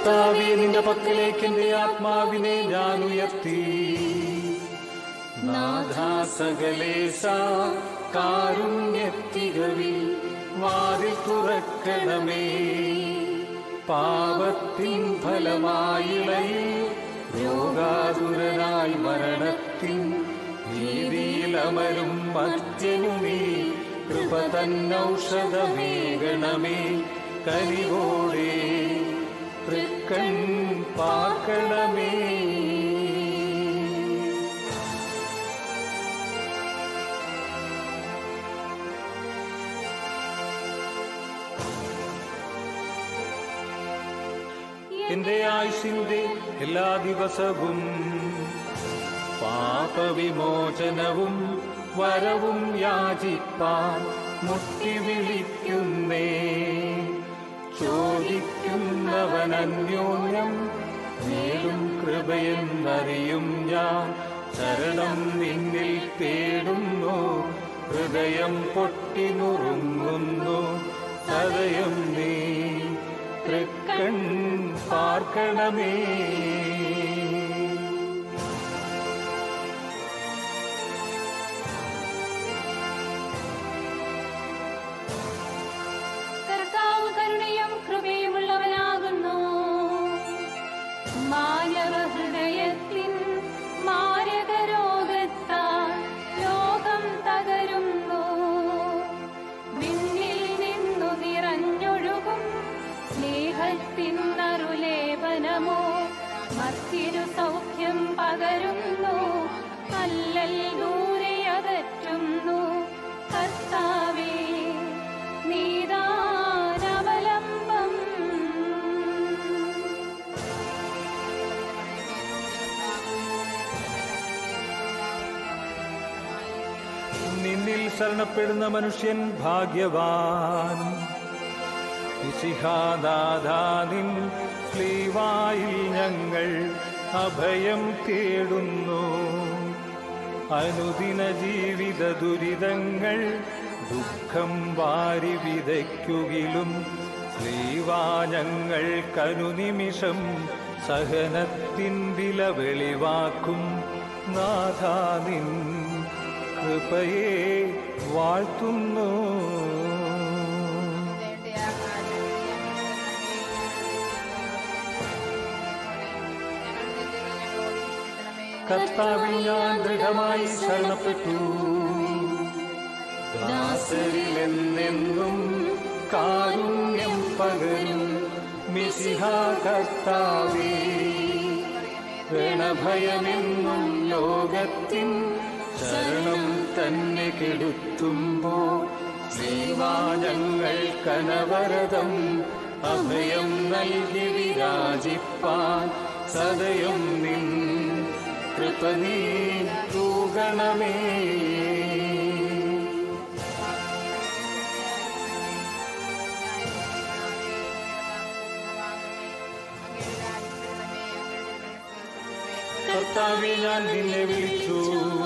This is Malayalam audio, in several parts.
കർത്താവെ നിന്റെ പക്കലേക്ക് എന്റെ ആത്മാവിനെ ഞാൻ ഉയർത്തി നാഥാ സകലേശ കാരുണ്യത്തികവിൽ വാതിൽ തുറക്കണമേ പാപത്തിൻ ഫലമായിളയിൽ രോഗാതുരനായി മരണത്തിൻ ഭീതിയിൽ അമരും മധ്യനുമേ കൃപ തന്നൗഷധമേകണമേ കനിവോടെ തൃക്കൺ പാർക്കണമേ എന്റെ ആയുസിന്റെ എല്ലാ ദിവസവും പാപവിമോചനവും വരവും യാചിപ്പാൻ മുട്ടി വിളിക്കുന്നേ ചോദിക്കുന്നവൻ അന്യോന്യം നേടും കൃപയെന്നറിയും ഞാൻ ശരണം നിന്നിൽ തേടുന്നു ഹൃദയം പൊട്ടി നുറുങ്ങുന്നു സദയം നീ തൃക്കൺ പാർക്കണമേ കർത്താവ് കരുണയും കൃപയുമുള്ളവനാകുന്നു മാനവ ഹൃദയത്തിൻ മാരക രോഗത്താൽ ലോകം തകരുന്നു വിണ്ണിൽ നിന്നു നിറഞ്ഞൊഴുകും സ്നേഹത്തിൻ നറുലേപനമോ മത്തിരു സൗഖ്യം പകരുന്നു അല്ലൽ ദൂരെ അകറ്റുന്നു കർത്താവേ നീതാനവലംബം നിന്നിൽ ശരണപ്പെടുന്ന മനുഷ്യൻ ഭാഗ്യവാൻ ഇശിഹാദാദാനിൻ സ്ലീവായിൽ ഞങ്ങൾ അഭയം തേടുന്നു അനുദിന ജീവിത ദുരിതങ്ങൾ ദുഃഖം വാരി വിതയ്ക്കുകിലും സ്ലീവാ ഞങ്ങൾ കനുനിമിഷം സഹനത്തിൻ വില വെളിവാക്കും നാഥാ നിൻ കൃപയെ വാഴ്ത്തുന്നു കർത്താവിൽ ഞാൻ ദൃഢമായി ശരണപ്പെട്ടു ദാസരിലെന്നെന്നും കാരുണ്യം പകരും മിസിഹ കർത്താവേ രണഭയമെന്നും ലോകത്തിൻ ശരണം തന്നെ കെടുത്തുമ്പോ ശ്രീവാനങ്ങൾ കനവരതം അഭയം നൽകി വിരാജിപ്പാൻ സദയം നിൻ കൃപ നീ തൂകണമേ കർത്താവെ ഞാൻ നിന്നെ വിളിച്ചു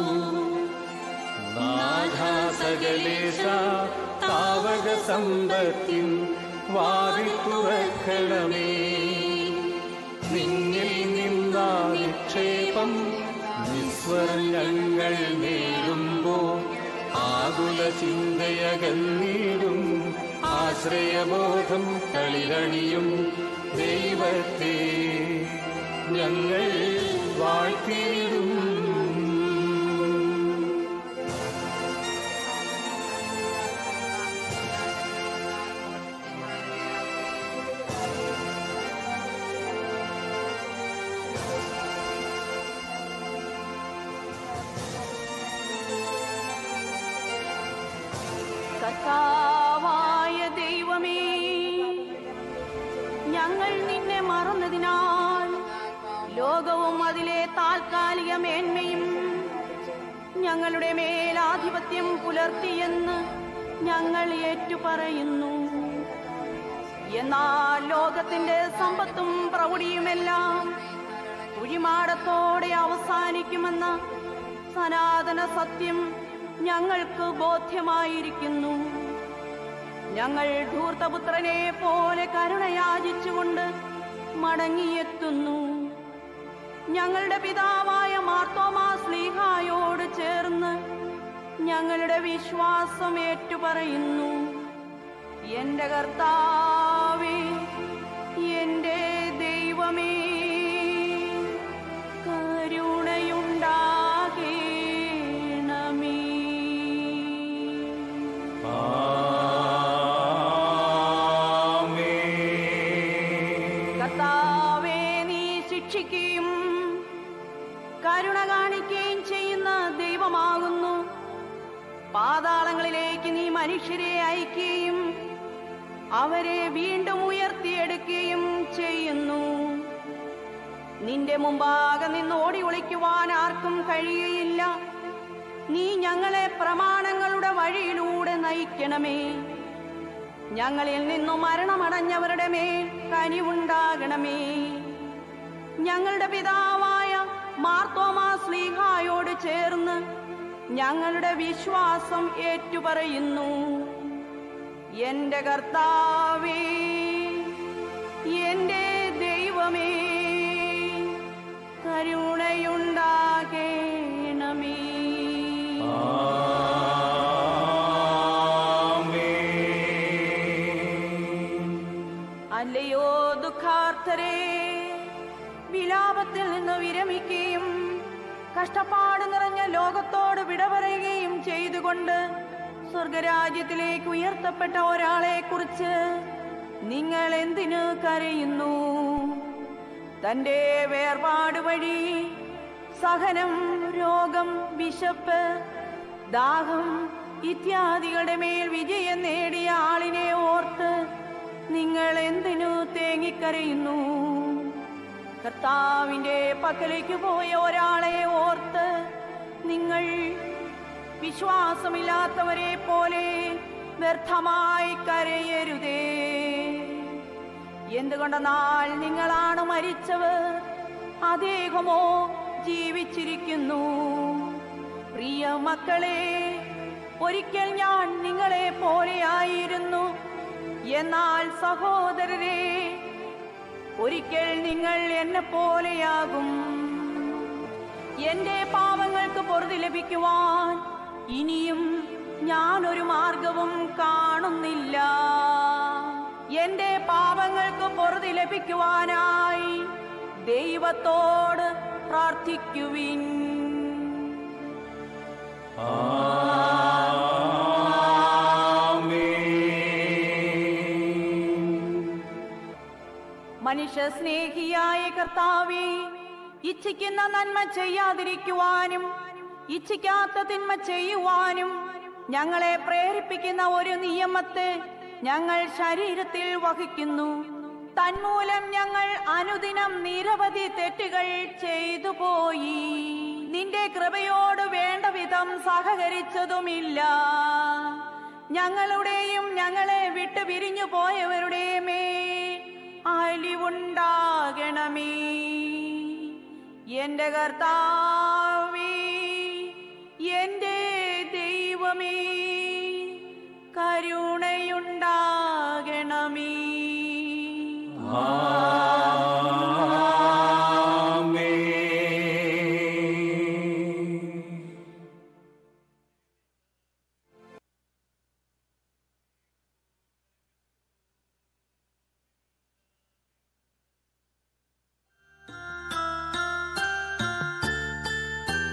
നാഥാ സകലേശ താവക സമ്പത്തിൻ വാതിൽ തുറക്കണമേ നിന്നിൽ നിന്നാ നിക്ഷേപം നിസ്വർണങ്ങൾ നേടുമ്പോ ആകുല ചിന്തയകന്നീടും ആശ്രയബോധം തളിരണിയും ദൈവത്തെ ഞങ്ങൾ വാഴ്ത്തിയിടും കർത്താവായ ദൈവമേ ഞങ്ങൾ നിന്നെ മറന്നതിനാൽ ലോകവും അതിലെ താൽക്കാലിക മേന്മയും ഞങ്ങളുടെ മേലാധിപത്യം പുലർത്തിയെന്ന് ഞങ്ങൾ ഏറ്റുപറയുന്നു എന്നാൽ ലോകത്തിന്റെ സമ്പത്തും പ്രൗഢിയുമെല്ലാം കുഴിമാടത്തോടെ അവസാനിക്കുമെന്ന സനാതന സത്യം ഞങ്ങൾക്ക് ബോധ്യമായിരിക്കുന്നു ഞങ്ങൾ ധൂർത്തപുത്രനെ പോലെ കരുണയാചിച്ചുകൊണ്ട് മടങ്ങിയെത്തുന്നു ഞങ്ങളുടെ പിതാവായ മാർത്തോമാ സ്ലീഹായോട് ചേർന്ന് ഞങ്ങളുടെ വിശ്വാസം ഏറ്റുപറയുന്നു എന്റെ കർത്താവേ എന്റെ ദൈവമേ കരുണയുണ്ടാകേണമേ കർത്താവേ നീ ശിക്ഷിക്കുകയും കരുണ കാണിക്കുകയും ചെയ്യുന്ന ദൈവമാകുന്നു പാതാളങ്ങളിലേക്ക് നീ മനുഷ്യരെ അയക്കുകയും അവരെ വീണ്ടും ഉയർത്തിയെടുക്കുകയും ചെയ്യുന്നു നിന്റെ മുമ്പാകെ നിന്ന് ഓടി ഒളിക്കുവാൻ ആർക്കും കഴിയുകയില്ല നീ ഞങ്ങളെ പ്രമാണങ്ങളുടെ വഴിയിലൂടെ നയിക്കണമേ ഞങ്ങളിൽ നിന്നും മരണമടഞ്ഞവരുടെ മേൽ കനിവുണ്ടാകണമേ ഞങ്ങളുടെ പിതാവായ മാർത്തോമാ സ്ലീഹായോട് ചേർന്ന് ഞങ്ങളുടെ വിശ്വാസം ഏറ്റുപറയുന്നു എന്റെ കർത്താവേ എന്റെ ദൈവമേ കരുണയുണ്ടാകേണമേ അല്ലയോ ദുഃഖാർത്ഥരെ വിലാപത്തിൽ നിന്ന് വിരമിക്കുകയും കഷ്ടപ്പാട് നിറഞ്ഞ ലോകത്തോട് വിട പറയുകയും ചെയ്തുകൊണ്ട് സ്വർഗരാജ്യത്തിലേക്ക് ഉയർത്തപ്പെട്ട ഒരാളെ കുറിച്ച് നിങ്ങൾ എന്തിനു കരയുന്നു തന്റെ വേർപാട് വഴി സഹനം രോഗം വിശപ്പ് ദാഹം ഇത്യാദികളുടെ മേൽ വിജയം നേടിയ ആളിനെ ഓർത്ത് നിങ്ങൾ എന്തിനു തേങ്ങിക്കരയുന്നു കർത്താവിന്റെ പക്കലേക്ക് പോയ ഒരാളെ ഓർത്ത് നിങ്ങൾ വിശ്വാസമില്ലാത്തവരെ പോലെ വ്യർത്ഥമായി കരയരുതേ എന്തുകൊണ്ടെന്നാൽ നിങ്ങളാണ് മരിച്ചവർ അദ്ദേഹമോ ജീവിച്ചിരിക്കുന്നു പ്രിയ മക്കളെ ഒരിക്കൽ ഞാൻ നിങ്ങളെ പോലെയായിരുന്നു എന്നാൽ സഹോദരരെ ഒരിക്കൽ നിങ്ങൾ എന്നെ പോലെയാകും എന്റെ പാപങ്ങൾക്ക് പൊറുതി ലഭിക്കുവാൻ ഇനിയും ഞാനൊരു മാർഗവും കാണുന്നില്ല എന്റെ പാപങ്ങൾക്ക് പൊറുതി ലഭിക്കുവാനായി ദൈവത്തോട് പ്രാർത്ഥിക്കുവിൻ മനുഷ്യ സ്നേഹിയായ കർത്താവേ ഇച്ഛിക്കുന്ന നന്മ ചെയ്യാതിരിക്കുവാനും ഇച്ഛിക്കാത്ത തിന്മ ചെയ്യുവാനും ഞങ്ങളെ പ്രേരിപ്പിക്കുന്ന ഒരു നിയമത്തെ ഞങ്ങൾ ശരീരത്തിൽ വഹിക്കുന്നു തന്മൂലം ഞങ്ങൾ അനുദിനം നിരവധി തെറ്റുകൾ ചെയ്തു പോയി നിന്റെ കൃപയോട് വേണ്ട വിധം സഹകരിച്ചതുമില്ല ഞങ്ങളുടെയും ഞങ്ങളെ വിട്ടു പിരിഞ്ഞു പോയവരുടെ മേൽ അലിവുണ്ടാകണമേ എന്റെ കർത്താവേ എന്റെ ദൈവമേ കരുണയുണ്ടാകണമേ ും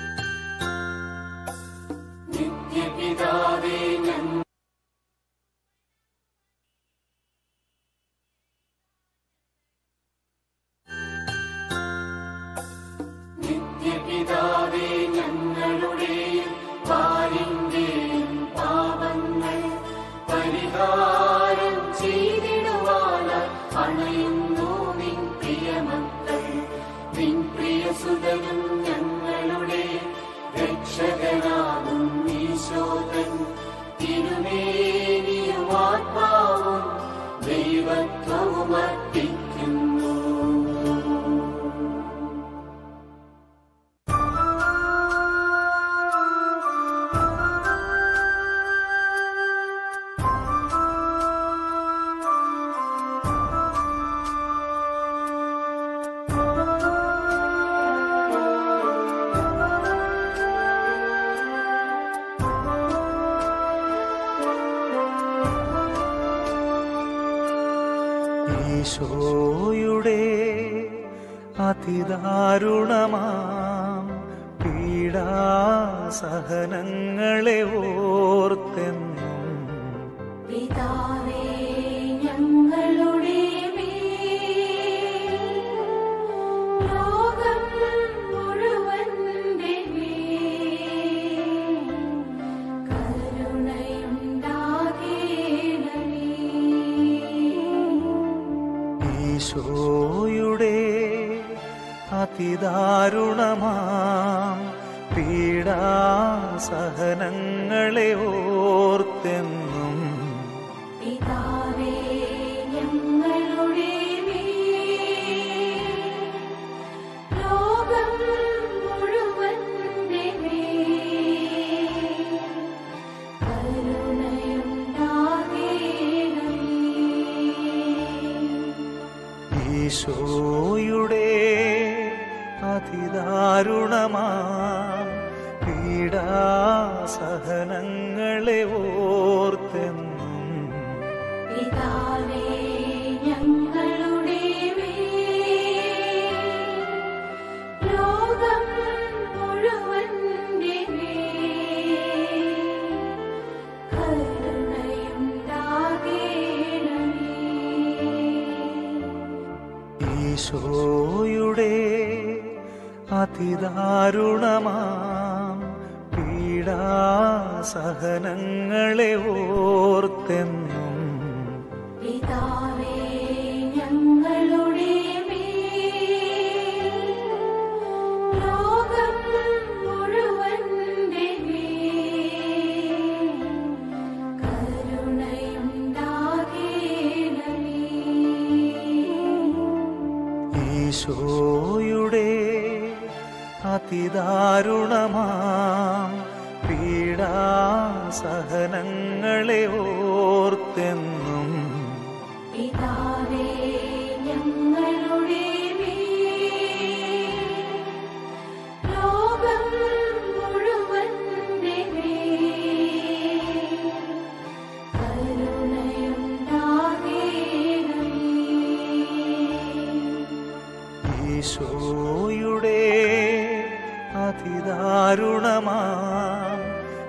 ഈശോയുടെ അതിദാരുണമാം പീഡാസഹനങ്ങളെ ഓർത്തെന്നും പിതാവേ ഞങ്ങളുടെ മേൽ, ലോകം മുഴുവന്റെ മേൽ, കരുണയുണ്ടാകേണമേ ഈശോയുടെ അതിദാരുണമാം പീഡാസഹനങ്ങളെ ഓർത്തെന്നും പിതാവേ ഞങ്ങളുടെ മേൽ, ലോകം മുഴുവന്റെ മേൽ, കരുണയുണ്ടാകേണമേ ഈശോയുടെ അതിദാരുണമാം പീഡാസഹനങ്ങളെ ഓർത്തെന്നും പിതാവേ ഞങ്ങളുടെ മേൽ, ലോകം മുഴുവന്റെ മേൽ, കരുണയുണ്ടാകേണമേ ഈശോയുടെ അതിദാരുണമാം പീഡാസഹനങ്ങളെ ഓർത്തെന്നും പിതാവേ ഞങ്ങളുടെ മേൽ, ലോകം മുഴുവന്റെ മേൽ, കരുണയുണ്ടാകേണമേ ഈശോയുടെ അതിദാരുണമാം പീഡാസഹനങ്ങളെ ഓർത്തെന്നും പിതാവേ ഞങ്ങളുടെ മേൽ, ലോകം മുഴുവന്റെ മേൽ, കരുണയുണ്ടാകേണമേ ഈശോയുടെ അതിദാരുണമാം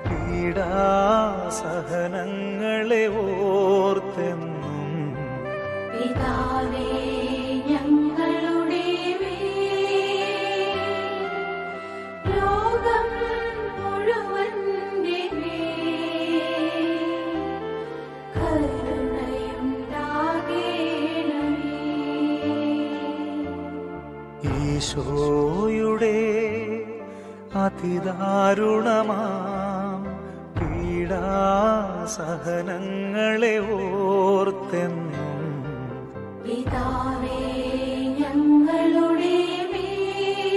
പീഡാസഹനങ്ങളെ ഓർത്തെന്നും പിതാവേ ഞങ്ങളുടെ മേൽ, ലോകം മുഴുവന്റെ മേൽ, കരുണയുണ്ടാകേണമേ ഈശോയുടെ അതിദാരുണമാം പീഡാസഹനങ്ങളെ ഓർത്തെന്നും പിതാവേ ഞങ്ങളുടെ മേൽ,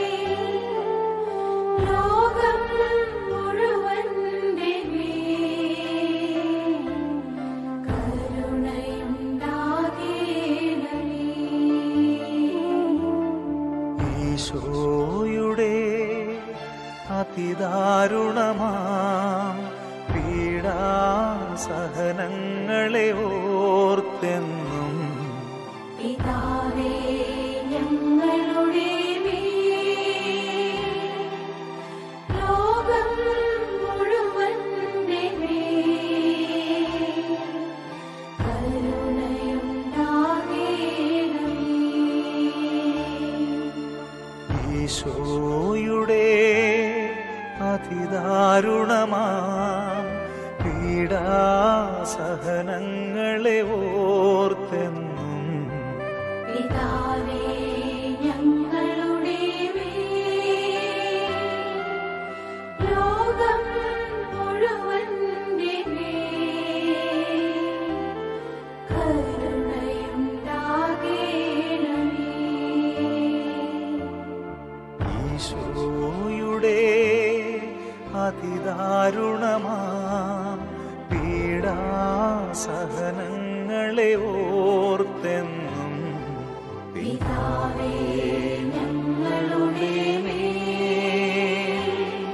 ലോകം മുഴുവന്റെ മേൽ, കരുണയുണ്ടാകേണമേ ഈശോയുടെ അതിദാരുണമാം പീഡാസഹനങ്ങളെ ഓർത്തെന്നും പിതാവേ ഞങ്ങളുടെ മേൽ, ലോകം മുഴുവന്റെ മേൽ, കരുണയുണ്ടാകേണമേ ഈശോയുടെ അതിദാരുണമാം പീഡാസഹനങ്ങളെ ഓർത്തെന്നും പിതാവേ ഞങ്ങളുടെ മേൽ, ലോകം മുഴുവന്റെ മേൽ, കരുണയുണ്ടാകേണമേ ഈശോയുടെ അതിദാരുണമാം പീഡാസഹനങ്ങളെ ഓർത്തെന്നും പിതാവേ ഞങ്ങളുടെ മേൽ,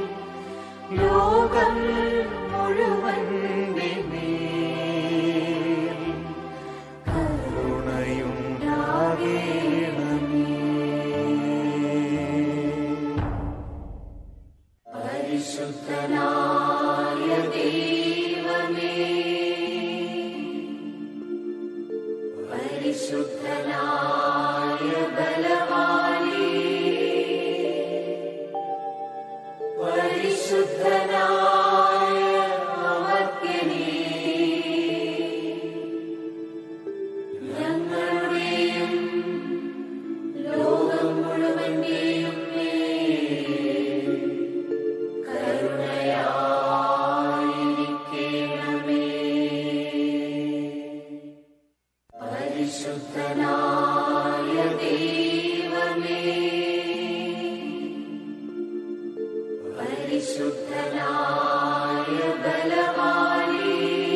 ലോകം മുഴുവന്റെ മേൽ, കരുണയും പരിശുദ്ധനായ ദൈവമേ പരിശുദ്ധനായ ബലവാനേ പരിശുദ്ധനായ അമർത്യനേ ഞങ്ങളുടെയും ലോകം മുഴുവന്റെയും മേൽ കരുണയായിരിക്കണമേ പരിശുദ്ധനായ ദൈവമേ പരിശുദ്ധനായ ബലവാനേ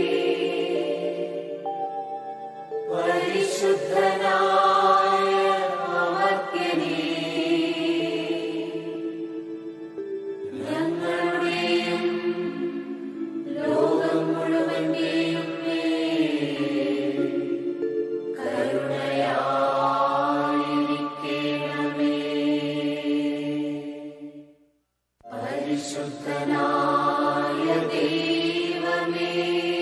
പരിശുദ്ധനായ അമർത്യനേ ഞങ്ങളുടെയും ലോകം മുഴുവന്റെയും മേൽ കരുണയായിരിക്കണമേ പരിശുദ്ധനായ ദൈവമേ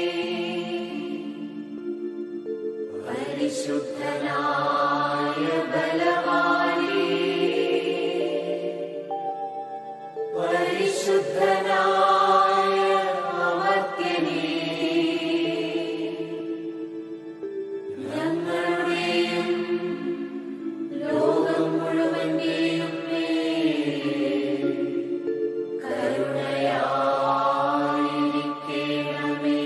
പരിശുദ്ധനായ ബലവാനേ പരിശുദ്ധനായ അമർത്യനേ ഞങ്ങളുടെയും ലോകം മുഴുവന്റെയും മേൽ കരുണയായിരിക്കണമേ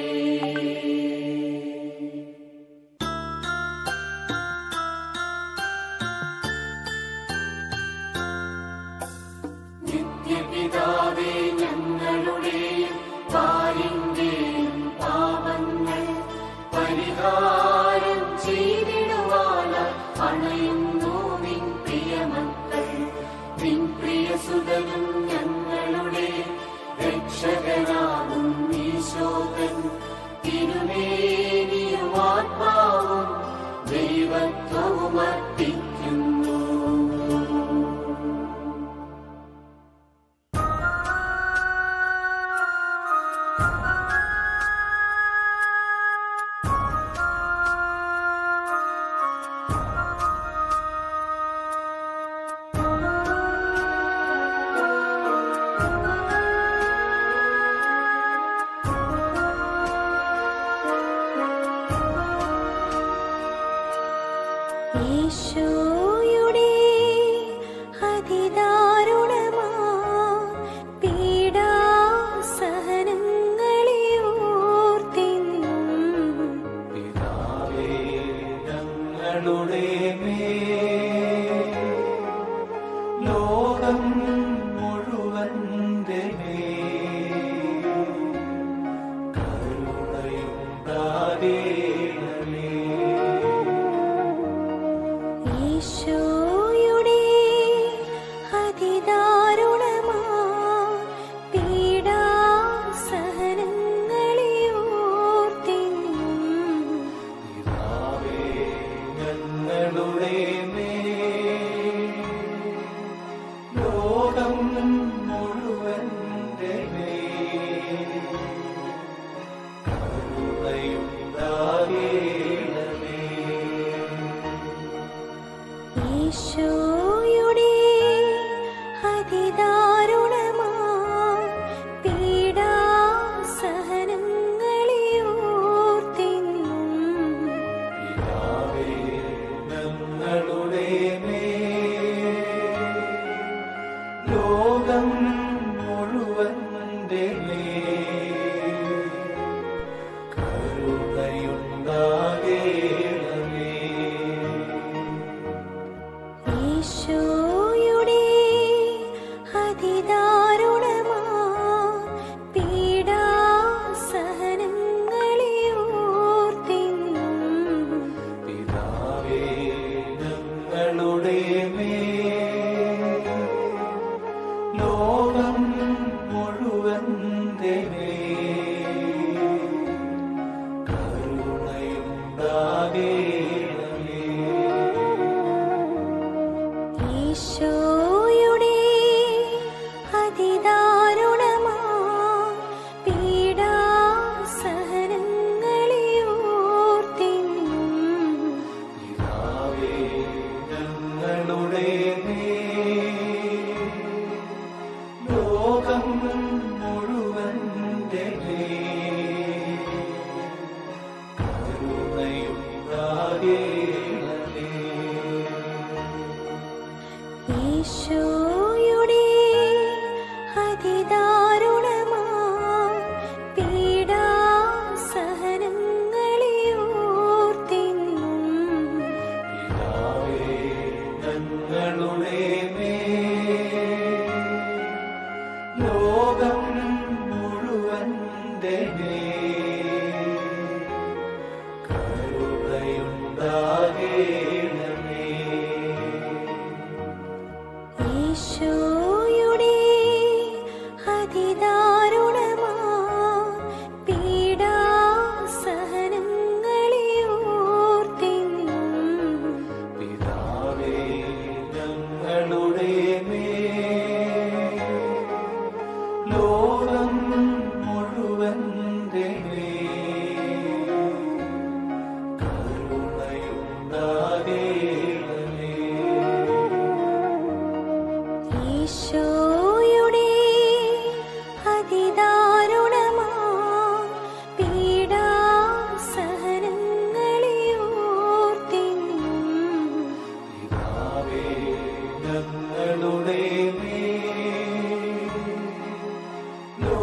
നിത്യപിതാവേ ഞങ്ങളുടെയും പാലിന്റെയും പാപങ്ങൾ പരിഹാരം ചെയ്തിടുവാനായി അണയുന്നു നിൻ പ്രിയമക്കൾ നിൻ പ്രിയസുതനും ഞങ്ങളുടെ രക്ഷകനാകും ഈശോകൻ തിരുമേനിയും ആത്മാവും ദൈവത്വവും അർപ്പിക്കുന്നു ഈശോയുടെ അതിദാരുണമാ പീഡാസഹനങ്ങളെ ഓർത്തിന്നും പിതാവേ ഞങ്ങളുടെ മേൽ ലോകം മുഴുവന്റെ മേൽ കരുണയുണ്ടാകേണമേ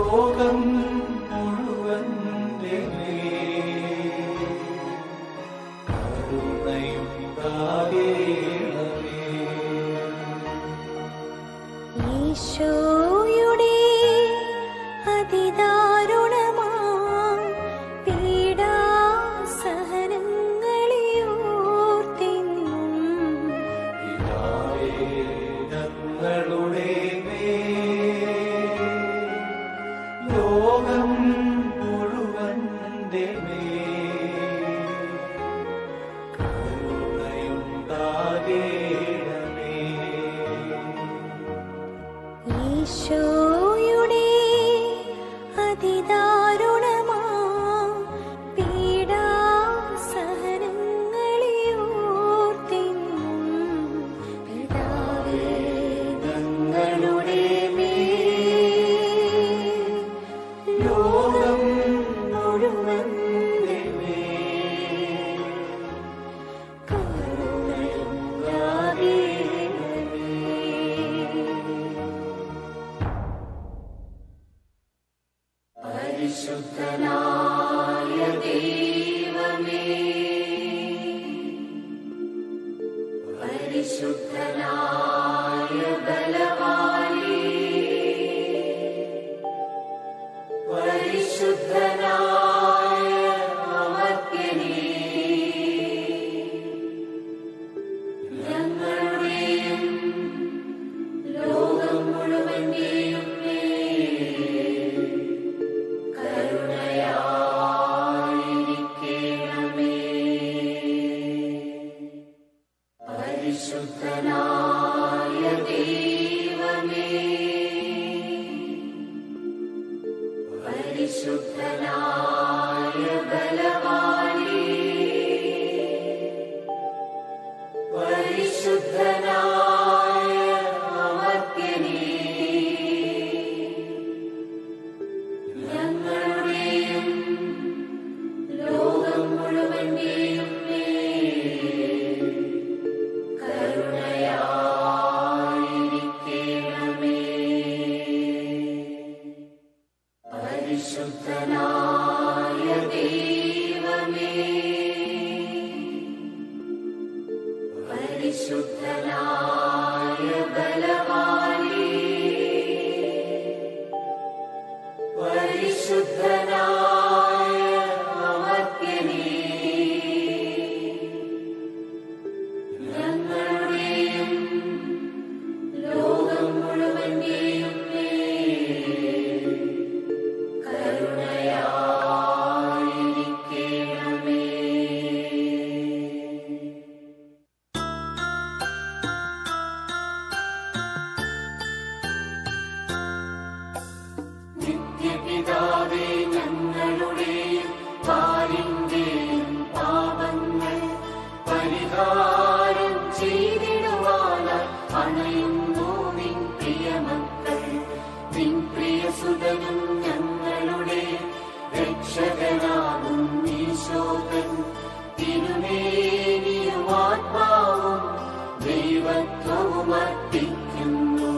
ലോകം മുഴുവൻ കരുണയുണ്ടാകേണമേ ഈശോയുടെ അതിദാരുണമാ പീഡാസഹനങ്ങളെ ഓർത്തിന്നും പിതാവേ, ഞങ്ങളുടെ മേൽ, ലോകം മുഴുവന്റെ മേൽ, കരുണയുണ്ടാകേണമേ. ഈശോയുടെ അതിദാരുണമാ പീഡാസഹനങ്ങളെ ഓർത്തിന്നും പിതാവേ ഞങ്ങളുടെ മേൽ ലോകം മുഴുവന്റെ മേൽ കരുണയുണ്ടാകേണമേ പരിശുദ്ധനായ ദൈവമേ പരിശുദ്ധനായ ബലവാനേ പരിശുദ്ധനായ അമർത്യനേ ഞങ്ങളുടെയും ലോകം മുഴുവന്റെയും മേൽ കരുണയായിരിക്കണമേ പരിശുദ്ധനായ ദൈവമേ പരിശുദ്ധനായ ബലവാനേ പരിശുദ്ധനായ അമർത്യനേ ഞങ്ങളുടെയും ലോകം മുഴുവന്റെയും മേൽ കരുണയായിരിക്കണമേ പരിശുദ്ധനായ ദൈവമേ പരിശുദ്ധനായ ബലവാനേ പരിശുദ്ധനായ അമർത്യനേ ഞങ്ങളുടെയും ലോകം മുഴുവന്റെയും മേൽ കരുണയായിരിക്കണമേ നിത്യപിതാവേ ഞങ്ങളുടെയും പാലിന്റെയും പാപങ്ങൾ പരിഹാരം ചെയ്തിടുവാനായി അണയുന്നു നിൻ പ്രിയമക്കൾ നിൻ പ്രിയസുതനും ഞങ്ങളുടെ രക്ഷകനാകും ഈശോകൻ തിരുമേനിയും ആത്മാവും ദൈവത്വവും അർപ്പിക്കുന്നു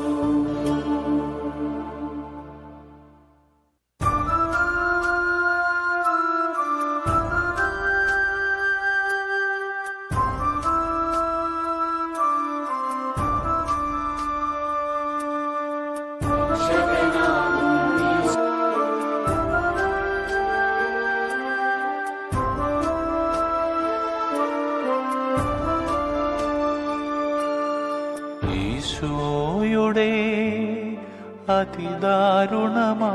ഈശോയുടെ അതിദാരുണമാ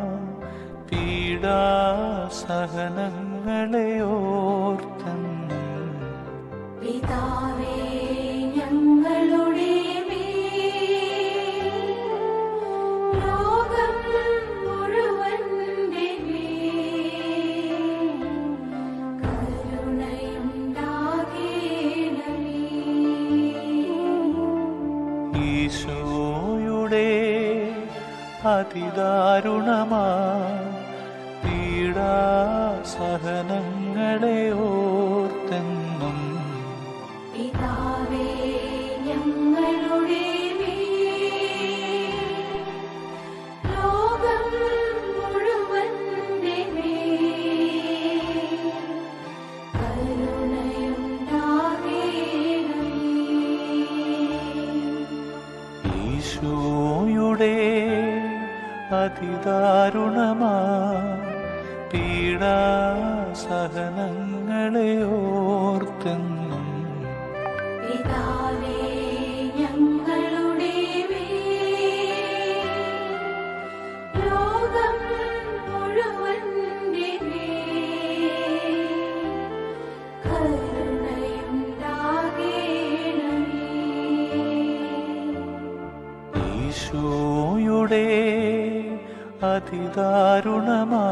പീഡാസഹനങ്ങളെ ഓർത്തെന്നും പിതാവേ ഞങ്ങളുടെ മേൽ, ലോകം മുഴുവന്റെ മേൽ, കരുണയുണ്ടാകേണമേ. ഈശോയുടെ അതിദാരുണമാ പീഡാസഹനങ്ങളെ ഓർത്തെന്നും പിതാവേ ഞങ്ങളുടെ മേൽ, ലോകം അതിദാരുണമാ പീഡാസഹനങ്ങളെ ഓർത്തെന്നും പിതാവേ ഞങ്ങളുടെ മേൽ ലോകം മുഴുവന്റെ മേൽ കരുണയുണ്ടാകേണമേ ഈശോയുടെ അതിദാരുണമാ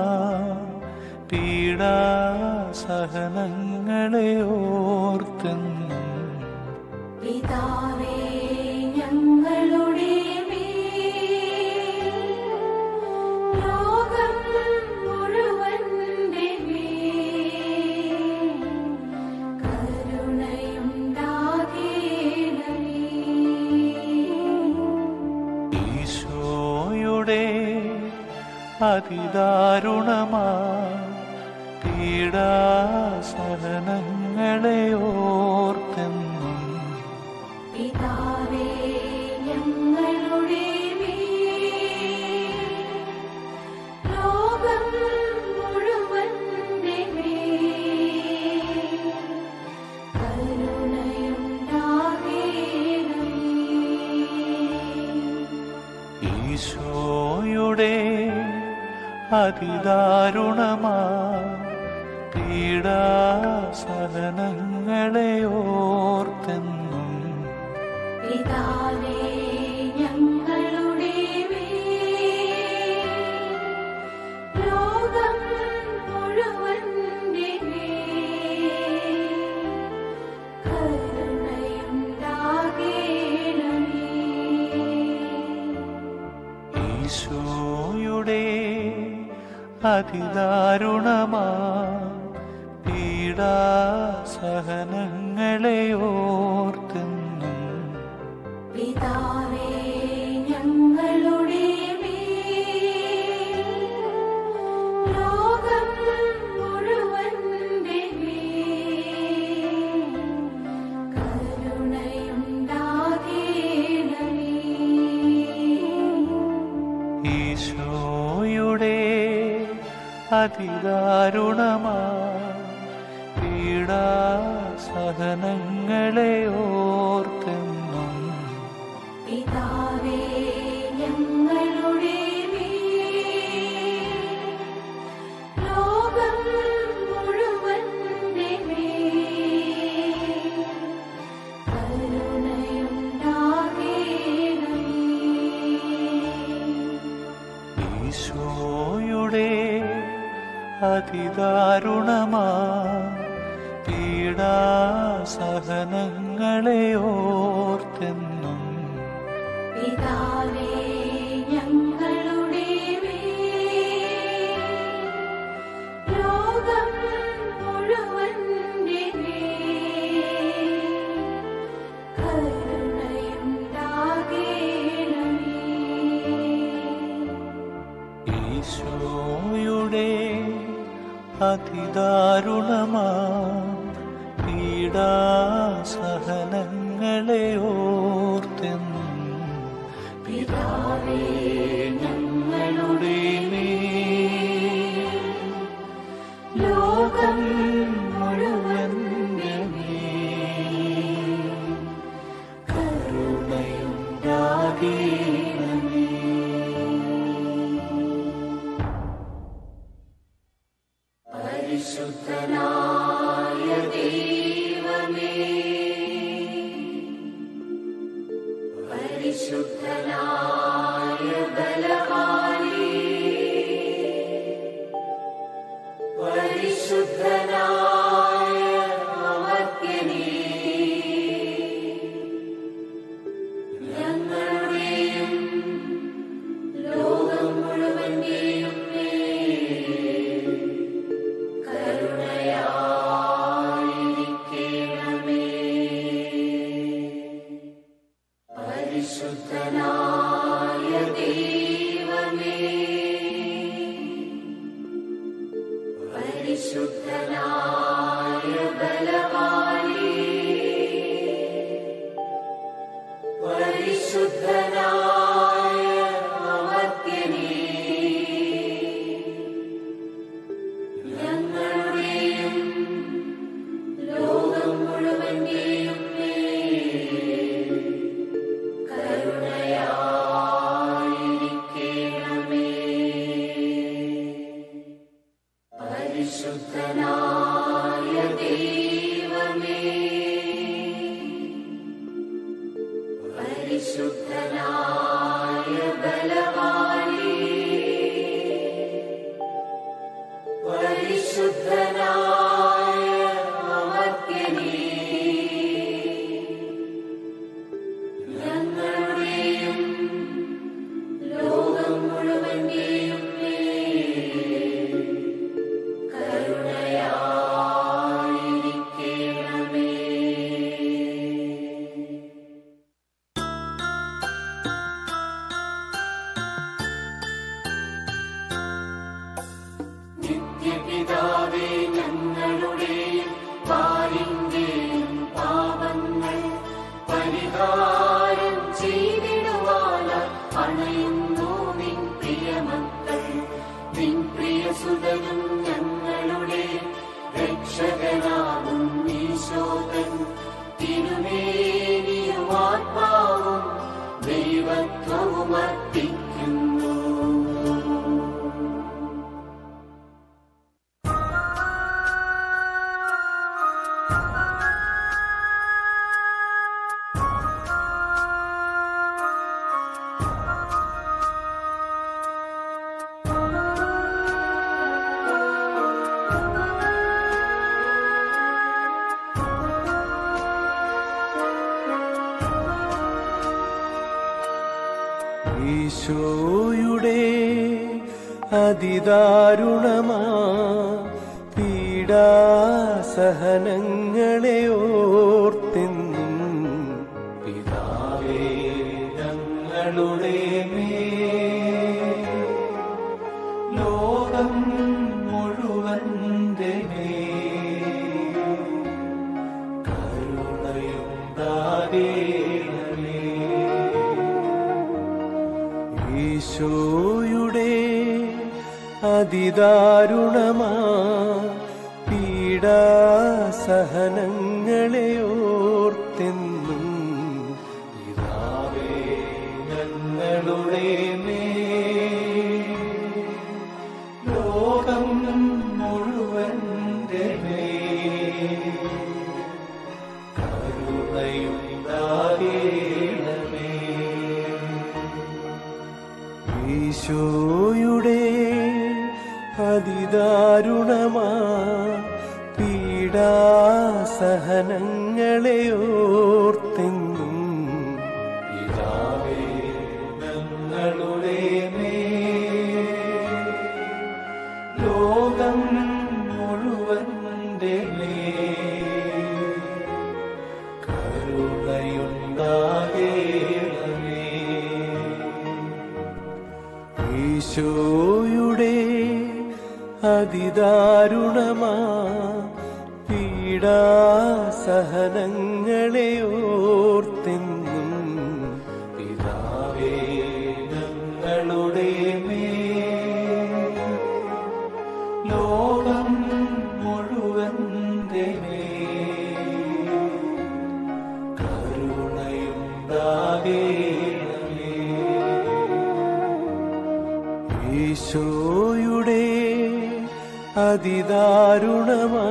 പീഡാസഹനങ്ങളെ ഓർത്തെന്നും പിതാവേ ഞങ്ങളുടെ മേൽ ലോകം മുഴുവന്റെ മേൽ കരുണയുണ്ടാകേണമേ ഈശോയുടെ അതിദാരുണമാ പീഡാസഹനങ്ങളെ ഓർത്തെന്നും പിതാവേ ഞങ്ങളുടെ മേൽ ലോകം മുഴുവന്റെ മേൽ കരുണയുണ്ടാകേണമേ ഈശോയുടെ അതിദാരുണമാ പീഡാസഹനങ്ങളെ ഓർത്തെന്നും പിതാവേ ഞങ്ങളുടെ മേൽ ലോകം മുഴുവന്റെ മേൽ കരുണയുണ്ടാകേണമേ ഈശോയുടെ അതിദാരുണമാ പീഡാസഹനങ്ങളെ ഓർത്തെന്നും പിതാവേ ഞങ്ങളുടെ മേൽ ലോകം മുഴുവന്റെ മേൽ കരുണയുണ്ടാകേണമേ ഈശോയുടെ അതിദാരുണമാ പീഡാസഹനങ്ങളെ ഓർത്തെന്നും പിതാവേ ഞങ്ങളുടെ മേൽ ലോകം മുഴുവന്റെ മേൽ കരുണയുണ്ടാകേണമേ ഈശോയുടെ അതിദാരുണമാ പീഡാസഹനങ്ങളെ ഓർത്തെന്നും പിതാവേ ഞങ്ങളുടെ മേൽ ലോകം മുഴുവന്റെ മേൽ കരുണയുണ്ടാകേണമേ ഈശോയുടെ അതിദാരുണമാ പീഡാസഹനങ്ങളെ ഓർത്തെന്നും പിതാവേ ഞങ്ങളുടെ മേൽ ലോകം മുഴുവന്റെ മേൽ കരുണയുണ്ടാകേണമേ പരിശുദ്ധനായ അമർത്യനേ സുതനും ഞങ്ങളുടെ രക്ഷകനാകും ഈശോതൻ തിരുമേനിയും ആത്മാവും ദൈവത്വവും അർപ്പിക്കുന്നു ഈശോയുടെ അതിദാരുണമാ പീഡാസഹനങ്ങളെ ഓർത്തെന്നും പിതാവേ ഞങ്ങളുടെ മേൽ ലോകം മുഴുവൻ്റെ മേൽ കരുണയുണ്ടാകേണമേ ഈശോയുടെ അതിദാരുണമാ പീഡാസഹനങ്ങളെ ഓർത്തെന്നും പിതാവേ ഞങ്ങളുടെ മേൽ ലോകം മുഴുവൻ്റെ മേൽ കരുണയുണ്ടാകേണമേ ഈശോയുടെ അതിദാരുണമാ പീഡാസഹനങ്ങളെ ഓർത്തെന്നും പിതാവേ ഞങ്ങളുടെ മേൽ ലോകം മുഴുവൻ്റെ മേൽ കരുണയുണ്ടാകേണമേ ഈശോയുടെ അതിദാരുണമാ പീഡാസഹനങ്ങളെ ഓർത്തെന്നും പിതാവേ ഞങ്ങളുടെ മേൽ ലോകം മുഴുവൻ്റെ മേൽ കരുണയുണ്ടാകേണമേ ഈശോയുടെ അതിദാരുണമാ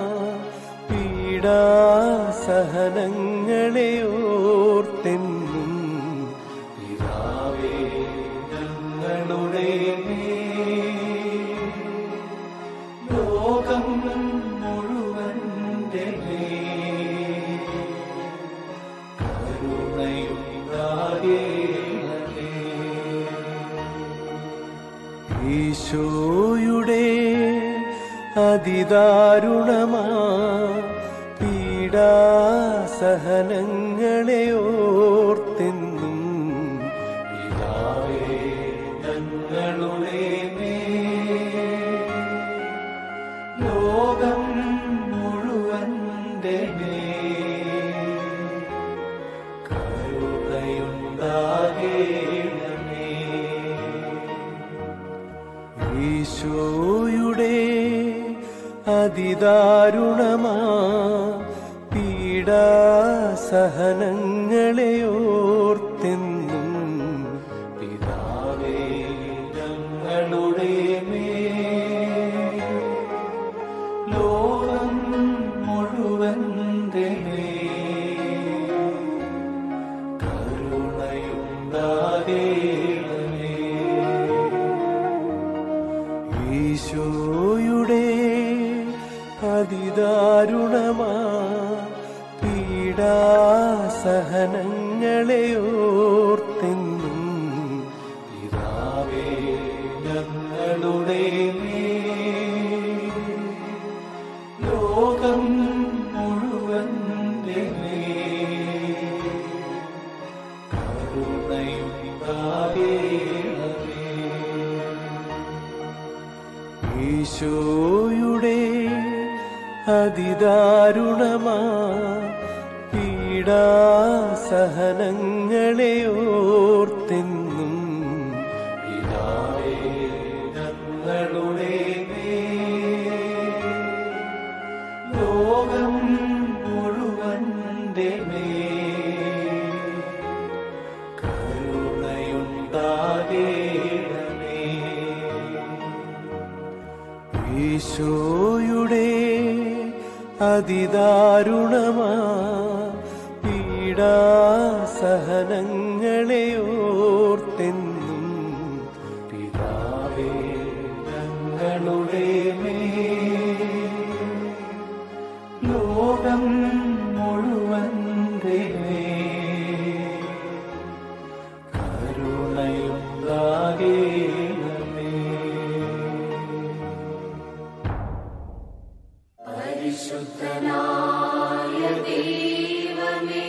പീഡാസഹനങ്ങളെ ഓർത്തെന്നും പിതാവേ ഞങ്ങളുടെ മേൽ ലോകം മുഴുവൻ്റെ മേൽ കരുണയുണ്ടാകേണമേ ഈശോയുടെ അതിദാരുണമാ പീഡാസഹനങ്ങളെ ഓർത്തെന്നും പിതാവേ ഞങ്ങളുടെ മേൽ ലോകം മുഴുവൻ്റെ മേൽ കരുണയുണ്ടാകേണമേ ഈശോയുടെ അതിദാരുണമാ പീഡാസഹനങ്ങളെ ഓർത്തെന്നും പിതാവേ ഞങ്ങളുടെ മേൽ ലോകം മുഴുവൻ്റെ മേൽ കരുണയുണ്ടാകേണമേ ഈശോയുടെ അതിദാരുണമാ പീഡാസഹനങ്ങളെ ഓർത്തെന്നും പിതാവേ ഞങ്ങളുടെ മേൽ ലോകം മുഴുവൻ്റെ മേൽ കരുണയുണ്ടാകേണമേ ഈശോയുടെ അതിദാരുണമാ പീഡാസഹനങ്ങളെ ഓർത്തെന്നും പിതാവേ ഞങ്ങളുടെ ഈശോയുടെ അതിദാരുണമാ പീഡാസഹനങ്ങളെ ഓർത്തെന്നും പിതാവേ ഞങ്ങളുടെ മേൽ ലോകം മുഴുവൻ്റെ മേൽ കരുണയുണ്ടാകേണമേ പരിശുദ്ധനായ ദൈവമേ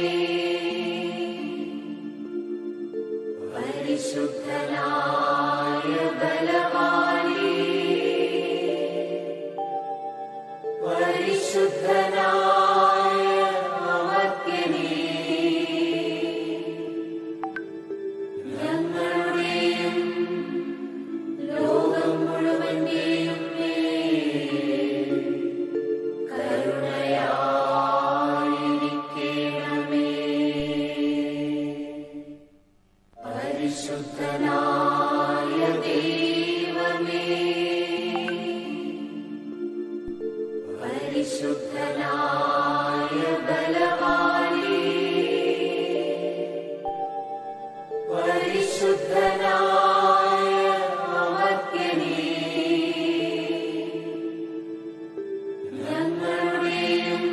പരിശുദ്ധനായ ബലവാനേ പരിശുദ്ധനായ അമർത്യനേ ഞങ്ങളുടെയും ലോകം മുഴുവന്റെയും മേൽ കരുണയായിരിക്കണമേ പരിശുദ്ധനായ ദൈവമേ പരിശുദ്ധനായ ബലവാനേ പരിശുദ്ധനായ അമർത്യനേ ഞങ്ങളുടെയും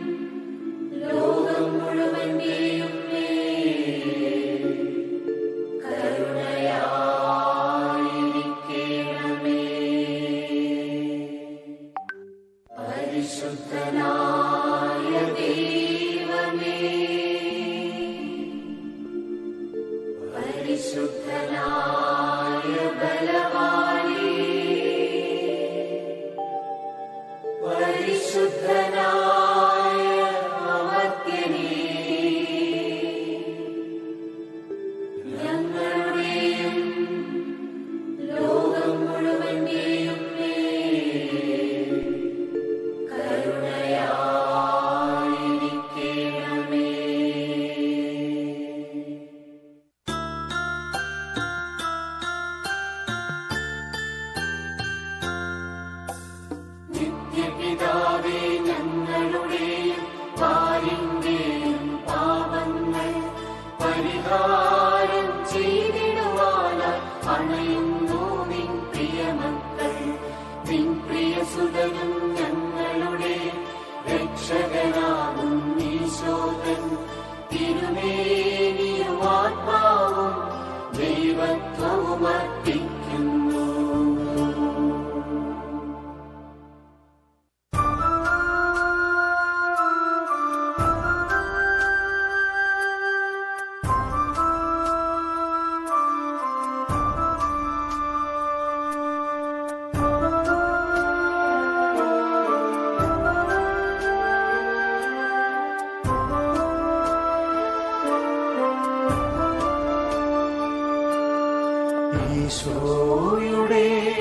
ലോകം മുഴുവന്റെയും മേൽ കരുണയായിരിക്കണമേ പരിശുദ്ധനായ ദൈവമേ പരിശുദ്ധനായ ബലവാനേ പരിശുദ്ധനായ അമർത്യനേ ഞങ്ങളുടെയും ലോകം മുഴുവന്റെയും മേൽ കരുണയായിരിക്കണമേ നിത്യപിതാവേ ഞങ്ങളുടെയും പാലിന്റെയും പാപങ്ങൾ പരിഹാരം ചെയ്തിടുവാനായി അണയുന്നു നിൻ പ്രിയമക്കൾ നിൻ പ്രിയസുതനും ഞങ്ങളുടെ രക്ഷകനാകും ഈശോകൻ തിരുമേനിയും ആത്മാവും ദൈവത്വവും അർപ്പിക്കുന്നു ഈശോയുടെ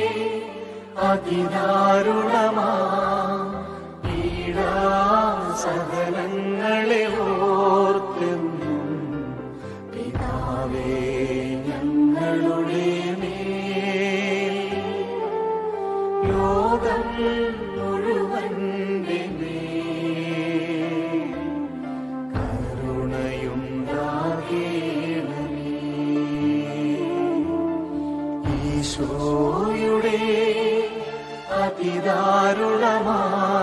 അതിദാരുണമാ പീഡാസഹനങ്ങളെ ഓർത്തെന്നും പിതാവേ ഞങ്ങളുടെ മേൽ ലോകം മുഴുവൻ്റെ മേൽ കരുണയുണ്ടാകേണമേ ഈശോയുടെ അതിദാരുണമാ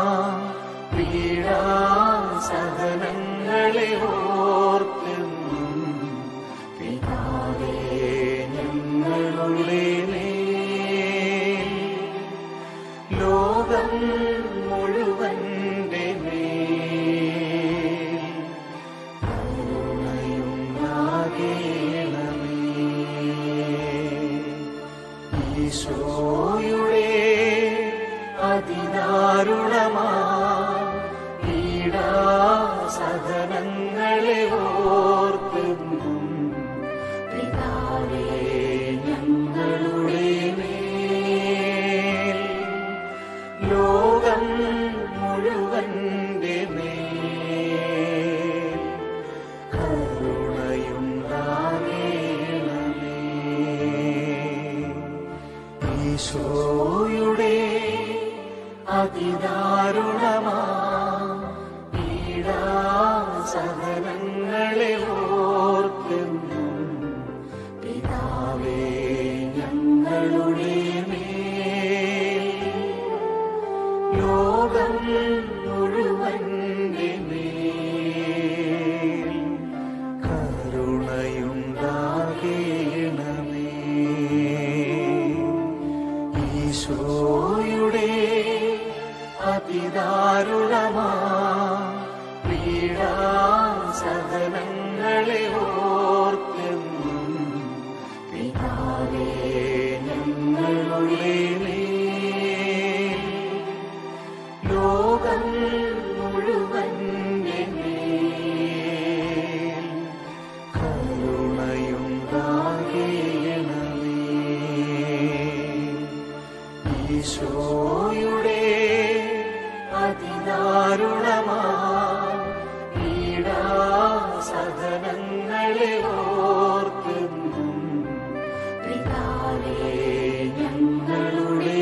പീഡാസഹനങ്ങളെ ഓർത്തെന്നും പിതാവേ ഞങ്ങളുടെ മേൽ ലോകം മുഴുവൻ്റെ മേൽ കരുണയുണ്ടാകേണമേ ഈശോയുടെ അതിദാരുണമാ പീഡാസഹനങ്ങളെ ഓർത്തെന്നും പിതാവേ ഞങ്ങളുടെ മേൽ ലോകം അതിദാരുണമാ പീഡാസഹനങ്ങളെ ഓർത്തെന്നും പിതാവേ ഞങ്ങളുടെ മേൽ ലോകം മുഴുവൻ്റെ മേൽ കരുണയുണ്ടാകേണമേ ഈശോയുടെ അതിദാരുണമാ പീഡാസഹനങ്ങളെ ഓർത്തെന്നും പിതാവേ ഞങ്ങളുടെ മേൽ ലോകം മുഴുവൻ്റെ മേൽ കരുണയുണ്ടാകേണമേ ഈശോയുടെ അതിദാരുണമാ പീഡാസഹനങ്ങളെ ഓർത്തെന്നും പിതാവേ ഞങ്ങളുടെ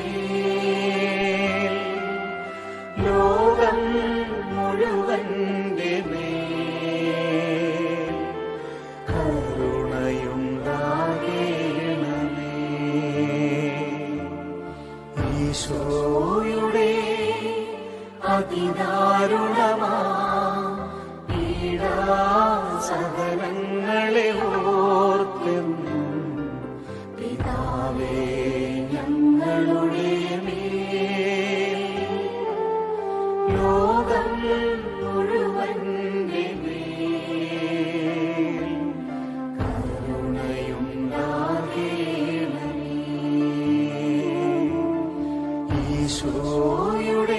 മേൽ ലോകം മുഴുവൻ്റെ മേൽ കരുണയുണ്ടാകേണമേ ഈശോയുടെ അതിദാരുണമാ പീഡാസഹനങ്ങളെ ഓർത്തെന്നും പിതാവേ ഞങ്ങളുടെ മേൽ ലോകം മുഴുവൻ്റെ മേൽ കരുണയുണ്ടാകേണമേ ഈശോയുടെ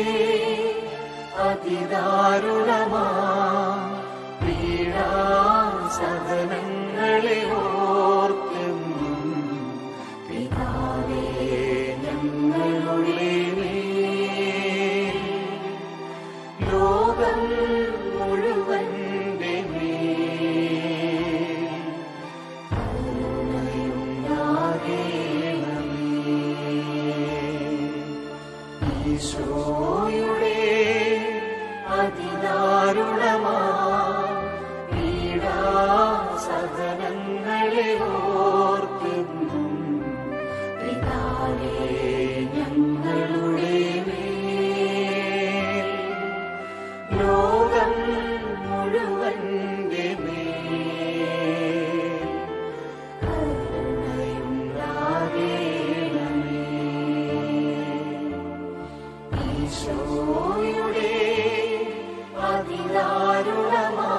അതിദാരുണമാ പീഡാസഹനങ്ങളെ ഓർത്തെന്നും പിതാവേ ഞങ്ങളുടെ മേൽ ലോകം മുഴുവൻ്റെ മേൽ കരുണയുണ്ടാകേണമേ ഈശോയുടെ അതിദാരുണമാ പീഡാസഹനങ്ങളെ ഓർത്തെന്നും പിതാവേ ഞങ്ങളുടെ മേൽ ലോകം മുഴുവൻ്റെ മേൽ കരുണയുണ്ടാകേണമേ ഈശോയുടെ അതിദാരുണമാ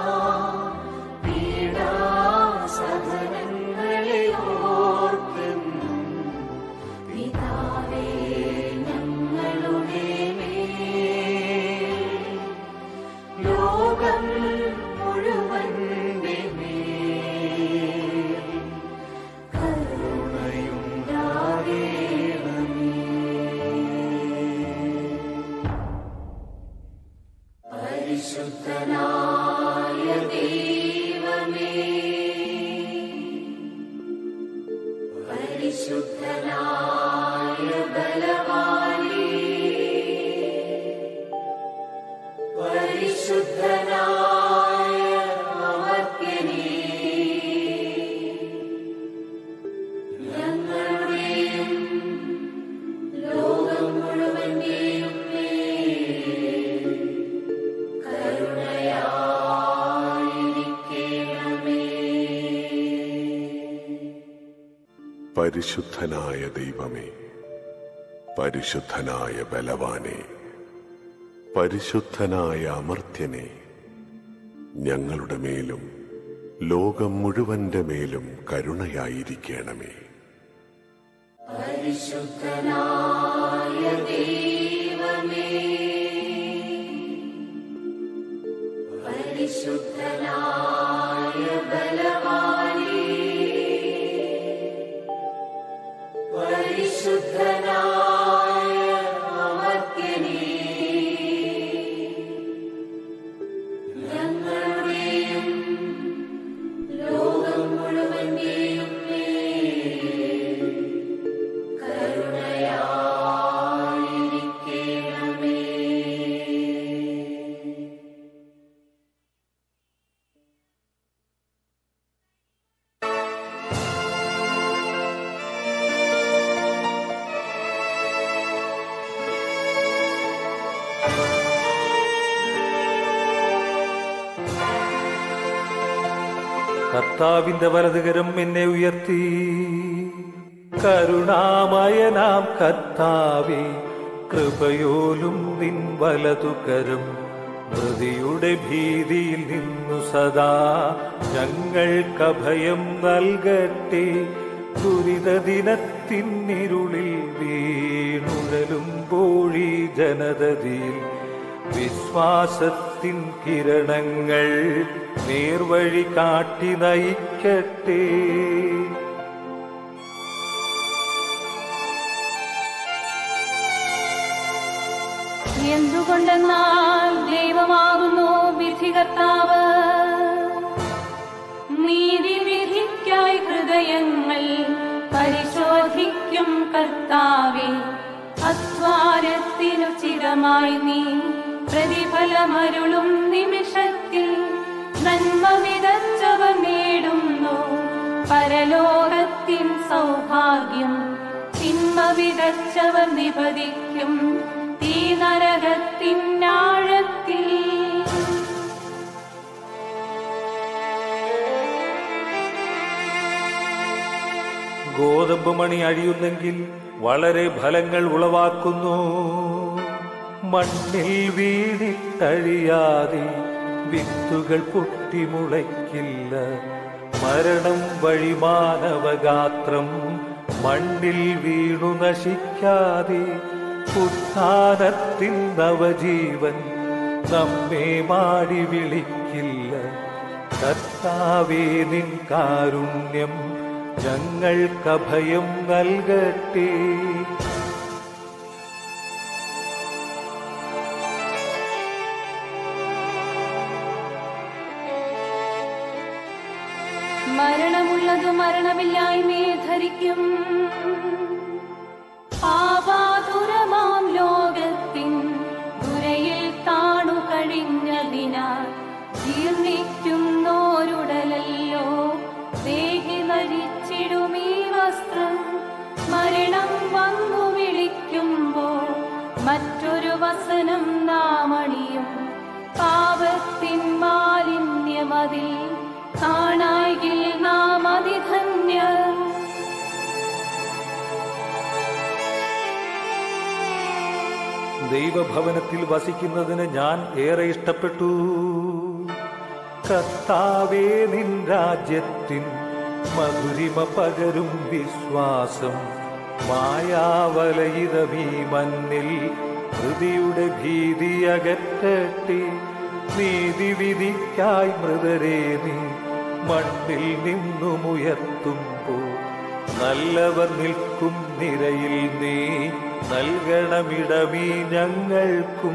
പീഡാസഹനങ്ങളെ ഓർത്തെന്നും പിതാവേ ഞങ്ങളുടെ മേൽ ലോകം മുഴുവൻ്റെ മേൽ കരുണയുണ്ടാകേണമേ പരിശുദ്ധനായ ദൈവമേ പരിശുദ്ധനായ ബലവാനേ പരിശുദ്ധനായ അമർത്യനേ ഞങ്ങളുടെയും ലോകം മുഴുവന്റെയും മേൽ കരുണയായിരിക്കണമേ പരിശുദ്ധനായ ദൈവമേ പരിശുദ്ധനായ ബലവാനെ പരിശുദ്ധനായ അമർത്യനെ ഞങ്ങളുടെ മേലും ലോകം മുഴുവന്റെ മേലും കരുണയായിരിക്കണമേ പരിശുദ്ധനായ ദൈവമേ പരിശുദ്ധനായ ബലവാനേ പരിശുദ്ധനായ അമർത്യനേ ഞങ്ങളുടെയും ലോകം മുഴുവന്റെയും മേൽ കരുണയായിരിക്കണമേ കർത്താവിന്റെ വലതുകരം എന്നെ ഉയർത്തി കരുണാമയനാം കർത്താവേ കൃപയോലും നിൻ വലതുകരം മൃതിയുടെ ഭീതിയിൽ നിന്നു സദാ ഞങ്ങൾക്കഭയം നൽകട്ടെ ദുരിത ദിനത്തിനിരുളിൽ വീണുഴലുമ്പോഴി ജനതതിയിൽ വിശ്വാസത്തിൻ കിരണങ്ങൾ നേർവഴി കാട്ടി നയിക്കട്ടെ എന്തുകൊണ്ടെന്നാൽ ദൈവമാകുന്നു വിധികർത്താവ് നീതി വിധിക്കായി ഹൃദയങ്ങൾ പരിശോധിക്കും കർത്താവെ അധ്വാനത്തിനുചിതമായി നീ പ്രതിഫലമരുളും നിമിഷത്തിൽ നന്മ വിതച്ചവർ നേടുന്നു പരലോകത്തിൻ സൗഭാഗ്യം തിന്മ വിതച്ചവർ നിപതിക്കും തീ നരകത്തിനാഴത്തിൽ ഗോതമ്പ് മണി അഴിയുന്നെങ്കിൽ വളരെ ഫലങ്ങൾ ഉളവാക്കുന്നു മണ്ണിൽ വീണിട്ടഴിയാതെ വിത്തുകൾ പൊട്ടിമുളയ്ക്കില്ല മരണം വഴി മാനവഗാത്രം മണ്ണിൽ വീണു നശിക്കാതെ ഉത്ഥാനത്തിൻ നവജീവൻ നമ്മെ മാടി വിളിക്കില്ല കർത്താവേ നിൻ കാരുണ്യം ഞങ്ങൾക്കഭയം നൽകട്ടെ മരണമുള്ളത് മരണമില്ലായ്മയെ ധരിക്കും പാപാതുരമാം ലോകത്തിൻ ദുരയിൽ താണു കഴിഞ്ഞതിനാൽ ജീർണിക്കുന്നോരുടലല്ലോ ദേഹി ധരിച്ചിടുമീ വസ്ത്രം മരണം വന്നു വിളിക്കുമ്പോൾ മറ്റൊരു വസനം നാമണിയും പാപത്തിൻ മാലിന്യമതിൽ കാണായിൽ നാം അതിധന്യർ ദൈവഭവനത്തിൽ വസിക്കുന്നതിന് ഞാൻ ഏറെ ഇഷ്ടപ്പെട്ടു കർത്താവേ നിൻ രാജ്യത്തിൻ മധുരിമ പകരും വിശ്വാസം മായാവലയിതമീ മണ്ണിൽ ഹൃതിയുടെ ഭീതി അകറ്റട്ടെ നീതി വിധിക്കായി മൃതരെ നീ മണ്ണിൽ നിന്നുമുയർത്തുമ്പോൾ നല്ലവർ നിൽക്കും നിരയിൽ നീ നൽകണമിടമീ ഞങ്ങൾക്കും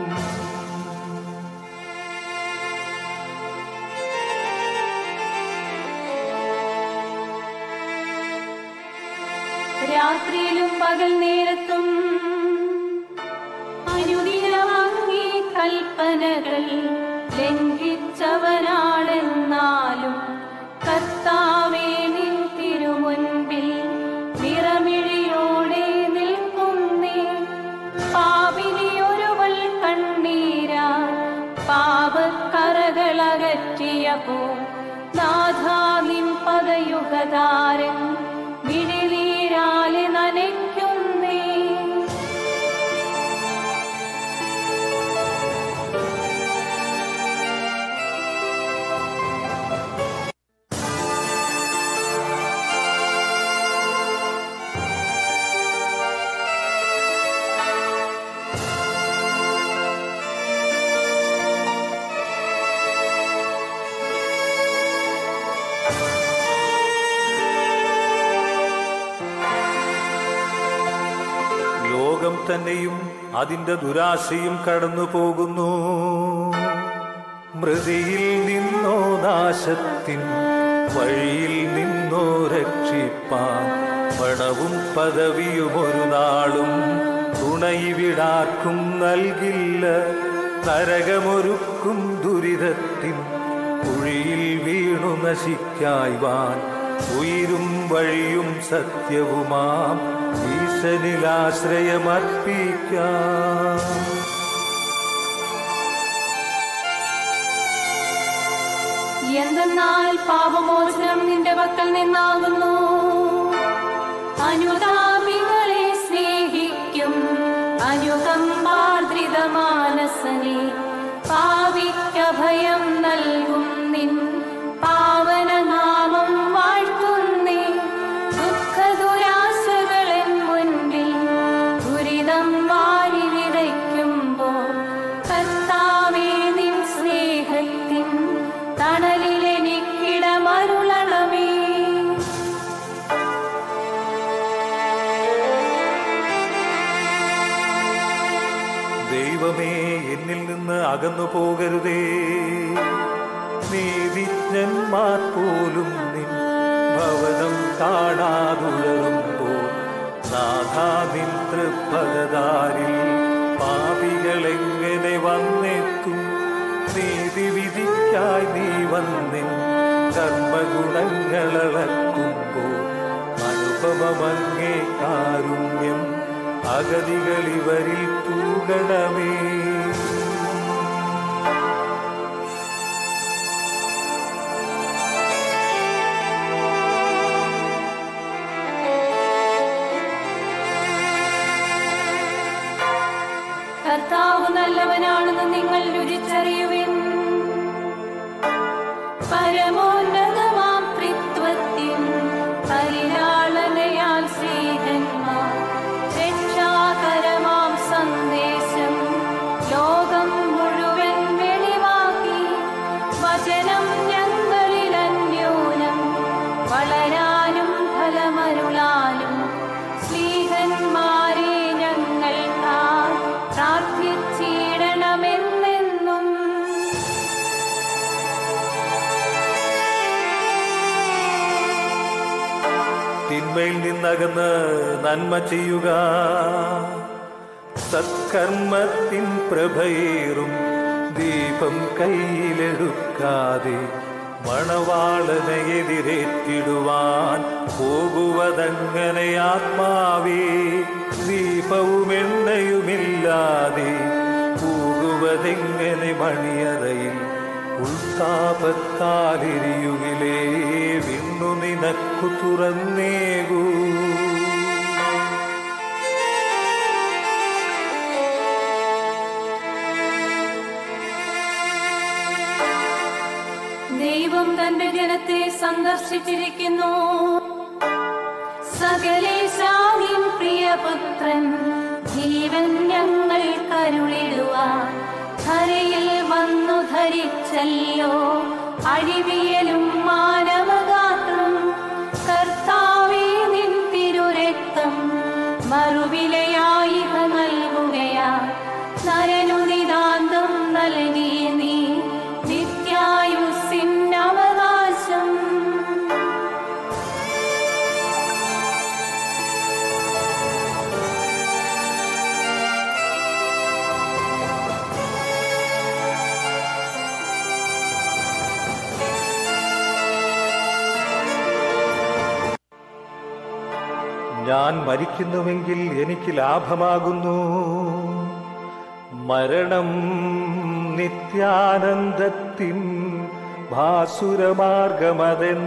രാത്രിയിലും പകൽ നേരത്തും അനുദിനമങ്ങി കൽപ്പനകൾ ലംഘിച്ചവനാണെന്നാലും കർത്താവേ നിൻ തിരുമുൻപിൽ നിറമിഴിയോടെ നിൽക്കുന്നേ പാപിനിയൊരുവൾ കണ്ണീരാ പാപക്കറകളകറ്റിയപ്പോ നാഥാ നിൻ പദയുഗതാരൻ മിഴിനീരാലെ നനയ്ക്കുന്നേ ലോകം തന്നെയും അതിന്റെ ദുരാശയും കടന്നു പോകുന്നു മൃതിയിൽ നിന്നോ നാശത്തിൻ വഴിയിൽ നിന്നോ രക്ഷിപ്പാൻ പണവും പദവിയും ഒരു നാളും തുണയിവിടാർക്കും നൽകില്ല നരകമൊരുക്കും ദുരിതത്തിൻ കുഴിയിൽ വീണു നശിക്കായ്വാൻ ഉയിരും വഴിയും സത്യവുമാം ഈശനിലാശ്രയമർപ്പിക്കാം എന്തെന്നാൽ പാപമോചനം നിന്റെ പക്കൽ നിന്നാകുന്നു അനുതാപികളെ സ്നേഹിക്കും അനുകമ്പാർദ്രിത മാനസനെ പാവിക്കഭയം നൽകും നിൻ പാവനനാമം വാഴ്ത്തുന്നേ ദുഃഖദുരാശകളൻ മുൻപിൽ ദുരിതം വാരി വിതയ്ക്കുമ്പോൾ കർത്താവേ നിൻ സ്നേഹത്തിൻ തണലിലെനിക്കിടമരുളണമേ ദൈവമേ എന്നിൽ നിന്ന് അകന്നു പോകരുതേ നീതിജ്ഞന്മാർ പോലും നിൻ ഭവനം കാണാതുഴറുമ്പോൾ നാഥാ നിൻ തൃപ്പദാരിൽ പാപികളെങ്ങനെ വന്നെത്തും നീതി വിധിക്കായി നീ വന്നിൻ കർമ്മഗുണങ്ങളളക്കുമ്പോൾ അനുപമമങ്ങേ കാരുണ്യം അഗതികളിവരിൽ തൂകണമേ കർത്താവ് നല്ലവനാണെന്ന് നിങ്ങൾ രുചിച്ചറിയുവിൻ പരമോന്നതമാം ത്രിത്വത്തിൻ പരിലാളനയാൽ ശ്രീഹന്മാർ രക്ഷാകരമാം സന്ദേശം ലോകം മുഴുവൻ വെളിവാക്കി വചനം ഞങ്ങളിൽ അന്യൂനം വളരാനും ഫലമരുളാനും ശ്രീഹന്മാരെ ഞങ്ങൾക്കായി പ്രാർത്ഥിച്ചിടണമെന്നെന്നും തിന്മയിൽ നിന്നകന്ന് നന്മ ചെയ്യുക സത്കർമ്മത്തിൻ പ്രഭയേറും ദീപം കയ്യിലെടുക്കാതെ മണവാളനെ എതിരേറ്റിടുവാൻ പോകുവതങ്ങനെ ആത്മാവേ ദീപവും എണ്ണയുമില്ലാതെ പോകുവതെങ്ങനെ മണിയറയിൽ ഉൾത്താപത്താലിരിയുകിലേ വിണ്ണു നിനക്കു തുറന്നേകൂ ദൈവം തന്റെ ജനത്തെ സന്ദർശിച്ചിരിക്കുന്നു സകലേശാവിൻ പ്രിയപുത്രൻ ജീവൻ ഞങ്ങൾ കരുളിടുവാൻ ധരയിൽ വന്നു ധരിച്ചല്ലോ അഴിവിയലും മാനവഗാത്രം കർത്താവേ നിൻ തിരുരക്തം മറുവിലയായി നൽകുകയാ നരനുനിതാന്തം നൽകി നീ നിത്യായുസിൻ അവകാശം ഞാൻ മരിക്കുന്നുവെങ്കിൽ എനിക്ക് ലാഭമാകുന്നു മരണം നിത്യാനന്ദത്തിൻ ഭാസുരമാർഗമതെൻ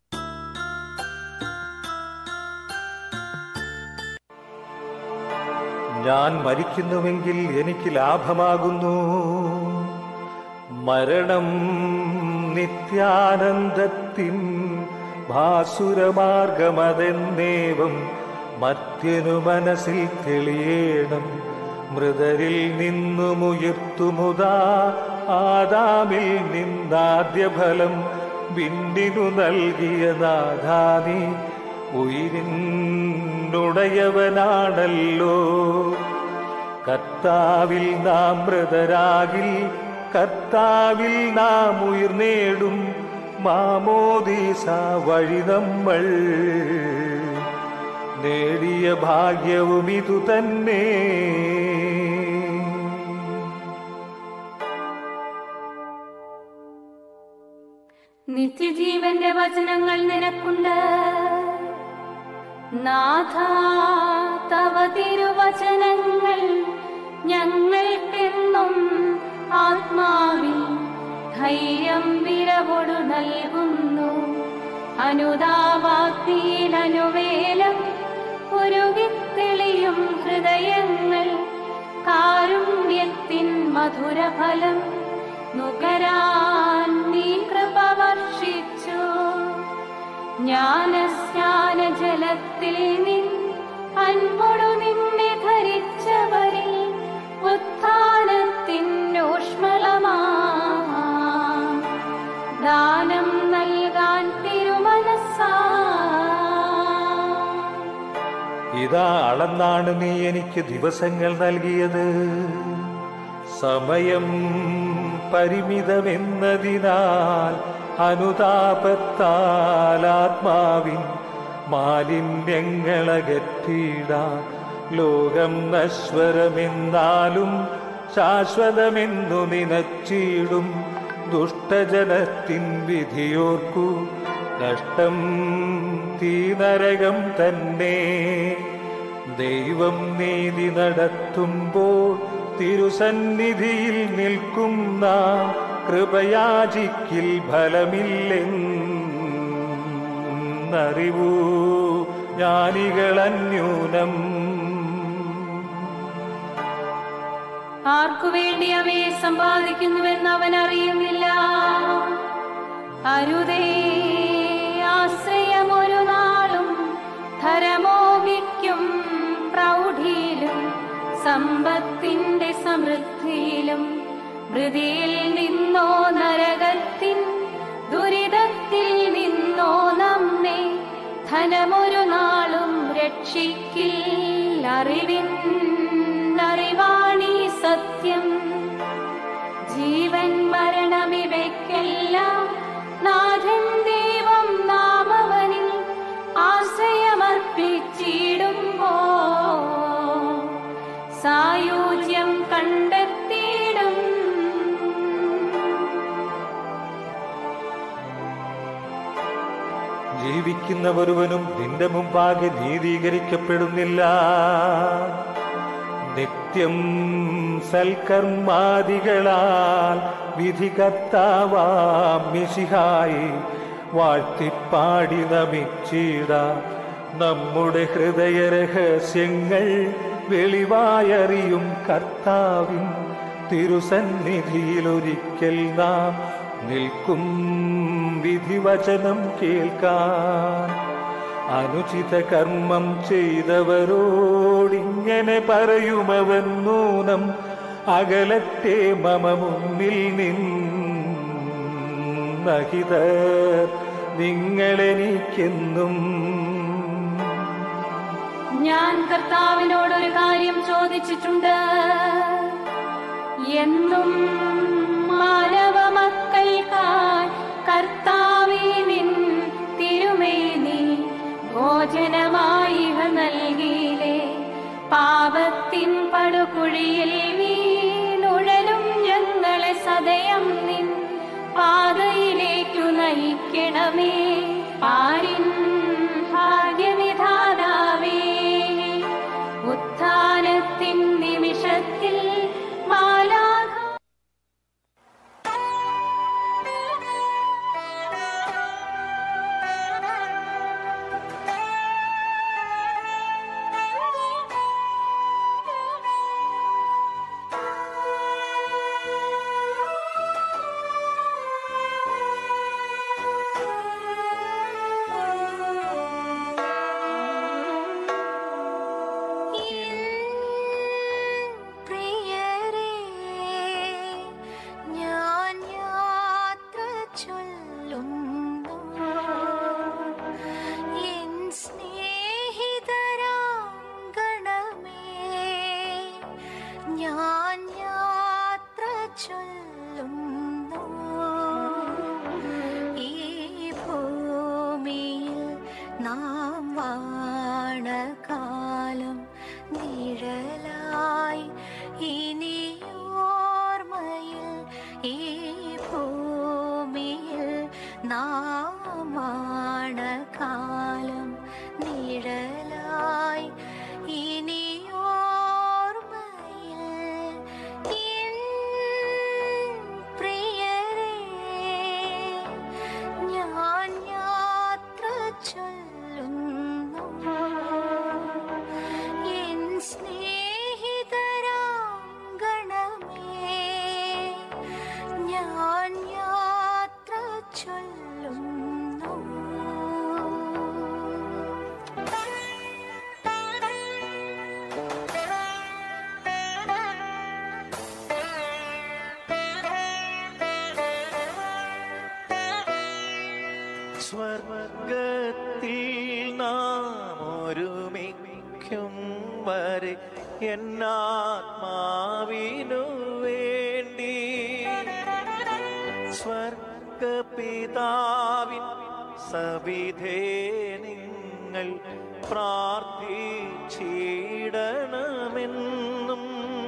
ഞാൻ മരിക്കുന്നുവെങ്കിൽ എനിക്ക് ലാഭമാകുന്നു മരണം നിത്യാനന്ദത്തിൻ ഭാസുരമാർഗമതെന്നേവം മത്യനു മനസ്സിൽ തെളിയേണം മൃതരിൽ നിന്നുമുയർത്തുമുതാ ആദാമിൽ നിന്നാദ്യ ഫലം വിണ്ണിനു നൽകിയ നാഥാനി ഉയിരിനുടയവനാണല്ലോ കർത്താവിൽ നാം മൃതരാകിൽ കർത്താവിൽ നാം ഉയർന്നേടും മാമോദീസ വഴി നമ്മൾ നേടിയ ഭാഗ്യവും ഇതു തന്നെ നിത്യജീവന്റെ വചനങ്ങൾ നിനക്കുണ്ട് നാഥ തവ തിരുവചനങ്ങൾ ഞങ്ങൾക്കെന്നും ആത്മാവിൽ ധൈര്യം വിര ആദരവോടു നൽകുന്നു അനുതാപാഗ്നിയിൽ അനുവേലം ഉരുകിത്തെളിയും ഹൃദയങ്ങൾ കാരുണ്യത്തിൻ മധുരഫലം നുകരാൻ നീ കൃപ വർഷിച്ചു ജ്ഞാനസ്നാന ജലത്തിൽ നിൻ അൻപൊടു നിന്നെ ധരിച്ചവരിൽ ഉത്ഥാനത്തിൻ ഊഷ്മളമാ ദാനം നൽകാൻ തിരുമനസ്സാ ഇതാ അളന്നാണ് നീ എനിക്ക് ദിവസങ്ങൾ നൽകിയത് സമയം പരിമിതമെന്നതിനാൽ അനുതാപത്താൽ ആത്മാവിൻ മാലിന്യങ്ങളകറ്റിടാൻ ലോകം നശ്വരമെന്നാലും ശാശ്വതമെന്നു നിനച്ചിടും ദുഷ്ടജനത്തിൻ വിധിയോർക്കു നഷ്ടം തീനരകം തന്നെ ദൈവം നീതി നടത്തുമ്പോൾ തിരുസന്നിധിയിൽ നിൽക്കും നാം കൃപയാചിക്കിൽ ഫലമില്ലെന്നറിവൂ ജ്ഞാനികളന്യൂനം ആർക്കു വേണ്ടി അവയെ സമ്പാദിക്കുന്നുവെന്ന് അവൻ അറിയുന്നില്ല അരുതേ ആശ്രയമൊരു നാളും ധരമോഹിക്കും പ്രൗഢിയിലും സമ്പത്തിന്റെ സമൃദ്ധിയിലും വൃതിയിൽ നിന്നോ നരകത്തിൻ ദുരിതത്തിൽ നിന്നോ നമ്മെ ധനമൊരു നാളും രക്ഷിക്കില്ല അറിവിൻ അറിവാണീ സത്യം ജീവൻ മരണമിവയ്ക്കെല്ലാം നാഥൻ ദൈവം നാമവനിൽ ആശ്രയമർപ്പിച്ചിടുമ്പോ സായുജ്യം കണ്ടെത്തിയിടും ജീവിക്കുന്ന ഒരുവനും നിന്റെ മുമ്പാകെ നീതീകരിക്കപ്പെടുന്നില്ല നിത്യം സൽക്കർമാദികളാൽ വിധികർത്താവാം മിശിഹായി വാഴ്ത്തിപ്പാടി നമിച്ചിട നമ്മുടെ ഹൃദയ രഹസ്യങ്ങൾ വെളിവായറിയും കർത്താവിൻ തിരുസന്നിധിയിലൊരിക്കൽ നാം നിൽക്കും വിധിവചനം കേൾക്കാൻ അനുചിത കർമ്മം ചെയ്തവരോടിങ്ങനെ പറയുമവൻ നൂനം അകലത്തെ മമ മുന്നിൽ നിന്നഹിതർ നിങ്ങളെനിക്കെന്നും ഞാൻ കർത്താവിനോടൊരു കാര്യം ചോദിച്ചിട്ടുണ്ട് എന്നും മാനവ മക്കൾക്കായി കർത്താവേ നിൻ തിരുമേനി ഭോജനമായി ഇവ നൽകിയില്ലേ പാപത്തിൻ പടുകുഴിയിൽ വീണുഴലും ഞങ്ങളെ സദയം നിൻ പാതയിലേക്കു നയിക്കണമേ പാരിൻ ഭാഗ്യവിധാതാവേ ഉത്ഥാനത്തിൻ നിമിഷത്തിൽ മാലാഖ പ്രിയരേ ഞാൻ യാത്ര ചൊല്ലുന്നു എൻ സ്നേഹിതരാം ഗണമേ ഞാൻ യാത്ര ചൊല്ലുന്നു ഈ ഭൂമിയിൽ നാം വാണകാലം നിഴലായി ഇനിയോർമ്മയിൽ ഈ ഭൂമിയിൽ നാം വാണകാലം നിഴലായി ഇനിയോർമ്മയിൽ എൻ എന്നാത്മാവിനു വേണ്ടി സ്വർഗപിതാവിൻ സവിധേ നിങ്ങൾ പ്രാർത്ഥിച്ചിടണമെന്നും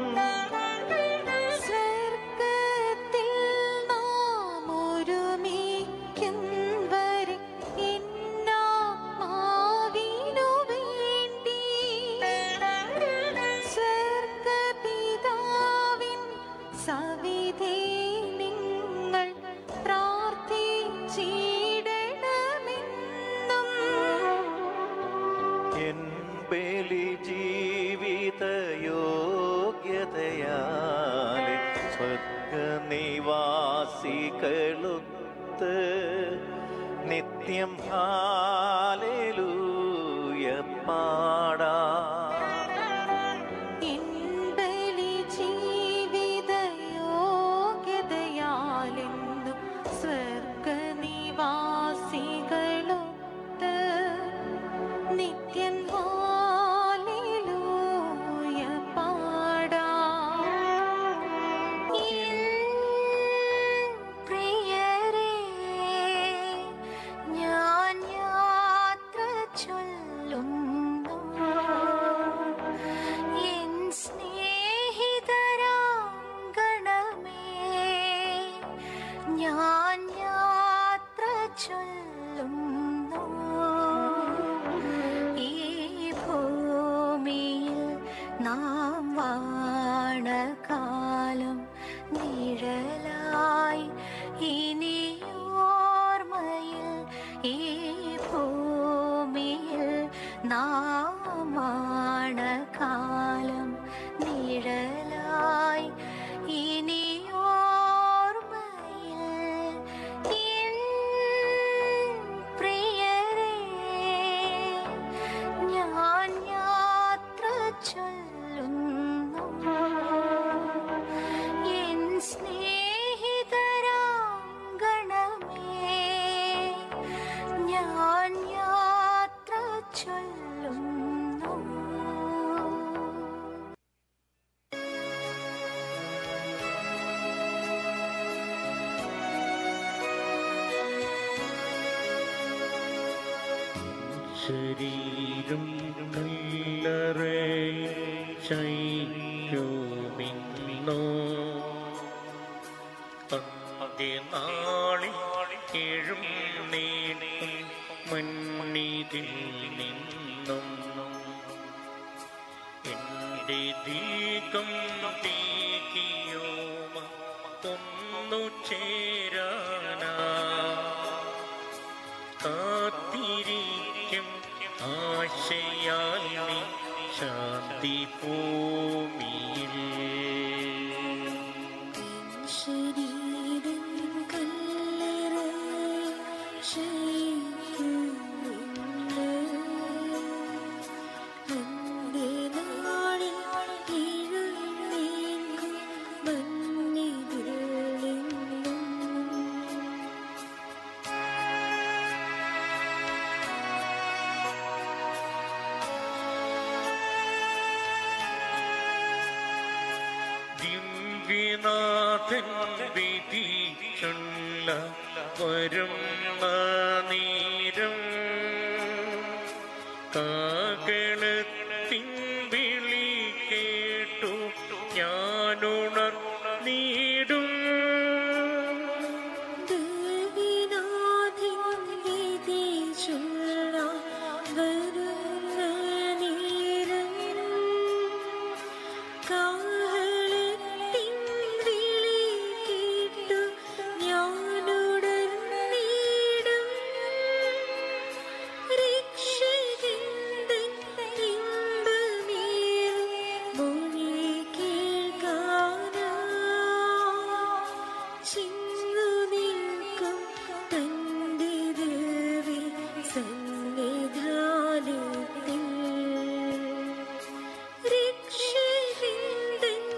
സ്വർഗത്തിൽ നാം ഒരുമിക്കും വരെ എന്നാത്മാവിനു വേണ്ടി സ്വർഗപിതാവിൻ സവിധേ നിങ്ങൾ പ്രാർത്ഥിച്ചിടണമെന്നും എൻ ബലി ജീവിത യോഗ്യതയാലെ സ്വർഗനിവാസികളുത്ത് നിത്യം ഹാലൂയ പാടാ എൻ ബലി ജീവിതയോഗ്യതയാലെന്നും സ്വർഗനിവാസികളൊത്ത് നിത്യം ഹാലേലൂയ പാടാം. എൻ പ്രിയരേ, ഞാൻ യാത്ര ചൊല്ലുന്നു എൻ സ്നേഹിതരാം ഗണമേ ഞാൻ യാത്ര ചൊല്ലുന്നു ഈ ഭൂമിയിൽ നാം വാണകാലം നിഴലായി ഇനിയോർമ്മയിൽ ഈ ഭൂമിയിൽ നാം വാണകാലം നിഴലായി ഇനിയോർമ്മയിൽ എൻ പ്രിയരേ ഞാൻ യാത്ര ചൊല്ലുന്നു എൻ സ്നേഹിതരാം ഗണമേ ഞാൻ യാത്ര ചൊല്ലുന്നു ശരീരം കല്ലറേ ശയിക്കുമിന്നോ നാളിൽ എഴും നേടും മണ്ണിതിൽ നിന്നും എൻ്റെ ദീകം തീകിയോമ ഒന്നു ചേരാനാ കാത്തിരിക്കും ആശയാൽ നീ ശാന്തി ഭൂമിയിൽ ശരീരം കല്ലറ ശയിക്കുമിന്ന് അന്ത്യനാളിൽ എഴുന്നേൽക്കും മണ്ണിതിൽ നിന്നും ദിവ്യനാഥൻ വിധി ചൊല്ല വരും നേരം കാകളത്തിൻ വിളി കേട്ടു ഞാനുണർ നീടും ദേവിനാഥിൻ വിധിച്ചുള്ള വരുന്ന നേരം കാഹളത്തിൻ വിളി കേട്ടു ഞാനുടനീടും രക്ഷകന്റെ ഇമ്പമേറും മൊഴി കേൾക്കാനാ ചിന്നു നിൽക്കും തന്റെ ദേവി സന്നിധാനത്തിൽ രക്ഷകന്റെ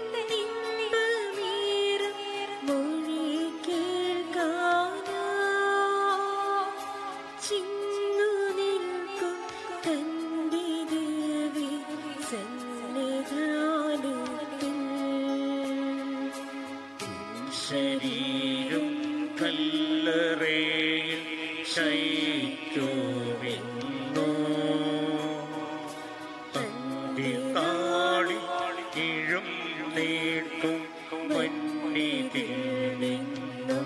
ശരീരം കല്ലറയിൽ ശയിച്ചുവിന്നു തന്തിത്താളി കിഴും നീട്ടും മന്നിതിൽ നിന്നും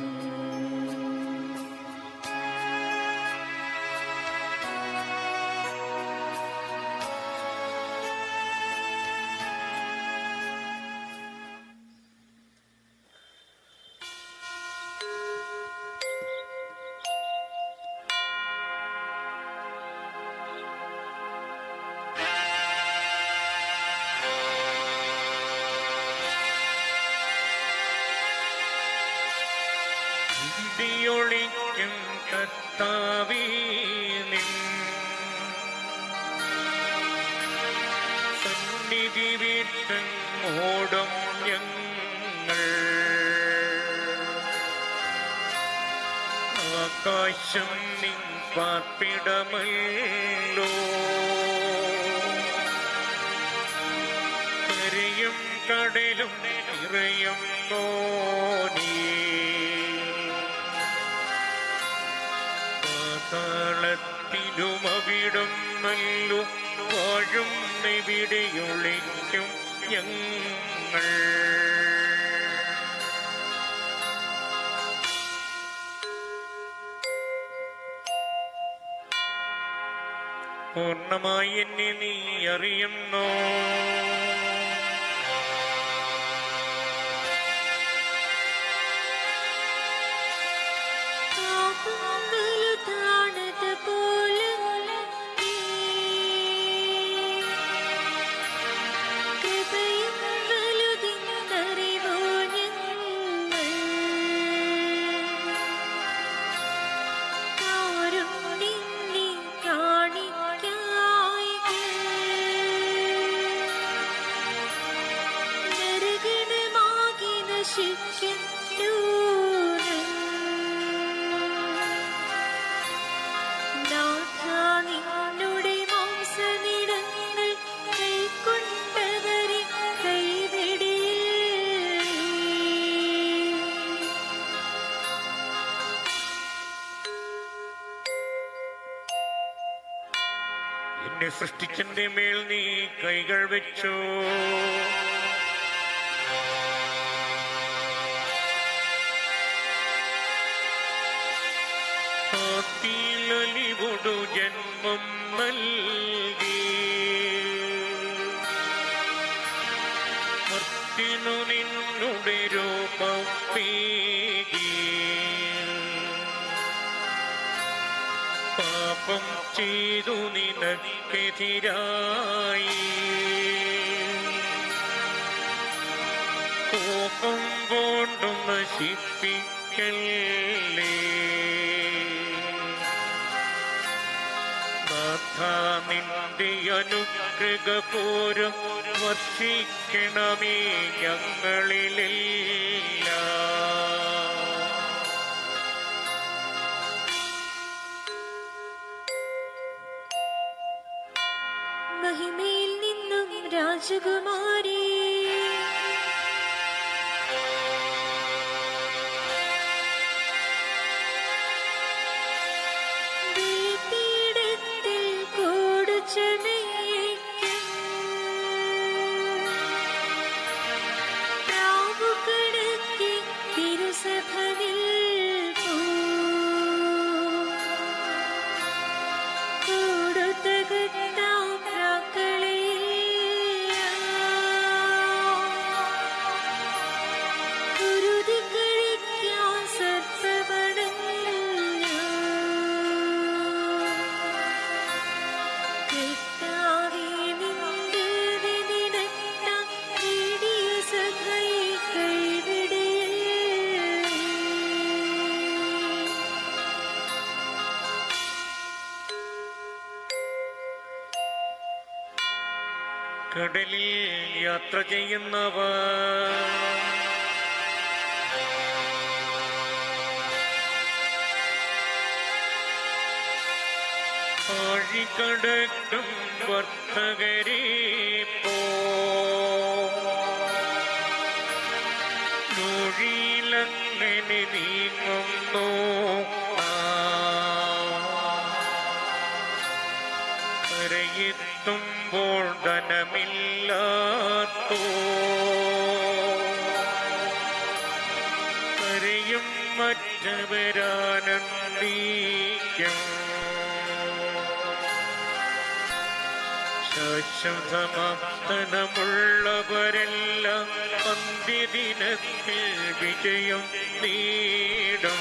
ഇടിയൊളിക്കും കത്താവീ നിൻ സന്നിധി വീട്ടൻ ഓടും ഞങ്ങൾ ആകാശം നിൻ പാർപ്പിടമല്ലോ കരയും കടലും നിറയും നോനീ പാതാളത്തിലും അവിടം നല്ലു വാഴും നിവിടെയൊളിക്കും ഞങ്ങൾ പൂർണ്ണമായി എന്നെ നീ അറിയുന്നു താണത് പോലെ കൃപയും വലുതിന്നറിവോ ഞങ്ങൾ കാരുണ്യം കാണിക്കായി നരകണമാകി നശിക്കുന്നു നാഥ നിന്നുടെ മാംസനിടങ്ങൾ കൈക്കൊണ്ടവരെ കൈവിടില്ല എന്നെ സൃഷ്ടിച്ചന്റെ മേൽ നീ കൈകൾ വെച്ചു ആത്തിലലിവൊടു ജന്മം നൽകി മർത്തിനു നിന്നുടെ രൂപം പീകി പാപം ചെയ്തു നിനക്കെതിരായി കോപം കൊണ്ടും നശിപ്പിക്കല്ലേ നാഥ നിന്റെ അനുഗ്രഹപൂരം വർഷിക്കണമേ ഞങ്ങളിലെല്ലാം മഹിമയിൽ നിന്നും രാജകുമാരി ബലിപീഠത്തിൽ കൂടുചമയ്ക്കും. പ്രാവുകണക്കെ തിരുസഭ നിൽപ്പൂ. കൊടുത്തകത്താം പ്രാക്കളെയില്ല. കുരുതി കഴിക്കാൻ സത്സവണമില്ല. കർത്താവേ, നിന്റെ നിനത്താൽ നേടിയ സഭയെ കൈവിടില്ല. കടലിൽ യാത്ര ചെയ്യുന്നവർ ആഴിക്കടക്കും വർത്തകരെ പോ ചൂഴിയിലങ്ങനെ നീങ്ങുന്നു നാം. കരയെത്തുമ്പോൾ ധനമില്ലാത്തോ കരയും മറ്റവരാനന്ദിക്കും ശാശ്വതമർദ്ദനമുള്ളവരെല്ലാം അന്ത്യദിനത്തിൽ വിജയം നേടും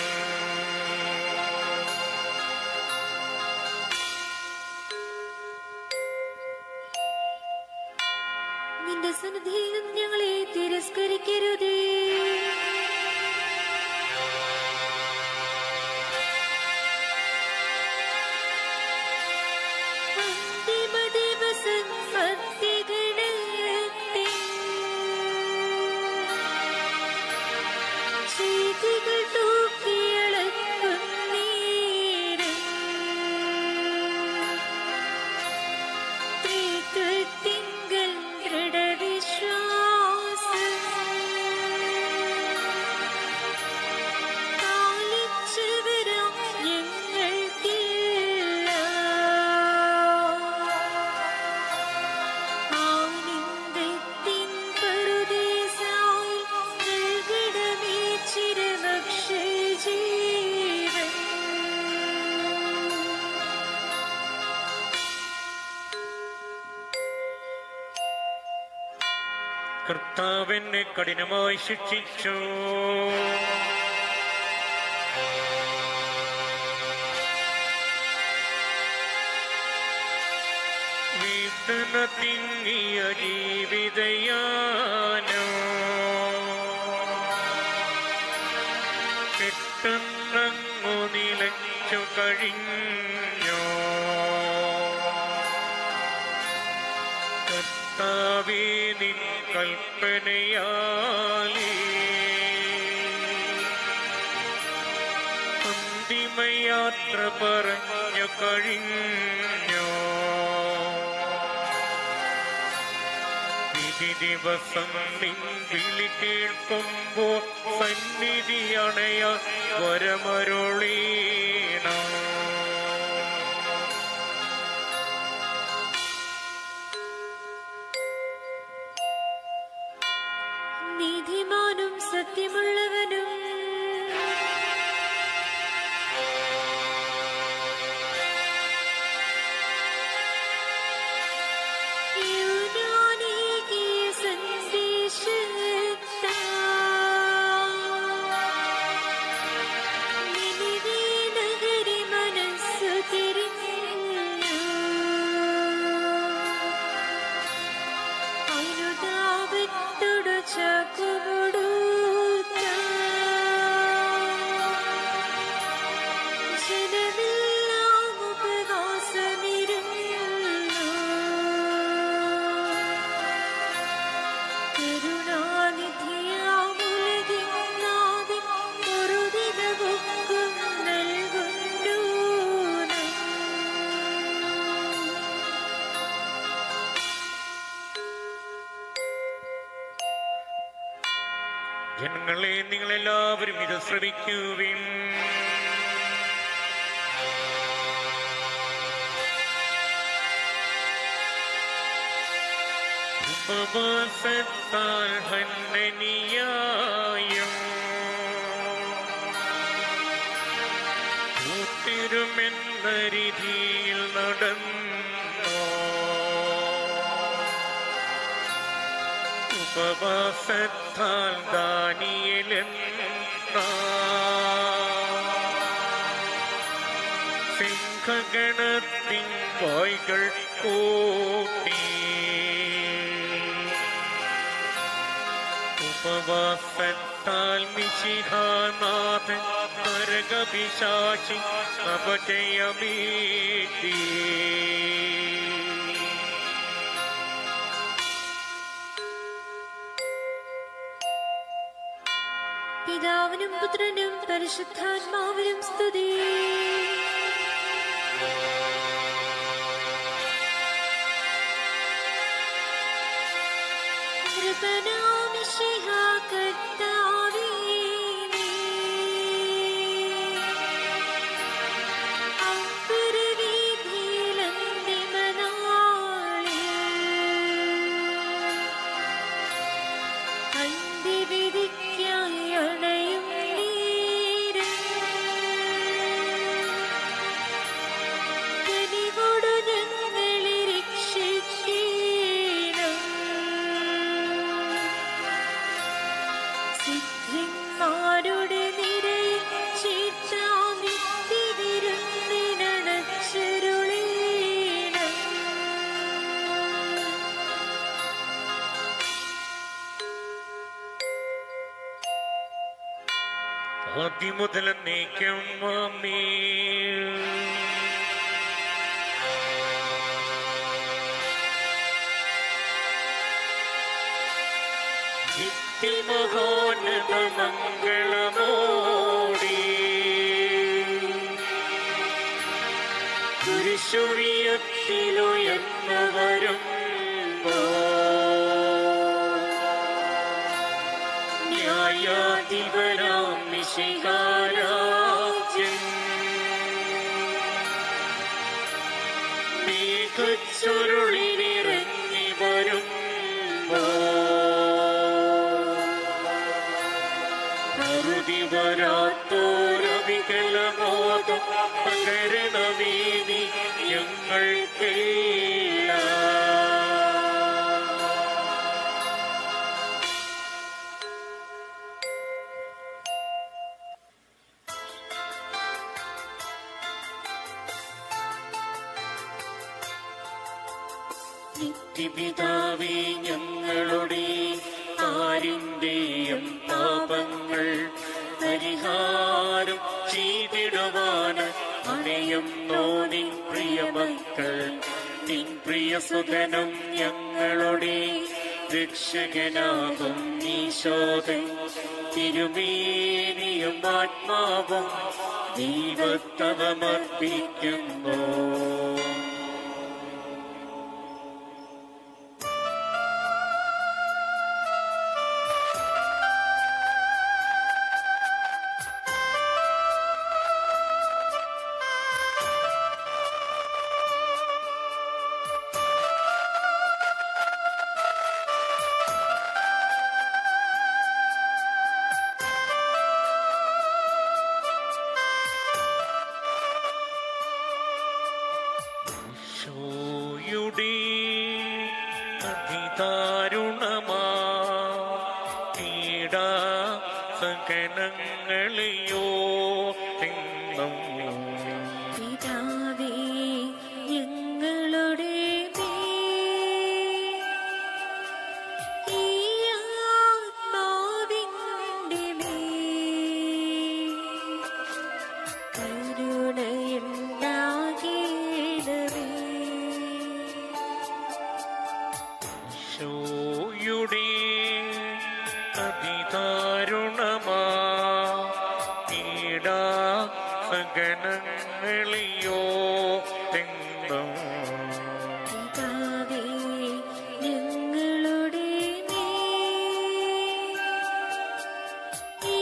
നിന്റെ സന്നിധിയിൽ നിന്ന് ഞങ്ങളെ തിരസ്കരിക്കരുതേ അന്തിമ ദിവസം സത്യഗണത്തിൽ ചെയ്തികൾ തൂക്കിയളക്കുന്നേരം ത്രിത്വത്തിങ്കൽ ദൃഢവിശ്വാസം പാലിച്ചവരാം ഞങ്ങൾക്കില്ല ആനന്ദത്തിൻ പറുദീസായി നൽകണമേ ചിരമക്ഷജീവൻ കർത്താവിനെ കഠിനമായി ശിക്ഷിച്ചു വേദന തിങ്ങിയ ജീവിതയാനോ പെട്ടെന്നങ്ങു നിലച്ചു കഴിഞ്ഞോ കർത്താവേ നിൻ കൽപ്പനയാലേ അന്തിമയാത്ര പറഞ്ഞു കഴിഞ്ഞോ വിധി ദിവസം നിൻ വിളി കേൾക്കുമ്പോൾ സന്നിധി അണയ വരമരുളീണം നീതിമാനും സത്യമുള്ളവനും യൂനാനികീയ സന്ദേശത്താൽ നിനിവേ നഗരി മനസ്സു തിരിഞ്ഞു അനുതാപത്തോടു ചാക്കുകൊടുത്ത ജനമെല്ലാം ഉപവാസമിരുന്നു കരുണാനിധിയാമുലകിന്നാതെ പൊറുതിനവൊക്കും നൽകുന്നു ജനങ്ങളെ നിങ്ങളെല്ലാവരും ഇത് ശ്രമിക്കുവിൻ ഉപവാസത്താൽ ഹന്നനിയായും കൂട്ടിരുമെന്ന രീതിയിൽ നടന്നോ ഉപവാസത്താൽ ദാനിയലൻ സിംഹഗണത്തിൻ വായ്കൾ കൂട്ടി ഉപവാസത്താൽ മിശിഹാനാഥൻ നരകപിശാചി അപജയമീട്ടി പിതാവിനും പുത്രനും പരിശുദ്ധാത്മാവിനും സ്തുതി കർത്താവേ സിദ്ധിന്മാരുടെ നിരയിൽ ചീട്ടാനിത്യവിരുന്നിനണച്ചരുളീണം ആദ്യമുതൽ നീക്കം മാമീ നിത്യമഹോന്നത മംഗളമോടി കുരിശുവിയത്തിലുയർന്നവരും ന്യായാധിപരാം നിശികാരാജ്യം മേഘച്ചുരുളിനിറങ്ങി വരുമ്പോ അറുതി വരാത്തോരവികലമോദം പകരണമേനി ഞങ്ങൾക്കെല്ലാം നിത്യപിതാവേ ഞങ്ങളുടെ ആരിന്റെയും പാപങ്ങൾ പരിഹാരം ചെയ്തിടുവാന് അണയും നിൻ പ്രിയമക്കൾ നിൻ പ്രിയസുതനും ഞങ്ങളുടെ രക്ഷകനാകും ഈശോദൻ തിരുമേനിയും ആത്മാവും ദൈവത്തവമർപ്പിക്കുന്നു ഷോയുടെ അതിദാരുണമാ പീഡാ സകലങ്ങളെയോ തിന്നും പിതാവേ ഞങ്ങളുടെ മേൽ ഈ ആത്മാവിന്റെ മേൽ കരുണയുണ്ടാകേണമേ ഷോയുടെ അതിദാരുണമാ പീഡാ സകലങ്ങളെയോ തിന്നും പിതാവേ ഞങ്ങളുടെ മേൽ ഈ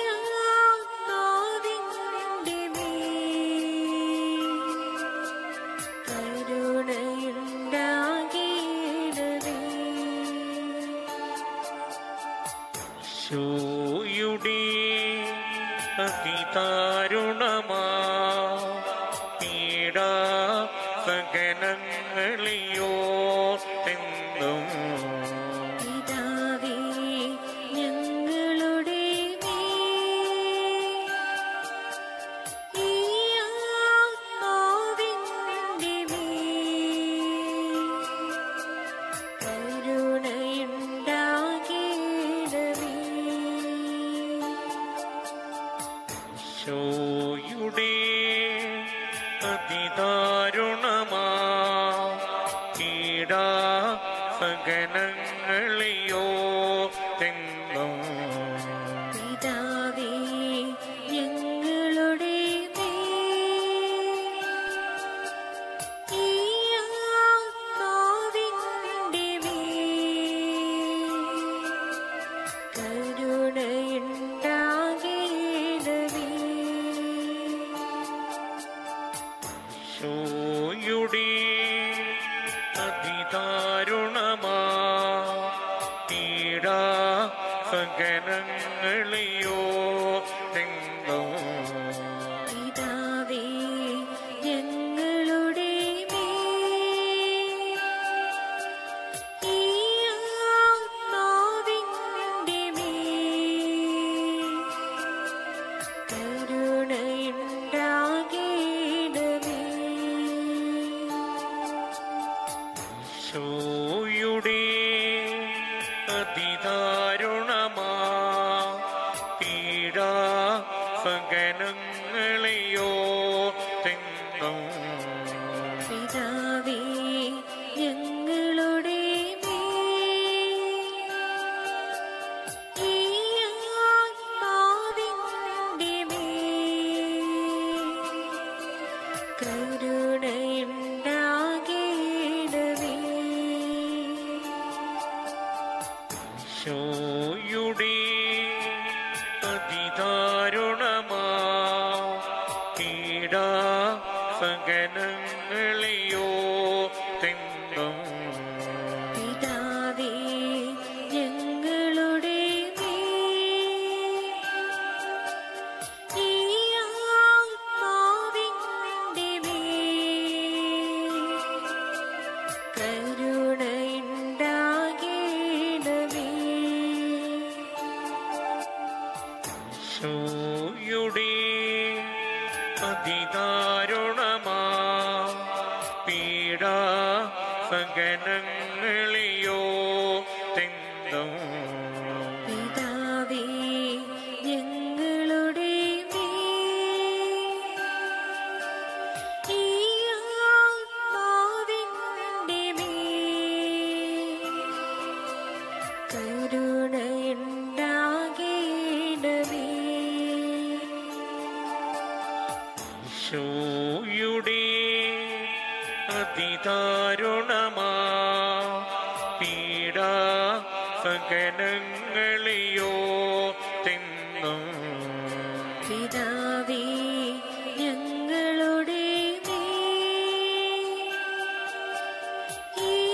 ആത്മാവിന്റെ മേൽ കരുണയുണ്ടാകേണമേ ഷോയുടെ അതിദാരുണമാ പീഡാ സകലങ്ങളെയോ തിന്നും പിതാവേ ഞങ്ങളുടെ മേൽ ഈ ആത്മാവിന്റെ മേൽ കരുണയുണ്ടാകേണമേ ഷോയുടെ അതിദാരുണമാ പീഡാ സകലങ്ങളെയോ തിന്നും പിതാവേ ഞങ്ങളുടെ മേൽ ഈ ആത്മാവിന്റെ മേൽ കരുണയുണ്ടാകേണമേ ഷോയുടെ അതിദാരുണമാ പീഡാ സകലങ്ങളെയോ തിന്നും പിതാവേ ഞങ്ങളുടെ മേൽ ഈ ആത്മാവിന്റെ മേൽ സകനങ്ങളെയോ തെങ്ങും പിതാവേ ഞങ്ങളുടെ മേൽ ഈ ആത്മാവിന്റെ മേൽ കരുണയുണ്ടാകേണമേ ശോയുടെ അതിദാരുണമാ പീഡാ സകനങ്ങളെയോ തെങ്ങും പിതാവേ ഞങ്ങളുടെ മേൽ ഈ ആത്മാവിന്റെ മേൽ കരുണയുണ്ടാകേണമേ ശോയുടെ അതിദാരുണമാ പീഡാ സകനങ്ങളെയോ തെങ്ങും പിതാവേ ഞങ്ങളുടെ മേൽ ഈ ആത്മാവിന്റെ മേൽ കരുണയുണ്ടാകേണമേ ശോയുടെ അതിദാരുണമാ പീഡാ സകനങ്ങളെയോ തെങ്ങും പിതാവേ ഞങ്ങളുടെ മേൽ ഈ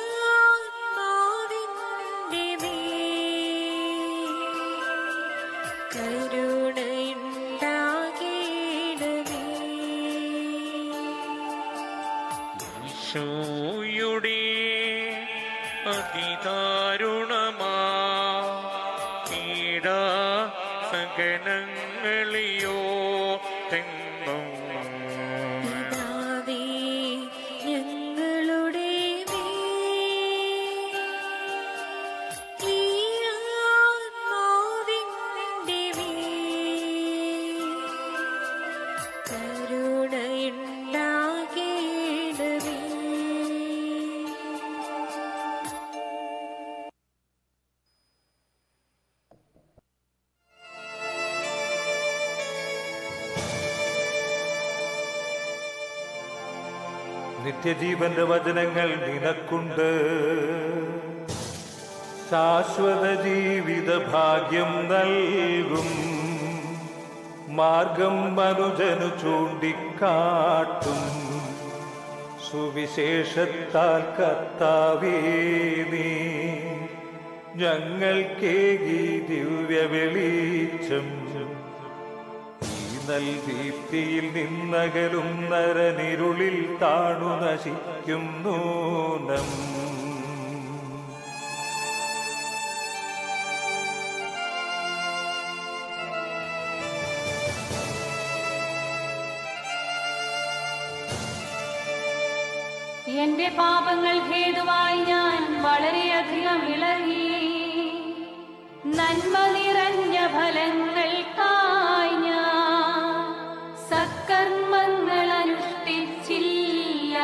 ആത്മാവിന്റെ മേൽ കരുണയുണ്ടാകേണമേ ശോയുടെ അതിദാരുണമാ പീഡാ സകനങ്ങളെയോ തെങ്ങും പിതാവേ ഞങ്ങളുടെ മേൽ ഈ ആത്മാവിന്റെ മേൽ കരുണയുണ്ടാകേണമേ നിത്യജീവന്റെ വചനങ്ങൾ നിനക്കുണ്ട് ശാശ്വത ജീവിത ഭാഗ്യം നൽകും മാർഗം മനുജനു ചൂണ്ടിക്കാട്ടും സുവിശേഷത്താൽ കർത്താവേ നീ ഞങ്ങൾക്കേകി ദിവ്യ വെളിച്ചം ഈ നൽദീപ്തിയിൽ നിന്നകലും നരനിരുളിൽ താണു നശിക്കുന്നു നം എന്റെ പാപങ്ങൾ ഹേതുവായി ഞാൻ വളരെയധികം ഇളകി നന്മ നിറഞ്ഞ ഫലങ്ങൾക്കായി ഞാൻ സത്കർമ്മങ്ങൾ അനുഷ്ഠിച്ചില്ല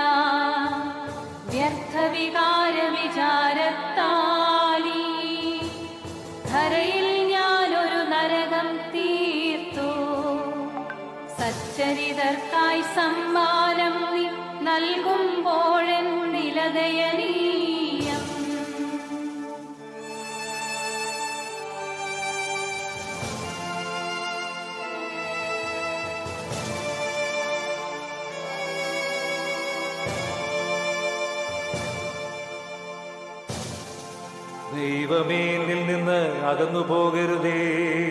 വ്യർത്ഥവികാര വിചാരത്താലി ധരയിൽ ഞാനൊരു നരകം തീർത്തു സച്ചരിതർക്കായി സമ്മാനം നീ നൽകുമ്പോഴൻ നിലദയനീയം ദൈവമേ നിൽ നിന്ന് അകന്നു പോകരുതേ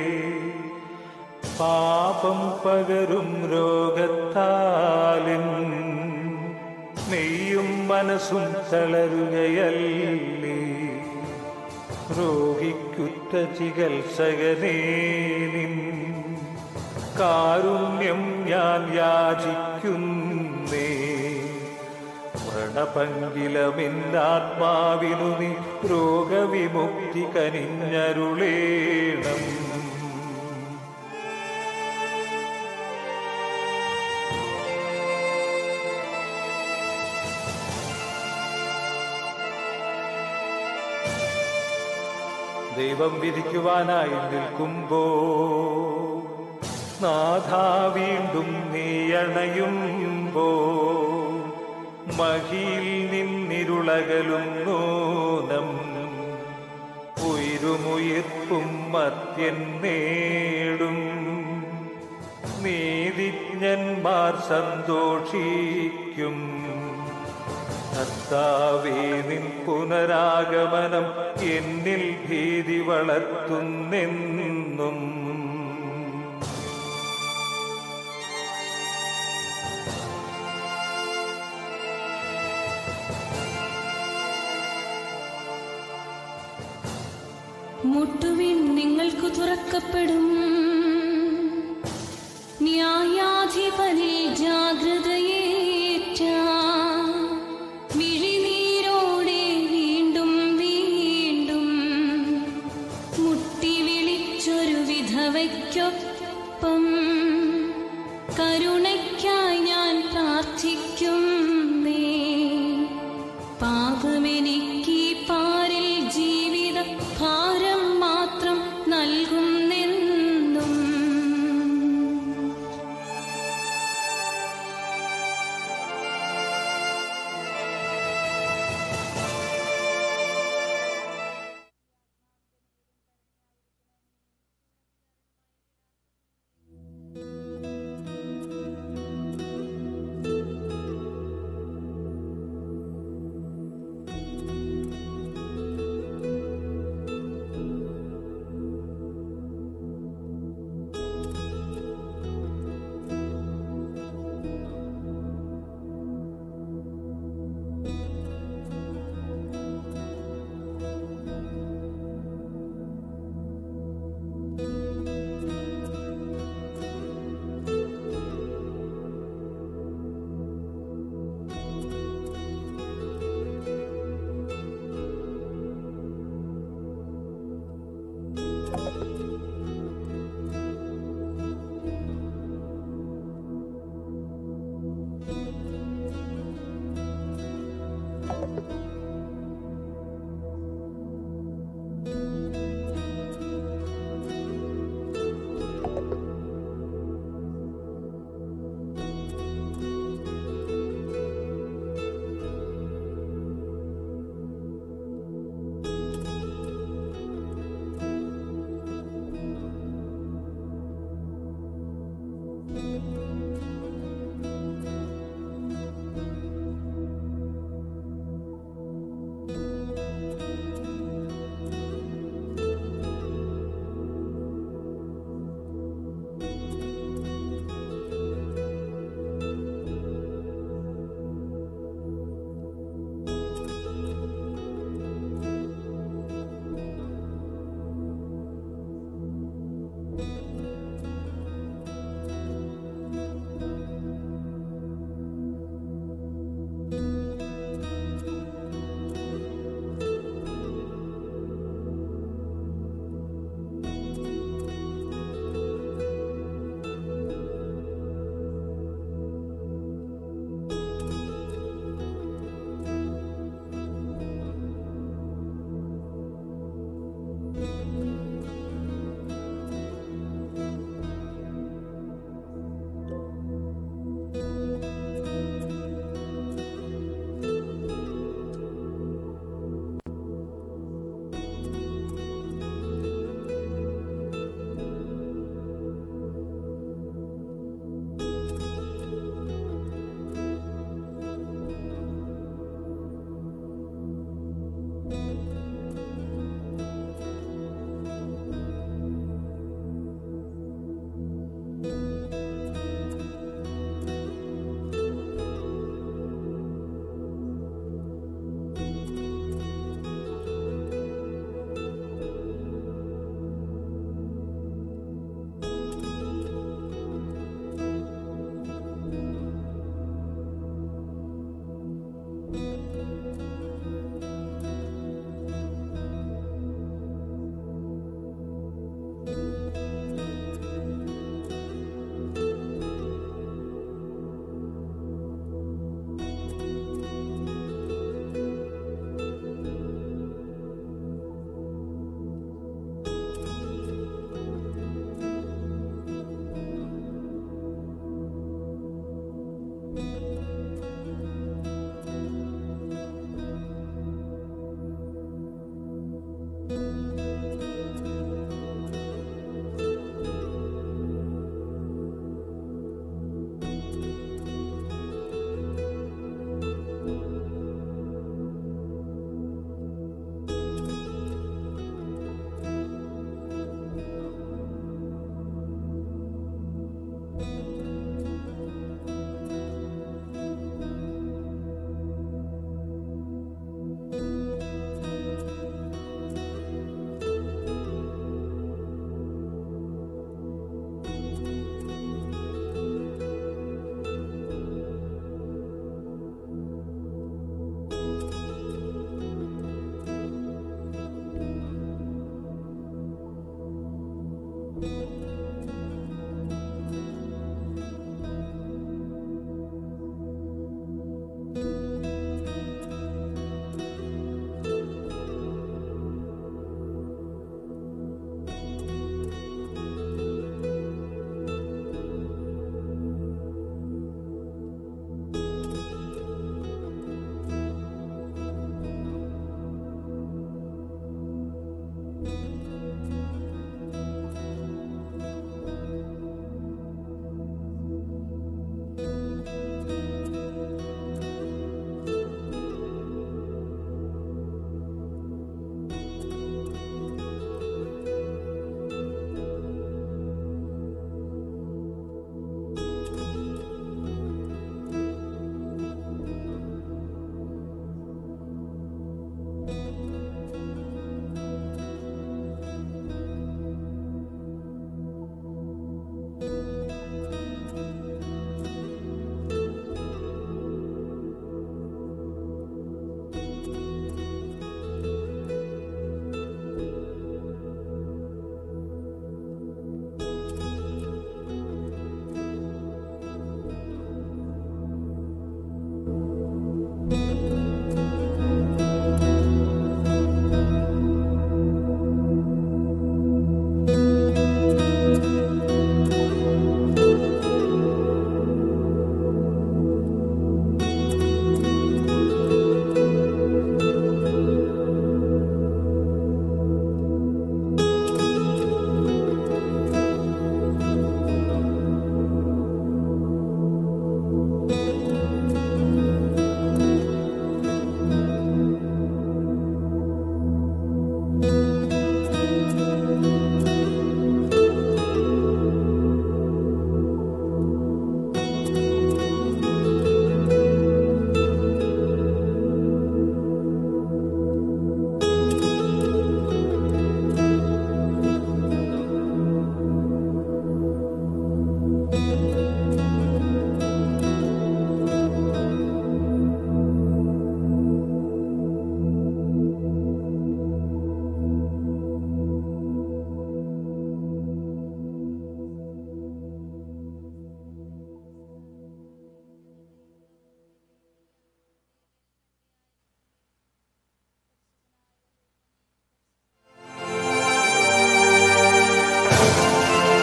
പാപം പകരും രോഗത്താലിൻ നെയ്യും മനസ്സും തളരുകയല്ലേ രോഗിക്കുറ്റ ചികിത്സകനേ നിൻ കാരുണ്യം ഞാൻ യാചിക്കുന്നേ വ്രണപങ്കിലമിന്നാത്മാവിനു നീ രോഗവിമുക്തി കനിഞ്ഞരുളേണം ദൈവം വിധിക്കുവാനായി നിൽക്കുമ്പോ നാഥാ വീണ്ടും നീ അണയുമ്പോ മഹിയിൽ നിന്നിരുളകലും നൂനം ഉയരുമുയിർപ്പും മത്യൻ നേടും നീതിജ്ഞന്മാർ സന്തോഷിക്കും കർത്താവേ നിൻ പുനരാഗമനം എന്നിൽ ഭീതി വളർത്തുന്നെന്നും മുട്ടുവിൻ നിങ്ങൾക്കു തുറക്കപ്പെടും ന്യായാധിപനിൽ ജാഗ്രതയേറ്റ മിഴിനീരോടെ വീണ്ടും വീണ്ടും മുട്ടി വിളിച്ചൊരു വിധവയ്ക്കൊപ്പം കരുണയ്ക്കായി ഞാൻ പ്രാർത്ഥിക്കും പാപമെനിക്ക് പാരിൽ ജീവിത ഭാരം മാത്രം നൽകുന്നെന്നും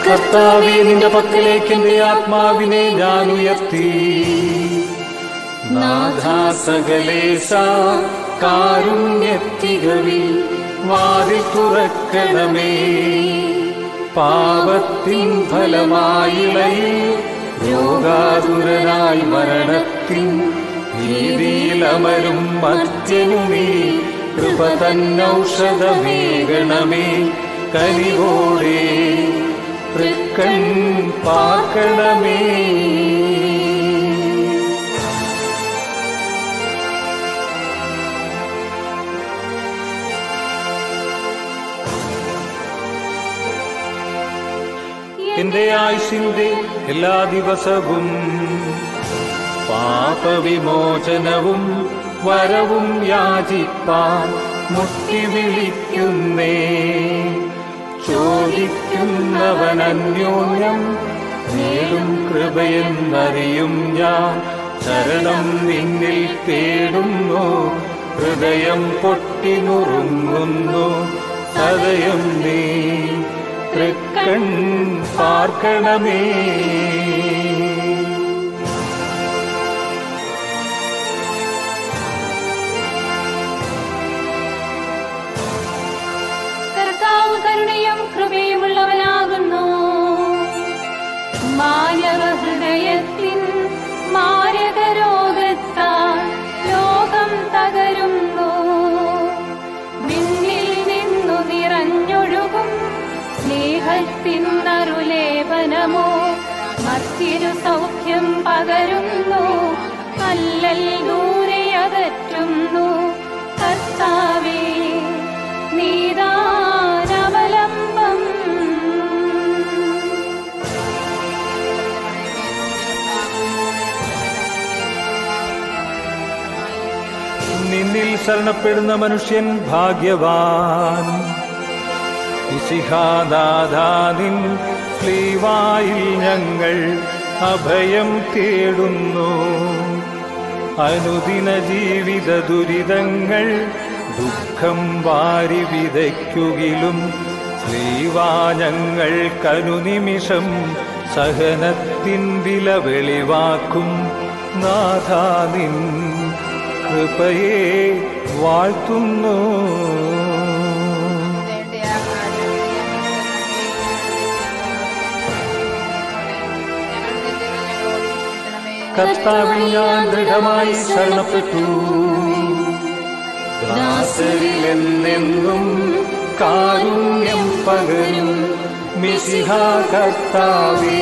കർത്താവെ നിന്റെ പക്കലേക്ക് എന്റെ ആത്മാവിനെ ഞാൻ ഉയർത്തി നാഥാ സകലേശ കാരുണ്യത്തികവിൽ വാതിൽ തുറക്കണമേ പാപത്തിൻ ഫലമായിളയിൽ രോഗാതുരനായി മരണത്തിൻ ഭീതിയിലമരും മധ്യനുമേ കൃപ തന്നൗഷധമേകണമേ കനിവോടെ തൃക്കൺ പാർക്കണമേ എന്റെ ആയുസിന്റെ എല്ലാ ദിവസവും പാപവിമോചനവും വരവും യാചിപ്പാൻ മുട്ടി വിളിക്കുന്നേ ചോദിക്കുന്നവൻ അന്യോന്യം നേടും കൃപയെന്നറിയും ഞാൻ ശരണം നിന്നിൽ തേടുന്നു ഹൃദയം പൊട്ടി നുറുങ്ങുന്നു സദയം നീ തൃക്കൺ പാർക്കണമേ കർത്താവ് കരുണയും കൃപയുമുള്ളവനാകുന്നു മാനവ ഹൃദയത്തിൻ മാരക രോഗത്താൽ ലോകം തകരുന്നു വിണ്ണിൽ നിന്നു നിറഞ്ഞൊഴുകും സ്നേഹത്തിൻ നറുലേപനമോ മത്തിരു സൗഖ്യം പകരുന്നു കല്ലൽ ദൂരെ അകറ്റുന്നു കർത്താവേ നീതാനവലംബം നിന്നിൽ ശരണപ്പെടുന്ന മനുഷ്യൻ ഭാഗ്യവാൻ ഇശിഹാദാദാനിൻ ക്ലീവായിൽ ഞങ്ങൾ അഭയം തേടുന്നു അനുദിന ജീവിത ദുരിതങ്ങൾ ദുഃഖം വാരി വിതയ്ക്കുകിലും ശ്രീവാ ഞങ്ങൾക്കനുനിമിഷം സഹനത്തിൻ വില വെളിവാക്കും നാഥാ നിൻ കൃപയെ വാഴ്ത്തുന്നു കർത്താവിൽ ഞാൻ ദൃഢമായി ശരണപ്പെട്ടു ദാസരിലെന്നെന്നും കാരുണ്യം പകരും മിസിഹ കർത്താവേ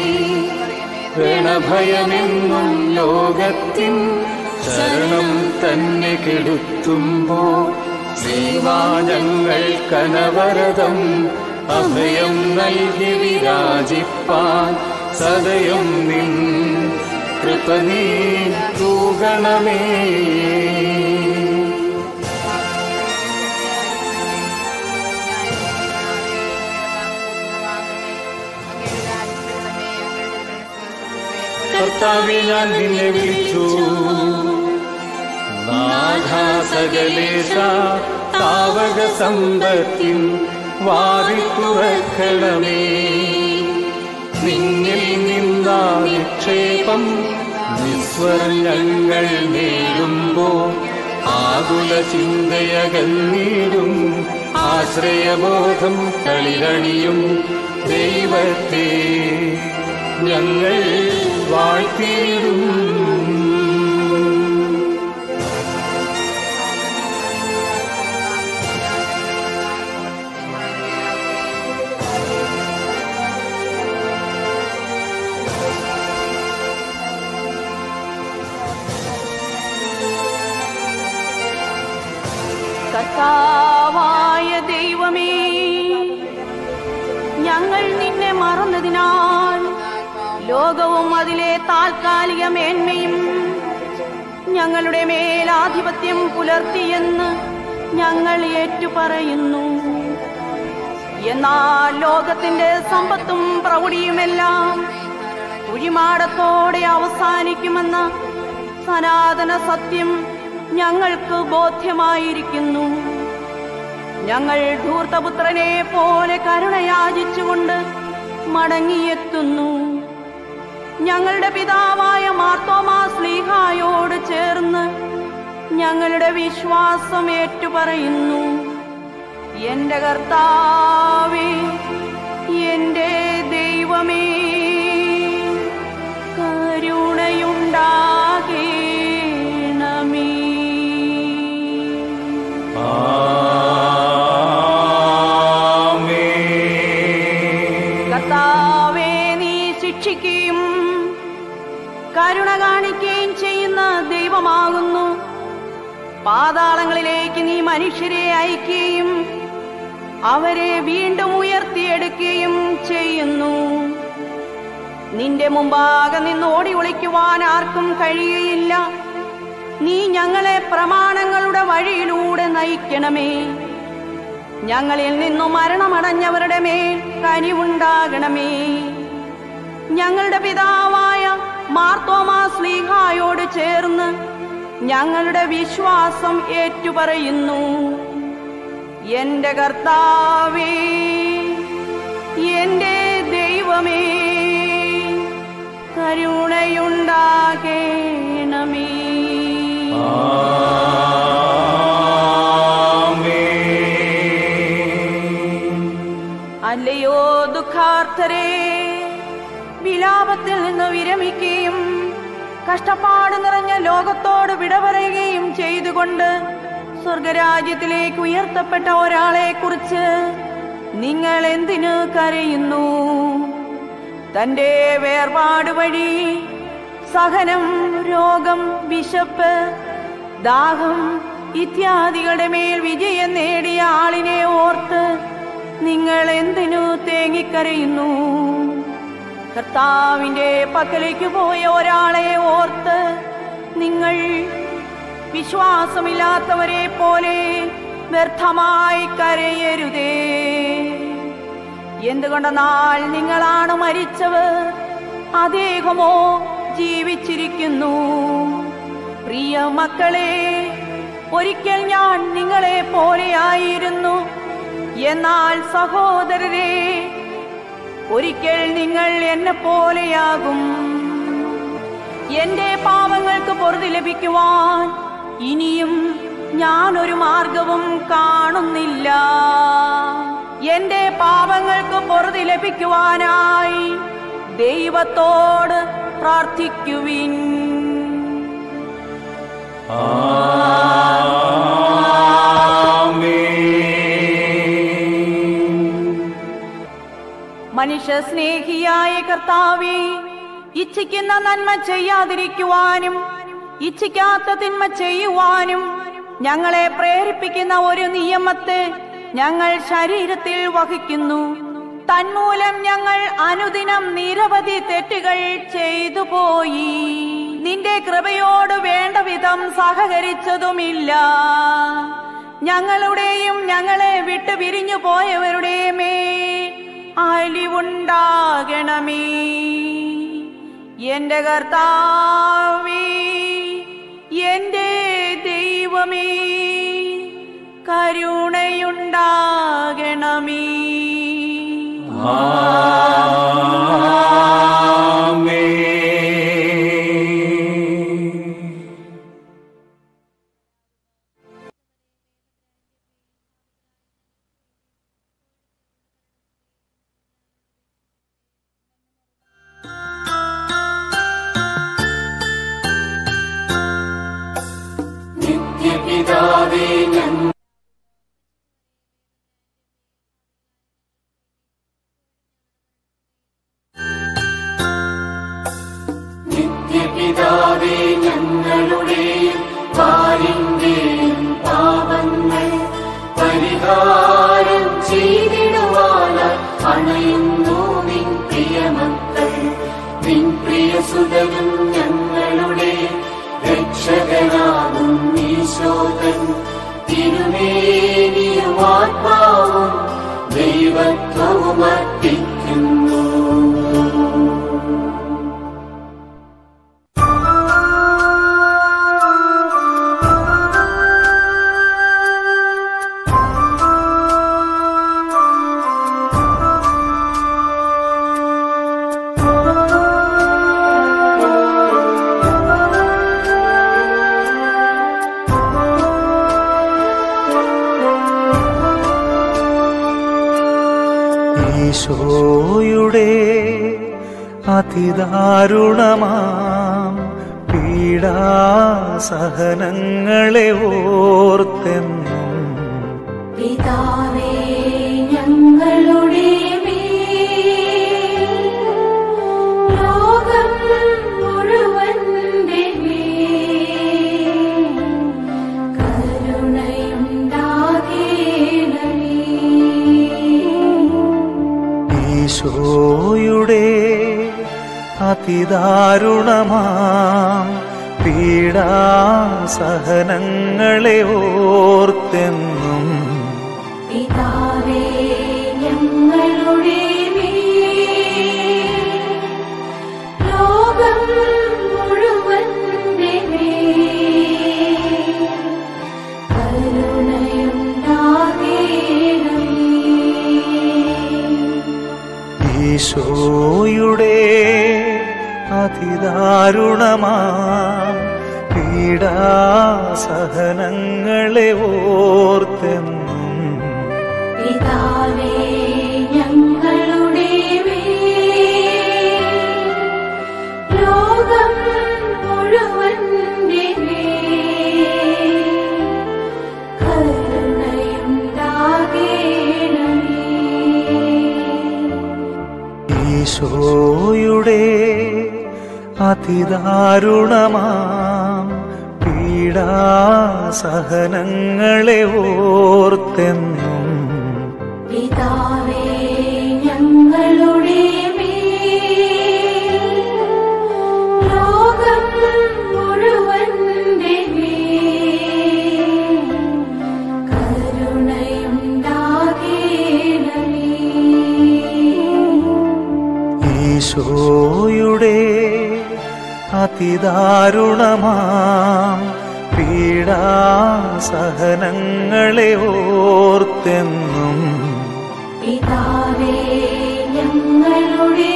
രണഭയമെന്നും ലോകത്തിൻ ശരണം തന്നെ കെടുത്തുമ്പോ ശ്രീവാനങ്ങൾ കനവരതം അഭയം നൽകി വിരാജിപ്പാൻ സദയം നിൻ കൃപ നീ തൂകണമേ കർത്താവെ ഞാൻ നിന്നെ വിളിച്ചു നാഥാ സകലേശ താവക സമ്പത്തിൻ വാതിൽ തുറക്കണമേ നിന്നിൽ നിന്നാ നിക്ഷേപം നിസ്വരങ്ങൾ നേടുമ്പോ ആകുല ചിന്തയകന്നീടും ആശ്രയബോധം കളിരണിയും ദൈവത്തെ ഞങ്ങൾ വാഴ്ത്തിയിടും കർത്താവായ ദൈവമേ ഞങ്ങൾ നിന്നെ മറന്നതിനാൽ ലോകവും അതിലെ താൽക്കാലിക മേന്മയും ഞങ്ങളുടെ മേലാധിപത്യം പുലർത്തിയെന്ന് ഞങ്ങൾ ഏറ്റുപറയുന്നു എന്നാൽ ലോകത്തിന്റെ സമ്പത്തും പ്രൗഢിയുമെല്ലാം കുഴിമാടത്തോടെ അവസാനിക്കുമെന്ന സനാതന സത്യം ഞങ്ങൾക്ക് ബോധ്യമായിരിക്കുന്നു ഞങ്ങൾ ധൂർത്തപുത്രനെ പോലെ കരുണയാചിച്ചുകൊണ്ട് മടങ്ങിയെത്തുന്നു ഞങ്ങളുടെ പിതാവായ മാർത്തോമാ സ്ലീഹായോട് ചേർന്ന് ഞങ്ങളുടെ വിശ്വാസം ഏറ്റുപറയുന്നു എന്റെ കർത്താവേ എന്റെ ദൈവമേ കരുണയുണ്ടാകേണമേ കർത്താവേ നീ ശിക്ഷിക്കുകയും കരുണ കാണിക്കുകയും ചെയ്യുന്ന ദൈവമാകുന്നു പാതാളങ്ങളിലേക്ക് നീ മനുഷ്യരെ അയക്കുകയും അവരെ വീണ്ടും ഉയർത്തിയെടുക്കുകയും ചെയ്യുന്നു നിന്റെ മുമ്പാകെ നിന്ന് ഓടി ഒളിക്കുവാൻ ആർക്കും കഴിയുകയില്ല നീ ഞങ്ങളെ പ്രമാണങ്ങളുടെ വഴിയിലൂടെ നയിക്കണമേ ഞങ്ങളിൽ നിന്നു മരണമടഞ്ഞവരുടെ മേൽ കനിവുണ്ടാകണമേ ഞങ്ങളുടെ പിതാവായ മാർത്തോമാ സ്ലീഹായോട് ചേർന്ന് ഞങ്ങളുടെ വിശ്വാസം ഏറ്റുപറയുന്നു എന്റെ കർത്താവേ എന്റെ ദൈവമേ കരുണയുണ്ടാകേണമേ അല്ലയോ ദുഃഖാർത്ഥരെ വിലാപത്തിൽ നിന്ന് വിരമിക്കുകയും കഷ്ടപ്പാട് നിറഞ്ഞ ലോകത്തോട് വിട പറയുകയും ചെയ്തുകൊണ്ട് സ്വർഗരാജ്യത്തിലേക്ക് ഉയർത്തപ്പെട്ട ഒരാളെ കുറിച്ച് നിങ്ങൾ എന്തിനു കരയുന്നു തന്റെ വേർപാട് വഴി സഹനം രോഗം വിശപ്പ് ദാഹം ഇത്യാദികളുടെ മേൽ വിജയം നേടിയ ആളിനെ ഓർത്ത് നിങ്ങൾ എന്തിനു തേങ്ങിക്കരയുന്നു കർത്താവിന്റെ പക്കലേക്ക് പോയ ഒരാളെ ഓർത്ത് നിങ്ങൾ വിശ്വാസമില്ലാത്തവരെ പോലെ വ്യർത്ഥമായി കരയരുതേ എന്തുകൊണ്ടെന്നാൽ നിങ്ങളാണ് മരിച്ചവർ അദ്ദേഹമോ ജീവിച്ചിരിക്കുന്നു പ്രിയ മക്കളെ ഒരിക്കൽ ഞാൻ നിങ്ങളെ പോലെയായിരുന്നു എന്നാൽ സഹോദരരെ ഒരിക്കൽ നിങ്ങൾ എന്നെ പോലെയാകും എന്റെ പാപങ്ങൾക്ക് പൊറുതി ലഭിക്കുവാൻ ഇനിയും ഞാനൊരു മാർഗവും കാണുന്നില്ല എന്റെ പാപങ്ങൾക്ക് പൊറുതി ലഭിക്കുവാനായി ദൈവത്തോട് പ്രാർത്ഥിക്കുവിൻ മനുഷ്യ സ്നേഹിയായ കർത്താവേ ഇച്ഛിക്കുന്ന നന്മ ചെയ്യാതിരിക്കുവാനും ഇച്ഛിക്കാത്ത തിന്മ ചെയ്യുവാനും ഞങ്ങളെ പ്രേരിപ്പിക്കുന്ന ഒരു നിയമത്തെ ഞങ്ങൾ ശരീരത്തിൽ വഹിക്കുന്നു തന്മൂലം ഞങ്ങൾ അനുദിനം നിരവധി തെറ്റുകൾ ചെയ്തു പോയി നിന്റെ കൃപയോട് വേണ്ട വിധം സഹകരിച്ചതുമില്ല ഞങ്ങളുടെയും ഞങ്ങളെ വിട്ടു പിരിഞ്ഞു പോയവരുടെയും മേൽ അലിവുണ്ടാകണമേ എന്റെ കർത്താവേ എന്റെ ദൈവമേ കരുണയുണ്ടാകണമേ നിത്യപിതാവേ ഞങ്ങൾ നിത്യപിതാവേ ഞങ്ങളുടെയും പാലിന്റെയും പാപങ്ങൾ പരിഹാരം ചെയ്തിടുവാനായി അണയുന്നു നിൻ പ്രിയമക്കൾ നിൻ പ്രിയസുതനും ഞങ്ങളുടെ രക്ഷകനാകും ഈശോതൻ തിരുമേനിയും ആത്മാവും ദൈവത്വവും അർപ്പിക്കുന്നു ഈശോയുടെ അതിദാരുണമാം പീഡാസഹനങ്ങളെ ഓർത്തെന്നും പിതാവേ ഞങ്ങളുടെ ലോകം മുഴുവന്റെ കരുണയുണ്ടാകേണമേ ഈശോയുടെ അതിദാരുണമാം പീഡാസഹനങ്ങളെ ഓർത്തെന്നും പിതാവേ ഞങ്ങളുടെ ലോകം മുഴുവന്റെ കരുണയുണ്ടാകേണമേ ഈശോയുടെ അതിദാരുണമാം പീഡാസഹനങ്ങളെ ഓർത്തെന്നും പിതാവേ ഞങ്ങളുടെ ലോകം മുഴുവന്റെ കരുണയുണ്ടാകേണമേ ഈശോയുടെ അതിദാരുണമാം പീഡാസഹനങ്ങളെ ഓർത്തെന്നും പിതാവേ ഞങ്ങളുടെ ലോകം മുഴുവന്റെ കരുണയുണ്ടാകേണമേ ഈശോയുടെ അതിദാരുണമാം പീഡാസഹനങ്ങളെ ഓർത്തെന്നും പിതാവേ ഞങ്ങളുടെ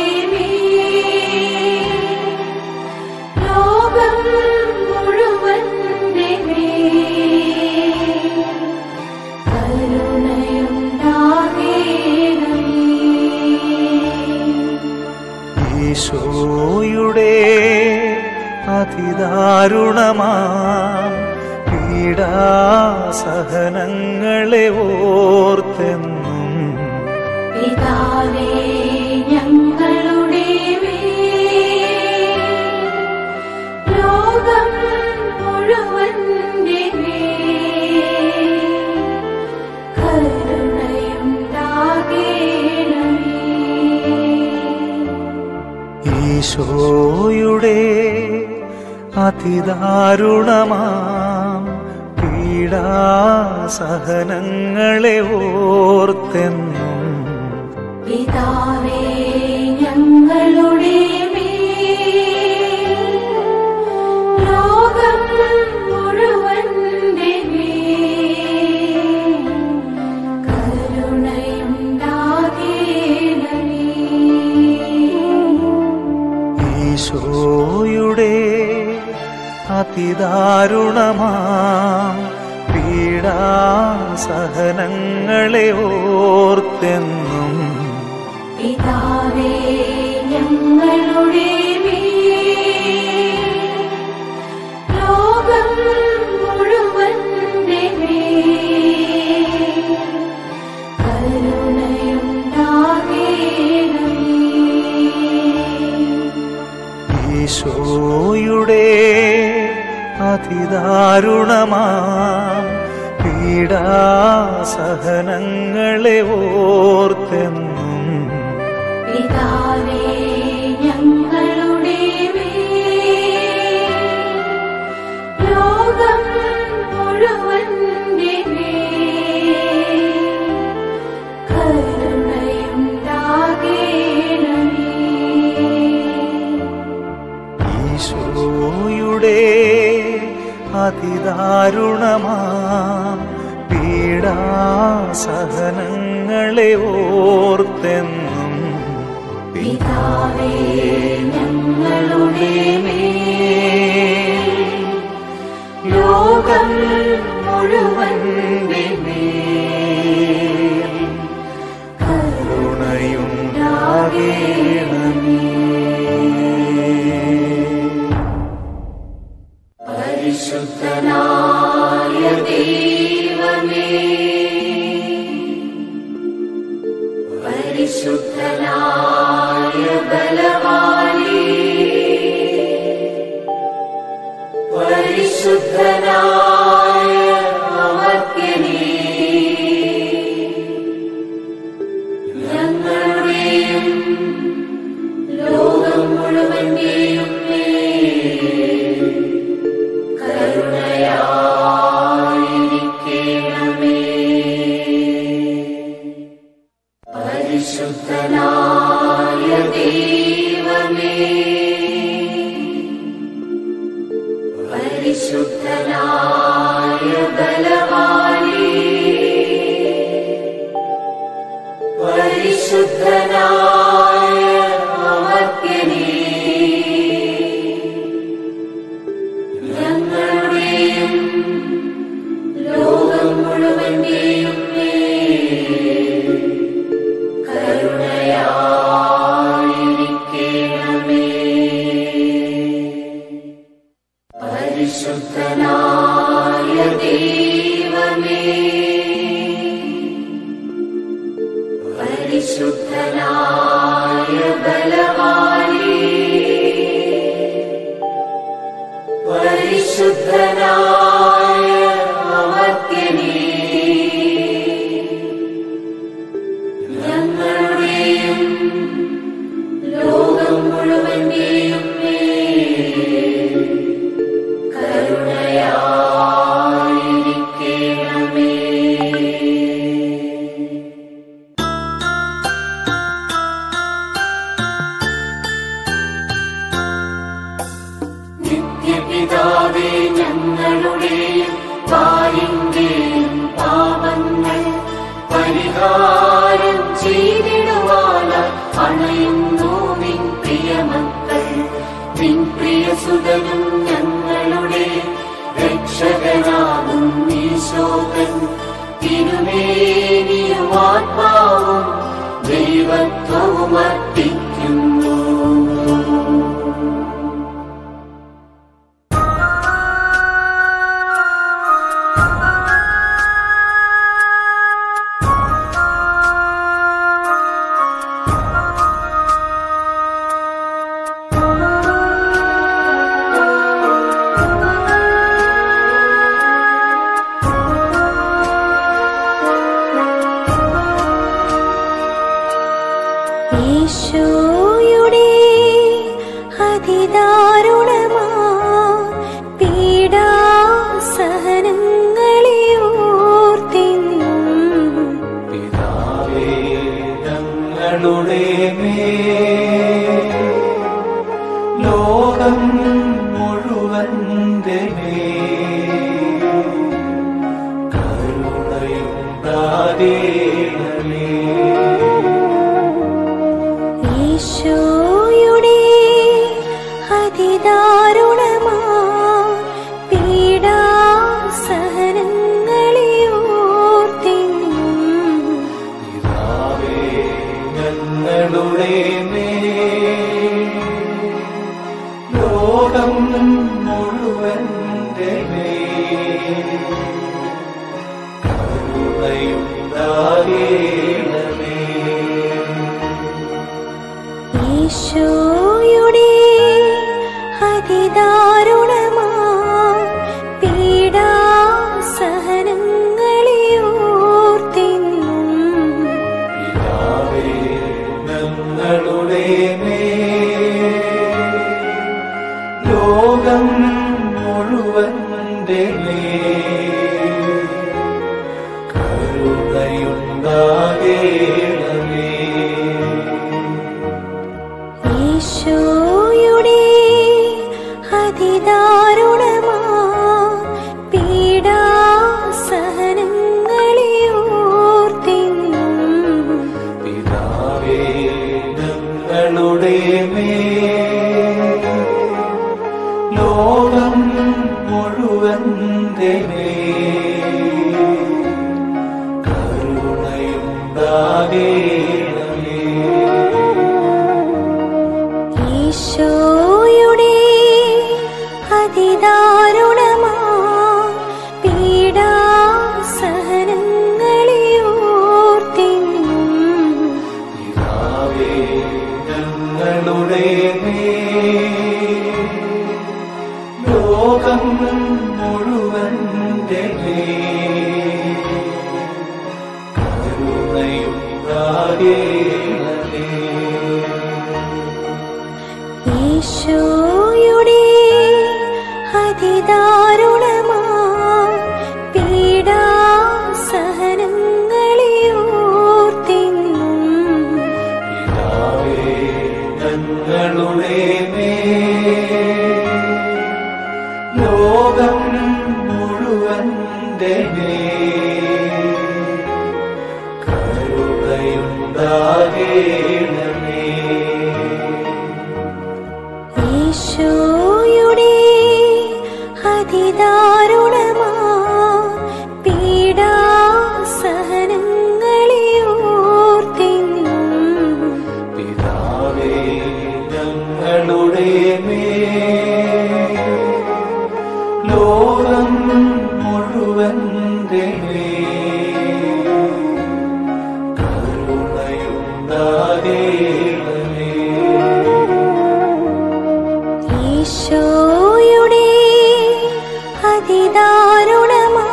ലോകം മുഴുവന്റെ കരുണയുണ്ടാകേണമേ ഈശോയുടെ അതിദാരുണമാം പീഡാസഹനങ്ങളെ ഓർത്തെന്നും പിതാവേ ഞങ്ങളുടെ ലോകം മുഴുവന്റെ കരുണയുണ്ടാകേണമേ ഈശോയുടെ അതിദാരുണമാം പീഡാസഹനങ്ങളെ ഓർത്തെന്നും പിതാവേ ഞങ്ങളുടെ ലോകം മുഴുവന്റെ കരുണയുണ്ടാകേണമേ ഈശോയുടെ അതിദാരുണമാം പീഡാസഹനങ്ങളെ ഓർത്തെന്നും പിതാവേ ഞങ്ങളുടെ ലോകം മുഴുവന്റെ കരുണയുണ്ടാകേണമേ ഈശോയുടെ അതിദാരുണമാം പീഡാസഹനങ്ങളെ ഓർത്തെന്നും പിതാവേ ഞങ്ങളുടെ ലോകം മുഴുവന്റെ കരുണയുണ്ടാകേണമേ ഈശോയുടെ അതിദാരുണമാം പീഡാസഹനങ്ങളെ ഓർത്തെന്നും പിതാവേ ഞങ്ങളുടെ ലോകം മുഴുവന്റെ കരുണയുണ്ടാകേണമേ പരിശുദ്ധനായ ബലവാനേ പരിശുദ്ധനായ അമർത്യനേ ഞങ്ങളുടെയും ലോകം മുഴുവന്റെയും മേൽ കരുണയായിരിക്കണമേ പരിശുദ്ധനായ ദൈവമേ പരിശുദ്ധനായ ബലവാനേ പരിശുദ്ധനായ അമർത്യനേ ഞങ്ങളുടെയും ലോകം മുഴുവന്റെയും മേൽ കരുണയായിരിക്കണമേ പരിശുദ്ധനായ ദൈവമേ പരിശുദ്ധനായ ബലവാനേ പരിശുദ്ധനായ അമർത്യനേ ഞങ്ങളുടെയും ലോകം മുഴുവന്റെയും മേൽ കരുണയായിരിക്കണമേ നിത്യപിതാവേ ഞങ്ങളുടെയും പാലിന്റെയും പാപങ്ങൾ പരിഹാരം ചെയ്തിടുവാനായി അണയുന്നു നിൻ പ്രിയമക്കൾ നിൻ പ്രിയസുതനും ഞങ്ങളുടെ രക്ഷകനാകും ഈശോകൻ തിരുമേനിയും ആത്മാവും ദൈവത്വവും അർപ്പിക്കുന്നു ഈശോയുടെ അതിദാരുണമാ പീഡാസഹനങ്ങളെ ഓർത്തിന്നും പിതാവേ ഞങ്ങളുടെ മേൽ ലോകം മുഴുവന്റെ മേൽ കരുണയുണ്ടാകേണമേ ഈശോയുടെ അതിദാരുണമാ പീഡാസഹനങ്ങളെ ഓർത്തിന്നും പിതാവേ ഞങ്ങളുടെ മേൽ ലോകം മുഴുവന്റെ മേൽ കരുണയുണ്ടാകേണമേ ഈശോയുടെ അതിദാരുണമാ പീഡാസഹനങ്ങളെ ഓർത്തിന്നും പിതാവേ ഞങ്ങളുടെ മേൽ ലോകം മുഴുവന്റെ മേൽ കരുണയുണ്ടാകേണമേ ഈശോയുടെ അതിദാരുണമാ പീഡാസഹനങ്ങളെ ഓർത്തിന്നും പിതാവേ ഞങ്ങളുടെ മേൽ ലോകം മുഴുവന്റെ മേൽ കരുണയുണ്ടാകേണമേ ഈശോയുടെ അതിദാരുണമാ പീഡാസഹനങ്ങളെ ഓർത്തിന്നും പിതാവേ ഞങ്ങളുടെ മേൽ ലോകം മുഴുവന്റെ മേൽ കരുണയുണ്ടാകേണമേ ഈശോയുടെ അതിദാരുണമാ പീഡാസഹനങ്ങളെ ഓർത്തിന്നും പിതാവേ ഞങ്ങളുടെ മേൽ ലോകം മുഴുവന്റെ മേൽ കരുണയുണ്ടാകേണമേ ഈശോയുടെ അതിദാരുണമാ പീഡാസഹനങ്ങളെ ഓർത്തിന്നും പിതാവേ ഞങ്ങളുടെ മേൽ ലോകം മുഴുവന്റെ മേൽ കരുണയുണ്ടാകേണമേ ഈശോയുടെ അതിദാരുണമാ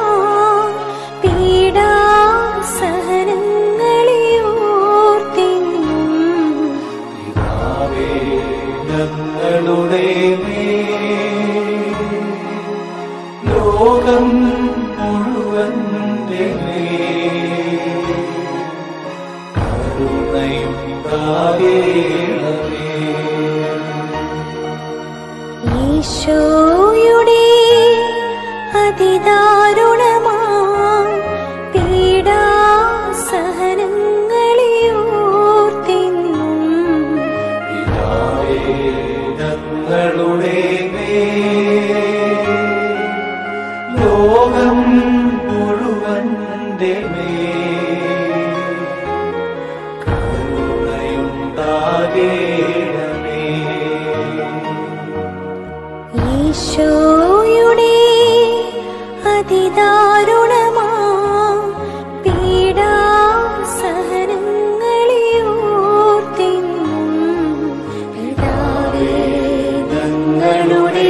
പീഡാസഹനങ്ങളെ ഓർത്തിന്നും പിതാവേ ഞങ്ങളുടെ മേൽ ലോകം മുഴുവന്റെ മേൽ കരുണയുണ്ടാകേണമേ ഈശോയുടെ അതിദാരുണമാ പീഡാസഹനങ്ങളെ ഓർത്തിന്നും പിതാവേ ഞങ്ങളുടെ മേൽ ലോകം മുഴുവന്റെ മേൽ കരുണയുണ്ടാകേണമേ ഈശോയുടെ അതിദാരുണമാ പീഡാസഹനങ്ങളെ ഓർത്തിന്നും പിതാവേ ഞങ്ങളുടെ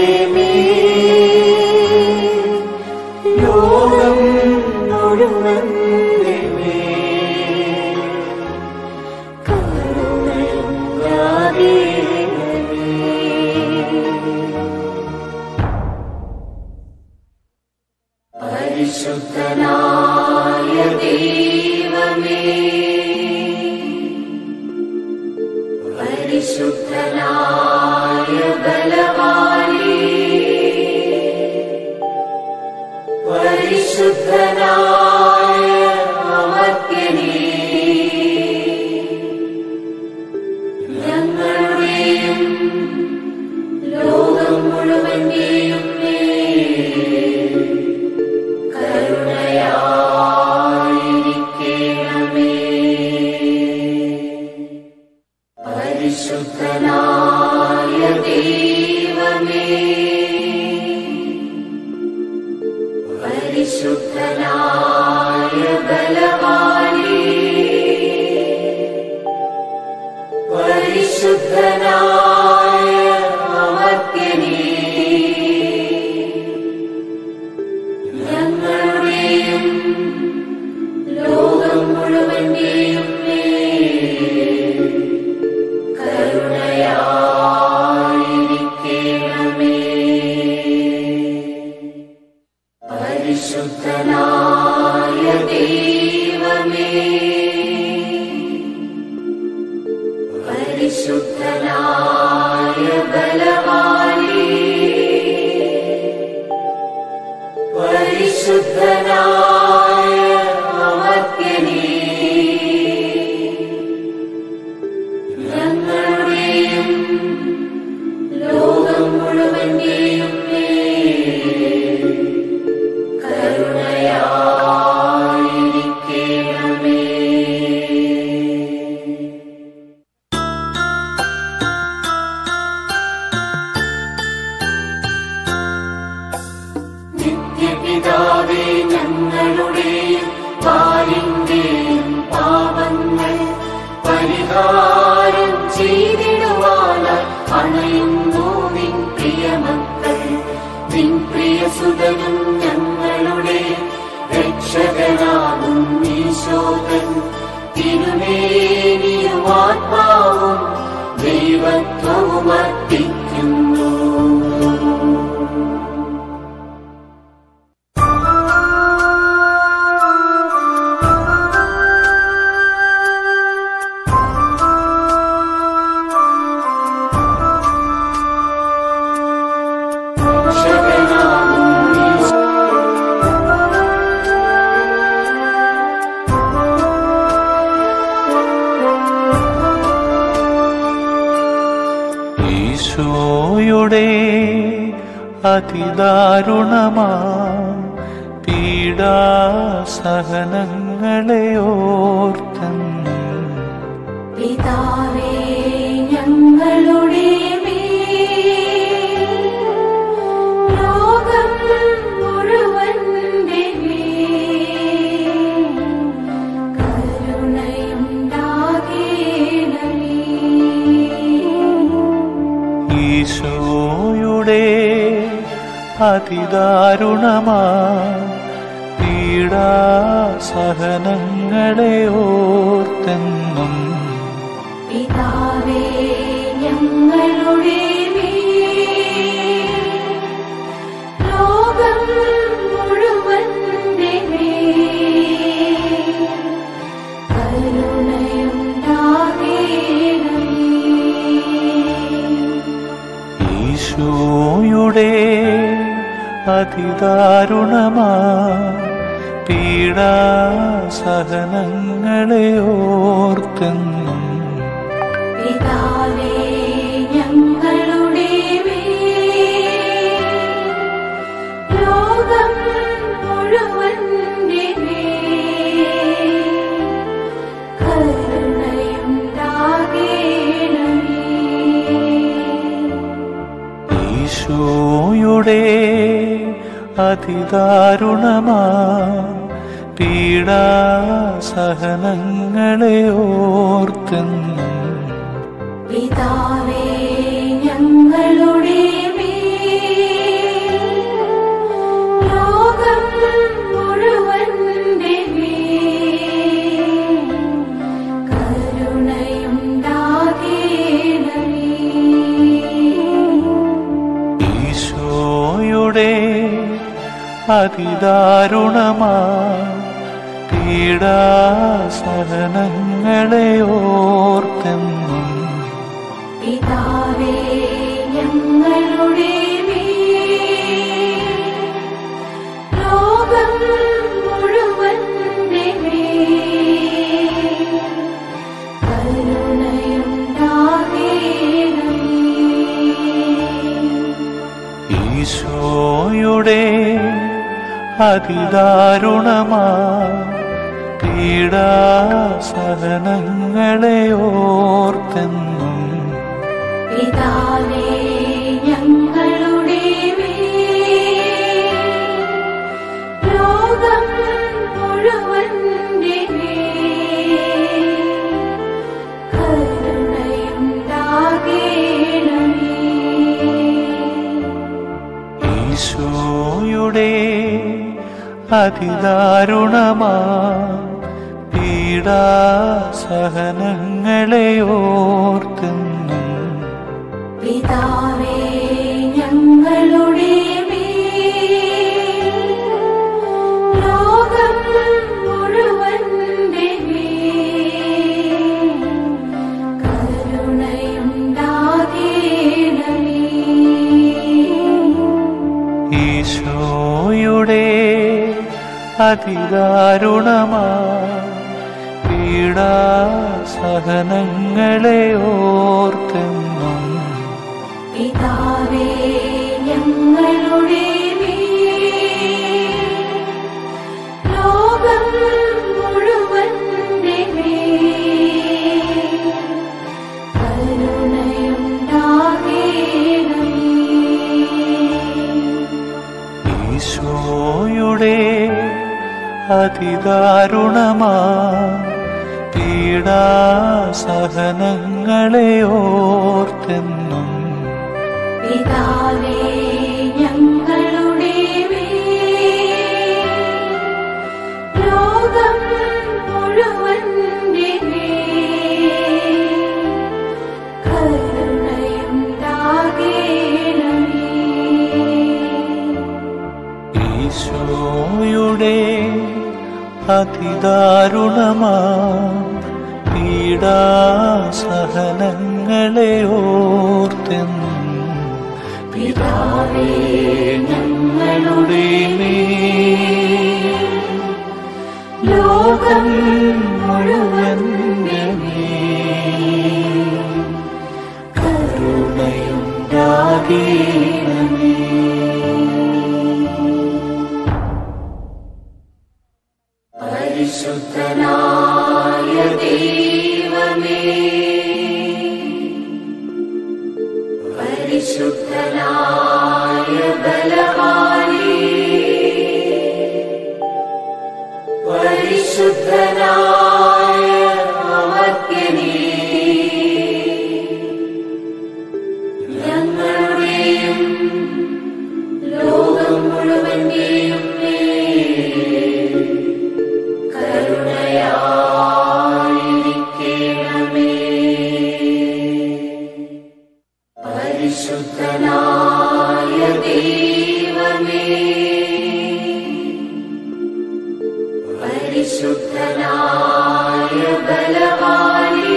മേൽ ലോകം മുഴുവന്റെ മേൽ കരുണയുണ്ടാകേണമേ പരിശുദ്ധനായ ദൈവമേ പരിശുദ്ധനായ ബലവാനേ പരിശുദ്ധനായ അമർത്യനേ ഞങ്ങളുടെയും ലോകം മുഴുവന്റെയും മേൽ കരുണയായിരിക്കണമേ പരിശുദ്ധനായ ദൈവമേ പരിശുദ്ധനായ ബലവാനേ പരിശുദ്ധനായ അമർത്യനേ ഞങ്ങളുടെയും ലോകം മുഴുവന്റെയും മേൽ കരുണയായിരിക്കണമേ പരിശുദ്ധനായ ദൈവമേ പരിശുദ്ധനായ ബലവാനേ പരിശുദ്ധനായ അമർത്യനേ ഞങ്ങളുടെയും ലോകം മുഴുവന്റെയും മേൽ കരുണയായിരിക്കണമേ നിത്യപിതാവേ ഞങ്ങളുടെ സുതനും ഞങ്ങളുടെ രക്ഷകനാകും ഈശോകൻ തിരുമേനിയും ആത്മാവും ദൈവത്വവും അർപ്പിക്കുന്നു രക്ഷകനാകും ഈശോ ഈശോയുടെ അതിദാരുണമാ പീഡാസഹനങ്ങളെ ഓർത്തെന്ന് പിതാവേ ഞങ്ങളുടെ മേൽ ലോകം മുഴുവന്റെ മേൽ കരുണയുണ്ടാകേണമേ ഈശോയുടെ അതിദാരുണമാ പീഡാസഹനങ്ങളെ ഓർത്തെന്നും പിതാവേ ഞങ്ങളുടെ മേൽ ലോകം മുഴുവന്റെ മേൽ കരുണയുണ്ടാകേണമേ ഈശോയുടെ അതിദാരുണമാ പീഡാസഹനങ്ങളെ ഓർത്തെന്നും പിതാവേ ഞങ്ങളുടെ മേൽ ലോകം മുഴുവന്റെ മേൽ കരുണയുണ്ടാകേണമേ ഈശോയുടെ അതിദാരുണമാ പീഡാസഹനങ്ങളെ ഓർത്തെന്നും പിതാവേ ഞങ്ങളുടെ മേൽ ലോകം മുഴുവന്റെ മേൽ കരുണയുണ്ടാകേണമേ ഈശോയുടെ അതിദാരുണമാ പീഡാസഹനങ്ങളെ ഓർത്തെന്നും പിതാവേ ഞങ്ങളുടെ മേൽ ലോകം മുഴുവന്റെ മേൽ കരുണയുണ്ടാകേണമേ ഈശോയുടെ അതിദാരുണമാ പീഡാസഹനങ്ങളെ ഓർത്തെന്നും പിതാവേ ഞങ്ങളുടെ മേൽ ലോകം മുഴുവന്റെ മേൽ കരുണയുണ്ടാകേണമേ ഈശോയുടെ അതിദാരുണമാ പീഡാസഹനങ്ങളെ ഓർത്തെന്നും പിതാവേ ഞങ്ങളുടെ മേൽ ലോകം മുഴുവന്റെ മേൽ കരുണയുണ്ടാകേണമേ ഈശോയുടെ അതിദാരുണമാ പീഡാസഹനങ്ങളെ ഓർത്തെന്നും പിതാവേ ഞങ്ങളുടെ മേൽ ലോകം മുഴുവന്റെ മേൽ കരുണയുണ്ടാകേണമേ ഈശോയുടെ അതിദാരുണമാ പീഡാസഹനങ്ങളെ ഓർത്തെന്നും പിതാവേ ഞങ്ങളുടെ മേൽ ഈശോയുടെ അതിദാരുണമാ പീഡാസഹനങ്ങളെ ഓർത്തെന്നും പിതാവേ ഞങ്ങളുടെ മേൽ ലോകം മുഴുവൻ കരുണയുണ്ടാകേണമേ പരിശുദ്ധനായ ദൈവമേ പരിശുദ്ധനായ ബലവാനേ പരിശുദ്ധനായ അമർത്യനേ ഞങ്ങളുടെയും ലോകം മുഴുവന്റെയും മേൽ കരുണയായിരിക്കണമേ പരിശുദ്ധനായ ദൈവമേ പരിശുദ്ധനായ ബലവാനേ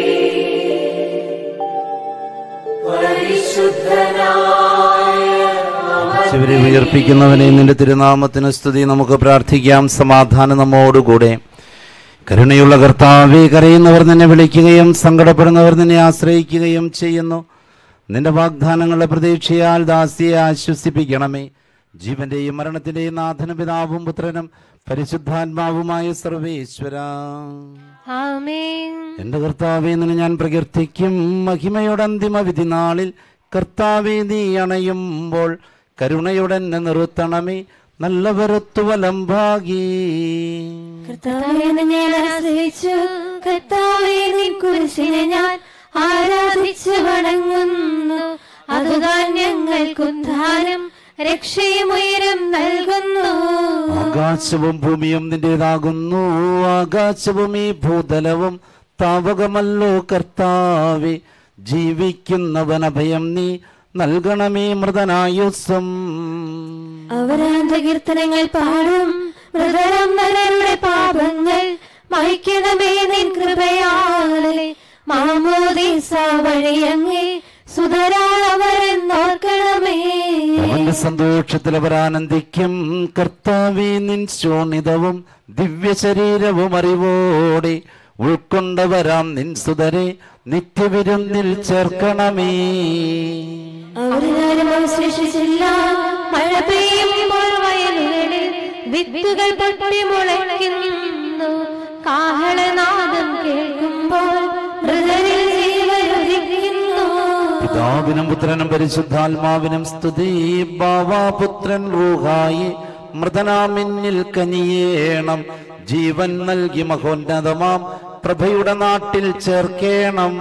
പരിശുദ്ധനായ ശിവരെ ഉയർപ്പിക്കുന്നവനെ നിന്റെ തിരുനാമത്തിന് സ്തുതി നമുക്ക് പ്രാർത്ഥിക്കാം സമാധാനം നമ്മോടുകൂടെ കരുണയുള്ള കർത്താവെ കരയുന്നവർ നിന്നെ വിളിക്കുകയും സങ്കടപ്പെടുന്നവർ നിന്നെ ആശ്രയിക്കുകയും ചെയ്യുന്നു നിന്റെ വാഗ്ദാനങ്ങളുടെ പ്രതീക്ഷയാൽ ദാസിയെ ആശ്വസിപ്പിക്കണമേ ജീവന്റെയും മരണത്തിന്റെയും നാഥന പിതാവും പുത്രനും പരിശുദ്ധാത്മാവുമായ സർവേശ്വര ആമേൻ എന്റെ കർത്താവെ നിന്നെ ഞാൻ പ്രകീർത്തിക്കും മഹിമയുടെ അന്തിമ വിധി നാളിൽ കർത്താവെ നീ അണയുമ്പോൾ കരുണയുടെ എന്നെ നിർത്തണമേ നല്ല വെറുത്തു വലംഭാഗി കർത്താവേ നിന്നെ ഞാൻ ആശ്രയിച്ചു കർത്താവേ നിൻ കുരിശിനെ ഞാൻ ആരാധിച്ചു വണങ്ങുന്നു അതുതാൻ ഞങ്ങൾക്ക് ഉദ്ധാരം രക്ഷയും ഉയരം നൽകുന്നു ആകാശവും ഭൂമിയും നിന്റേതാകുന്നു ആകാശവും ഈ ഭൂതലവും താവകമല്ലോ കർത്താവെ ജീവിക്കുന്നവൻ അഭയം നീ നൽകണമേ മൃതനായുസം അവരാന്റെ കീർത്തനങ്ങൾ പാടും മൃതരം നരരുടെ പാപങ്ങൾ മഹിക്കണമേ നിൻ കൃപയാലെ മാമോദീസ വഴിയങ്ങേ സുതരാൾ അവരെന്നോർക്കണമേ അവന്റെ സന്തോഷത്തിൽ അവർ ആനന്ദിക്കും കർത്താവെ നിൻ ശോണിതവും ദിവ്യ ശരീരവും അറിവോടെ ഉൾക്കൊണ്ടവരാം നിൻ സുതരെ നിത്യവിരുന്നിൽ ചേർക്കണമേ അവരാരും അവശേഷിച്ചില്ല മഴ പെയ്യുമ്പോൾ വയലുകളിൽ വിത്തുകൾ പൊട്ടി മുളയ്ക്കുന്നു കാഹളനാദം കേൾക്കുമ്പോൾ മൃതരിൽ ജീവനുദിക്കുന്നു പിതാവിനും പുത്രനും പരിശുദ്ധാത്മാവിനും സ്തുതി ബാവാപുത്രൻ റൂഹായി മൃതനാമിന്നിൽ കനിയേണം ജീവൻ നൽകി മഹോന്നതമാം പ്രഭയുടെ നാട്ടിൽ ചേർക്കേണം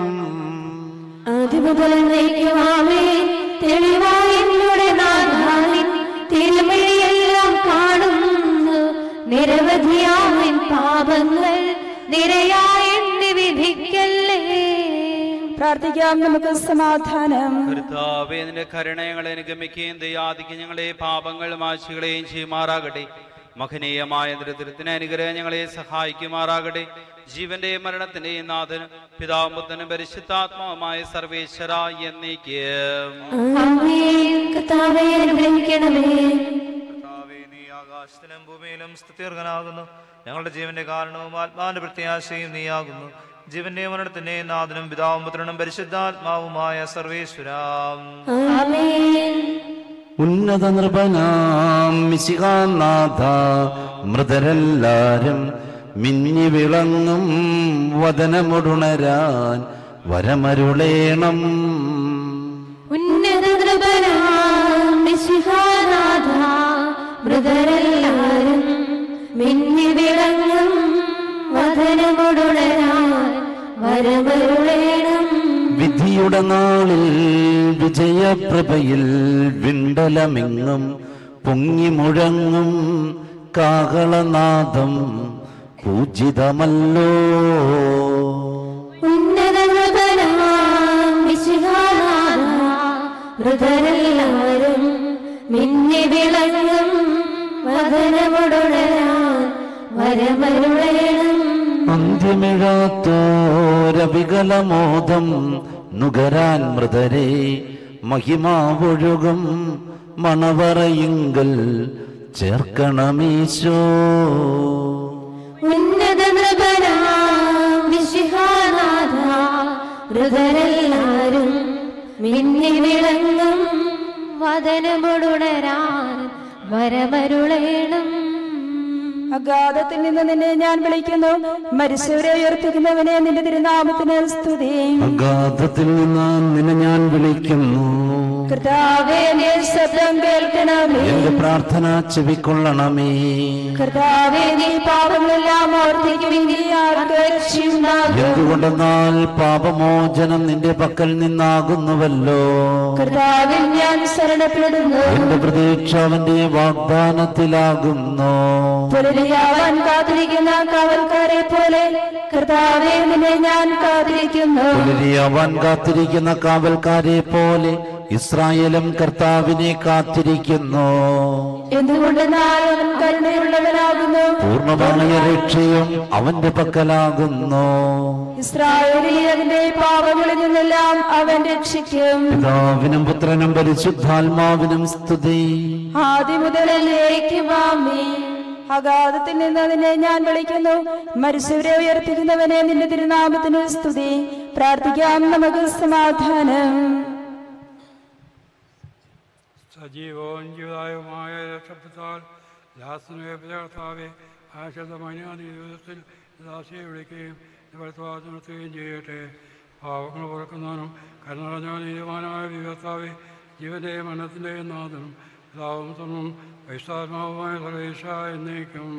ആദ്യമുതൽ നയിക്കുവാമേ തെളിവായി എന്നോട് നാഥാനിൻ തിരുമഴിയെല്ലാം കാണുന്നു നിരവധിയാമിൻ പാപങ്ങൾ നിരയായി എണ്ണി വിധിക്കല്ലേ പ്രാർത്ഥിക്കാം നമുക്ക് സമാധാനം കർത്താവേ നിന്റെ കരുണയങ്ങളെ അനുഗമിക്കുകയും ദയാദിക്ക് ഞങ്ങളെ പാപങ്ങൾ മാശികളെയും ചെയ്യുമാറാകട്ടെ മഹനീയമായ ദരിദ്രത്തിന് അനുഗ്രഹം ഞങ്ങളെ സഹായിക്കുമാറാകട്ടെ ജീവന്റെയും മരണത്തിന്റെയും നാഥനും പിതാവും പുത്രനും പരിശുദ്ധാത്മാവുമായ സർവേശ്വര എന്നേക്കും ആമേൻ കർത്താവേ അനുഗ്രഹിക്കണമേ ആകാശത്തിലും ഭൂമിയിലും സ്തുത്യർഹനാകുന്നു ഞങ്ങളുടെ ജീവന്റെ കാരണവും ആത്മാവിന്റെ പ്രത്യാശയും നീയാകുന്നു ജീവന്റെ മരണത്തിന്റെയും നാഥനും പിതാവും പുത്രനും പരിശുദ്ധാത്മാവുമായ സർവേശ്വരാം ആമേൻ ഉന്നത നൃപനാം മിശികാനാഥ മൃതരെല്ലാരും മിന്നി വിളങ്ങും വദനമുടുണരാൻ വരമരുളേണം ഉന്നത നൃപനാം മിശിഹാനാഥ മൃതരെല്ലാരും മിന്നി വിളങ്ങും വദനമൊടുണരാൻ വരമരുളേണം വിധിയുടെ നാളിൽ വിജയപ്രഭയിൽ വിണ്ടലമെങ്ങും പൊങ്ങി മുഴങ്ങും കാഹളനാദം പൂജിതമല്ലോ മൃതരെല്ലാരും മിന്നി വിളങ്ങും വദനമുടരാൻ വരമരുളേണം അന്ത്യമിഴാത്തോരവികലമോദം നുകരാൻ മൃതരെ മഹിമാവൊഴുകും മണവറയിങ്കൽ ചേർക്കണമീശോ ഉന്നത നൃപനാം വിശിഹാനാഥ മൃതരെല്ലാരും മിന്നി വിളങ്ങും വദനമുടരാൻ വരമരുളേണം അഗാധത്തിൽ നിന്ന് നിന്നെ ഞാൻ വിളിക്കുന്നു മരിച്ചവരെ ഉയർത്തിക്കുന്നവനെ നിന്റെ തിരുനാമത്തിന് സ്തുതി അഗാധത്തിൽ നിന്ന് നിന്നെ ഞാൻ വിളിക്കുന്നു കർത്താവേ നീ ശബ്ദം കേൾക്കണമേ എന്റെ പ്രാർത്ഥന ചെവിക്കൊള്ളണമേ കർത്താവേ നീ പാപങ്ങളെല്ലാം ഓർത്തിക്കുമെങ്കിൽ ആർക്ക് രക്ഷയുണ്ടാകും എന്തുകൊണ്ടെന്നാൽ പാപമോചനം നിന്റെ പക്കൽ നിന്നാകുന്നുവല്ലോ കർത്താവിൽ ഞാൻ ശരണപ്പെടുന്നു എന്റെ പ്രതീക്ഷ അവന്റെ വാഗ്ദാനത്തിലാകുന്നു പുലരിയാവാൻ കാത്തിരിക്കുന്ന കാവൽക്കാരെ പോലെ കർത്താവെ നിന്നെ ഞാൻ കാത്തിരിക്കുന്നു പുലരിയാവാൻ കാത്തിരിക്കുന്ന കാവൽക്കാരെ പോലെ ഇസ്രായേലും കർത്താവിനെ കാത്തിരിക്കുന്നു എന്തുകൊണ്ടെന്നാൽ അവൻ കരുണയുള്ളവനാകുന്നു പൂർണ്ണമായ രക്ഷയും അവന്റെ പക്കലാകുന്നു ഇസ്രായേലിൽ അതിന്റെ പാപങ്ങളിൽ നിന്നെല്ലാം അവൻ രക്ഷിക്കും പിതാവിനും പുത്രനും പരിശുദ്ധാത്മാവിനും സ്തുതി ആദ്യം മുതലേക്കുമാമേ അഗാധത്തിൽ നിന്ന് നിന്നെ ഞാൻ വിളിക്കുന്നു മരിച്ചവരെ ഉയർത്തിക്കുന്നവനെ നിന്റെ തിരുനാമത്തിന് സ്തുതി പ്രാർത്ഥിക്കാം നമുക്ക് സമാധാനം സജീവവും ജീവദായവുമായ രക്ഷപ്പെട്ടാൽ ദാസനെ കർത്താവെ ആശതമായ ജീവിതത്തിൽ ദാസിയെ വിളിക്കുകയും നിവർത്തുവാൻ നിർത്തുകയും ചെയ്യട്ടെ പാവങ്ങൾ പുറക്കുന്നവനും കരുണറഞ്ഞ നീതിമാനായ വികർത്താവെ ജീവന്റെയും മരണത്തിൻ്റെയും നാഥനും പിതാവും തുണും വൈശാത്മാവുമായ സർവേശ എന്നേക്കും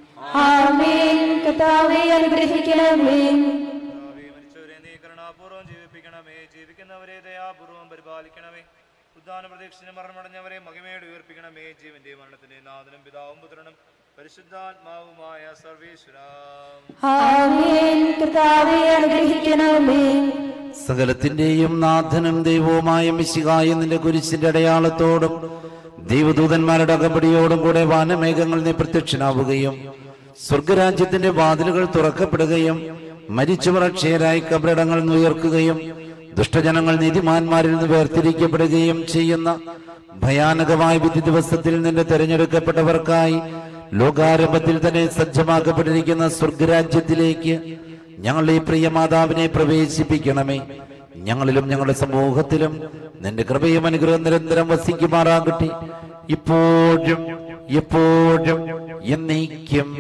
ആമേൻ കർത്താവെ അനുഗ്രഹിക്കണമേ മരിച്ചവരെ നീ കരുണാപൂർവ്വം ജീവിപ്പിക്കണമേ ജീവിക്കുന്നവരെ ദയാപൂർവ്വം പരിപാലിക്കണമേ ഉദ്ധാന പ്രതീക്ഷിന് മരണമടഞ്ഞവരെ മഹിമയോട് ഉയർപ്പിക്കണമേ ജീവന്റെ മരണത്തിന്റെ നാഥനും പിതാവും പുത്രനും പരിശുദ്ധാത്മാവുമായ സർവേശ്വരാം ആമേൻ കർത്താവെ അനുഗ്രഹിക്കണമേ സകലത്തിന്റെയും നാഥനും ദൈവവുമായ മിശികായ നിന്റെ കുരിശിന്റെ അടയാളത്തോടും ദൈവദൂതന്മാരുടെ അകമ്പടിയോടും കൂടെ വാനമേഘങ്ങൾ നീ പ്രത്യക്ഷനാവുകയും സ്വർഗരാജ്യത്തിന്റെ വാതിലുകൾ തുറക്കപ്പെടുകയും മരിച്ചവർ അക്ഷയരായി കബറിടങ്ങൾ ഉയർക്കുകയും ദുഷ്ടജനങ്ങൾ നീതിമാന്മാരിൽ നിന്ന് വേർതിരിക്കപ്പെടുകയും ചെയ്യുന്ന ഭയാനകമായ വിധി ദിവസത്തിൽ നിന്റെ തെരഞ്ഞെടുക്കപ്പെട്ടവർക്കായി ലോകാരംഭത്തിൽ തന്നെ സജ്ജമാക്കപ്പെട്ടിരിക്കുന്ന സ്വർഗരാജ്യത്തിലേക്ക് ഞങ്ങളുടെ ഈ പ്രിയ മാതാവിനെ പ്രവേശിപ്പിക്കണമേ ഞങ്ങളിലും ഞങ്ങളുടെ സമൂഹത്തിലും നിന്റെ കൃപയും അനുഗ്രഹം നിരന്തരം വസിക്കുമാറാകട്ടെ ഇപ്പോഴും എപ്പോഴും എന്നേക്കും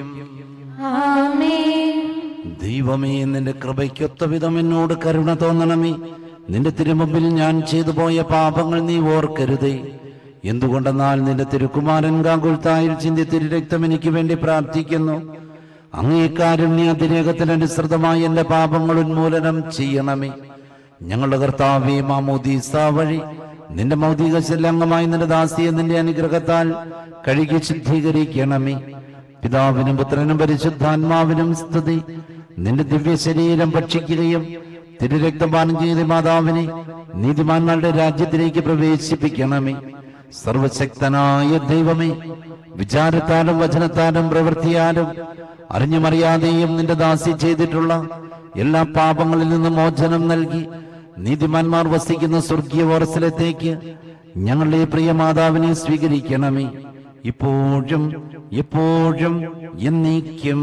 ആമേൻ ദൈവമേ നിന്റെ കൃപയ്ക്കൊത്ത വിധം എന്നോട് കരുണ തോന്നണമേ നിന്റെ തിരുമുമ്പിൽ ഞാൻ ചെയ്തു പോയ പാപങ്ങൾ നീ ഓർക്കരുതേ എന്തുകൊണ്ടെന്നാൽ നിന്റെ തിരുക്കുമാരൻ കാകുൽത്തായിൽ ചിന്തി തിരുരക്തം എനിക്ക് വേണ്ടി പ്രാർത്ഥിക്കുന്നു അങ്ങേ കാരുണ്യ അതിരേകത്തിനനുസൃതമായി എന്റെ പാപങ്ങൾ ഉന്മൂലനം ചെയ്യണമേ ഞങ്ങളുടെ കർത്താവേ മാമോദീസ വഴി നിന്റെ മൗതിക ശല്യംഗമായി നിന്റെ ദാസിയെ നിന്റെ അനുഗ്രഹത്താൽ കഴുകി ശുദ്ധീകരിക്കണമേ പിതാവിനും പുത്രനും പരിശുദ്ധാത്മാവിനും സ്തുതി നിന്റെ ദിവ്യ ശരീരം ഭക്ഷിക്കുകയും തിരുരക്തപാനം ചെയ്ത മാതാവിനെ നീതിമാന്മാരുടെ രാജ്യത്തിലേക്ക് പ്രവേശിപ്പിക്കണമേ സർവശക്തനായ ദൈവമേ വിചാരത്താലും വചനത്താലും പ്രവൃത്തിയാലും അറിഞ്ഞുമറിയാതെയും നിന്റെ ദാസി ചെയ്തിട്ടുള്ള എല്ലാ പാപങ്ങളിൽ നിന്നും മോചനം നൽകി നീതിമാന്മാർ വസിക്കുന്ന സ്വർഗീയ വോറസിലത്തേക്ക് ഞങ്ങളുടെ പ്രിയ മാതാവിനെ സ്വീകരിക്കണമേ ഇപ്പോഴും എപ്പോഴും എന്നേക്കും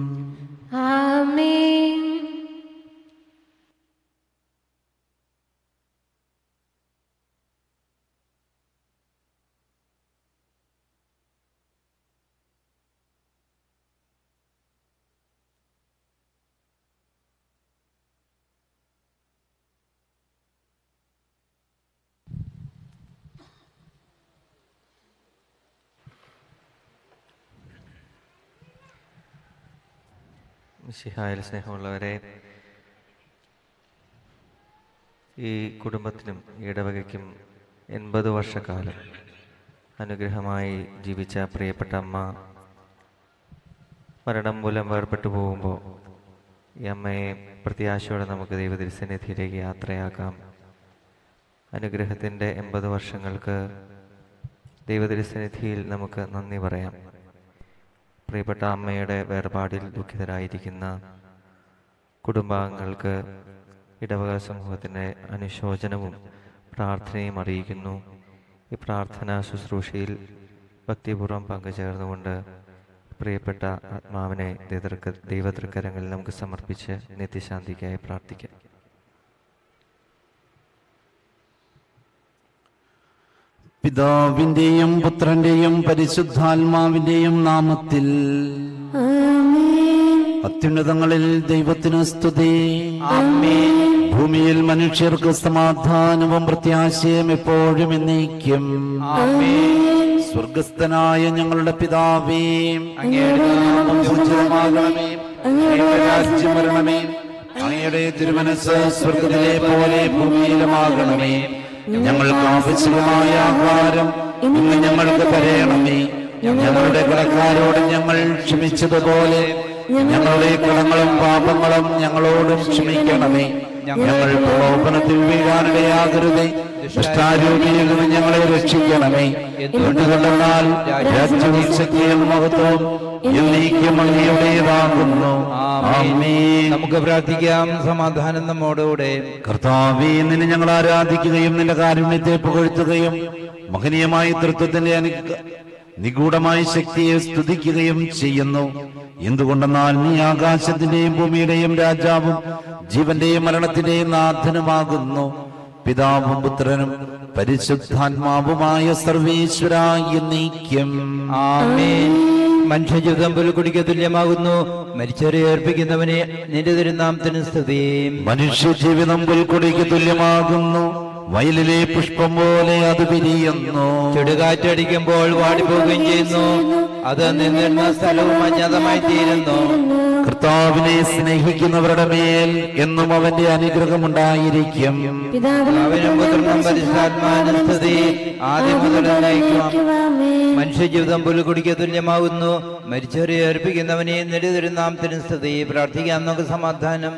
ആമേൻ മിശിഹായിൽ സ്നേഹമുള്ളവരെ ഈ കുടുംബത്തിനും ഈ ഇടവകയ്ക്കും എൺപത് വർഷക്കാലം അനുഗ്രഹമായി ജീവിച്ച പ്രിയപ്പെട്ട അമ്മ മരണം മൂലം വേർപെട്ടു പോകുമ്പോൾ ഈ അമ്മയെ പ്രത്യാശയോടെ നമുക്ക് ദൈവതിരുസന്നിധിയിലേക്ക് യാത്രയാക്കാം അനുഗ്രഹത്തിൻ്റെ എൺപത് വർഷങ്ങൾക്ക് ദൈവതിരുസന്നിധിയിൽ നമുക്ക് നന്ദി പറയാം പ്രിയപ്പെട്ട അമ്മയുടെ വേർപാടിൽ ദുഃഖിതരായിരിക്കുന്ന കുടുംബാംഗങ്ങൾക്ക് ഇടവക സമൂഹത്തിൻ്റെ അനുശോചനവും പ്രാർത്ഥനയും അറിയിക്കുന്നു ഈ പ്രാർത്ഥന ശുശ്രൂഷയിൽ ഭക്തിപൂർവ്വം പങ്കുചേർന്നുകൊണ്ട് പ്രിയപ്പെട്ട ആത്മാവിനെ ദൈവതൃക്ക ദൈവതൃക്കരങ്ങളിൽ നമുക്ക് സമർപ്പിച്ച് നിത്യശാന്തിക്കായി പ്രാർത്ഥിക്കാം പിതാവിന്റെയും പുത്രന്റെയും പരിശുദ്ധാത്മാവിന്റെയും നാമത്തിൽ അത്യുന്നതങ്ങളിൽ ദൈവത്തിന് സ്തുതി ഭൂമിയിൽ മനുഷ്യർക്ക് സമാധാനവും പ്രത്യാശയും എപ്പോഴും എന്നേക്കും സ്വർഗസ്ഥനായ ഞങ്ങളുടെ പിതാവേ അങ്ങയുടെ നാമം പൂജിതമാകണമേ അങ്ങയുടെ രാജ്യം വരണമേ അങ്ങയുടെ തിരുമനസ് സ്വർഗത്തിലെ പോലെ ഭൂമിയിലുമാകണമേ ഞങ്ങൾക്ക് ആവശ്യമായ ആഹാരം ഇന്ന് ഞങ്ങൾക്ക് തരയണമേ ഞങ്ങളുടെ കടക്കാരോട് ഞങ്ങൾ ക്ഷമിച്ചതുപോലെ ഞങ്ങളുടെ കടങ്ങളും പാപങ്ങളും ഞങ്ങളോടും ക്ഷമിക്കണമേ ഞങ്ങൾ പ്രലോഭനത്തിൽ വീഴാനിടയാകരുതേ ദുഷ്ടാരൂപിയിൽ നിന്ന് ഞങ്ങളെ രക്ഷിക്കണമേ എന്തുകൊണ്ടെന്നാൽ രാജ്യവും ശക്തിയും മഹത്വവും എന്നേക്കും അങ്ങയുടേതാകുന്നു ആമേൻ നമുക്ക് പ്രാർത്ഥിക്കാം സമാധാനം നമ്മോടുകൂടെ കർത്താവേ നിന്നെ ഞങ്ങൾ ആരാധിക്കുകയും നിന്റെ കാരുണ്യത്തെ പുകഴ്ത്തുകയും മഹനീയമായ തൃത്വത്തിന്റെ അനു- നിഗൂഢമായ ശക്തിയെ സ്തുതിക്കുകയും ചെയ്യുന്നു എന്തുകൊണ്ടെന്നാൽ നീ ആകാശത്തിന്റെയും ഭൂമിയുടെയും രാജാവും ജീവന്റെയും മരണത്തിന്റെയും നാഥനുമാകുന്നു പിതാവും പുത്രനും പരിശുദ്ധാത്മാവുമായ സർവേശ്വര എന്നീക്യം ആമേൻ മനുഷ്യജീവിതം പുൽക്കുടിക്ക് തുല്യമാകുന്നു മരിച്ചവരെ ഏർപ്പിക്കുന്നവനെ നിന്റെ തിരുനാമത്തിന് സ്തുതി മനുഷ്യജീവിതം പുൽക്കൊടിക്ക് തുല്യമാകുന്നു വയലിലെ പുഷ്പം പോലെ അത് വിരിയുന്നു ചുടുകാറ്റടിക്കുമ്പോൾ വാടിപ്പോവുകയും ചെയ്യുന്നു അത് നിന്നിരുന്ന സ്ഥലവും അജ്ഞാതമായി തീരുന്നു കർത്താവിനെ സ്നേഹിക്കുന്നവരുടെ മേൽ എന്നും അവന്റെ അനുഗ്രഹമുണ്ടായിരിക്കും പിതാവിനും പുത്രനും പരിശുദ്ധാത്മാവിനും സ്തുതി ആദ്യം മുതൽ നയിക്കും മനുഷ്യജീവിതം പുൽക്കുടിക്ക് തുല്യമാകുന്നു മരിച്ചവരെ ഏർപ്പിക്കുന്നവനെ നിന്റെ തിരുനാമത്തിന് സ്തുതി പ്രാർത്ഥിക്കാം നമുക്ക് സമാധാനം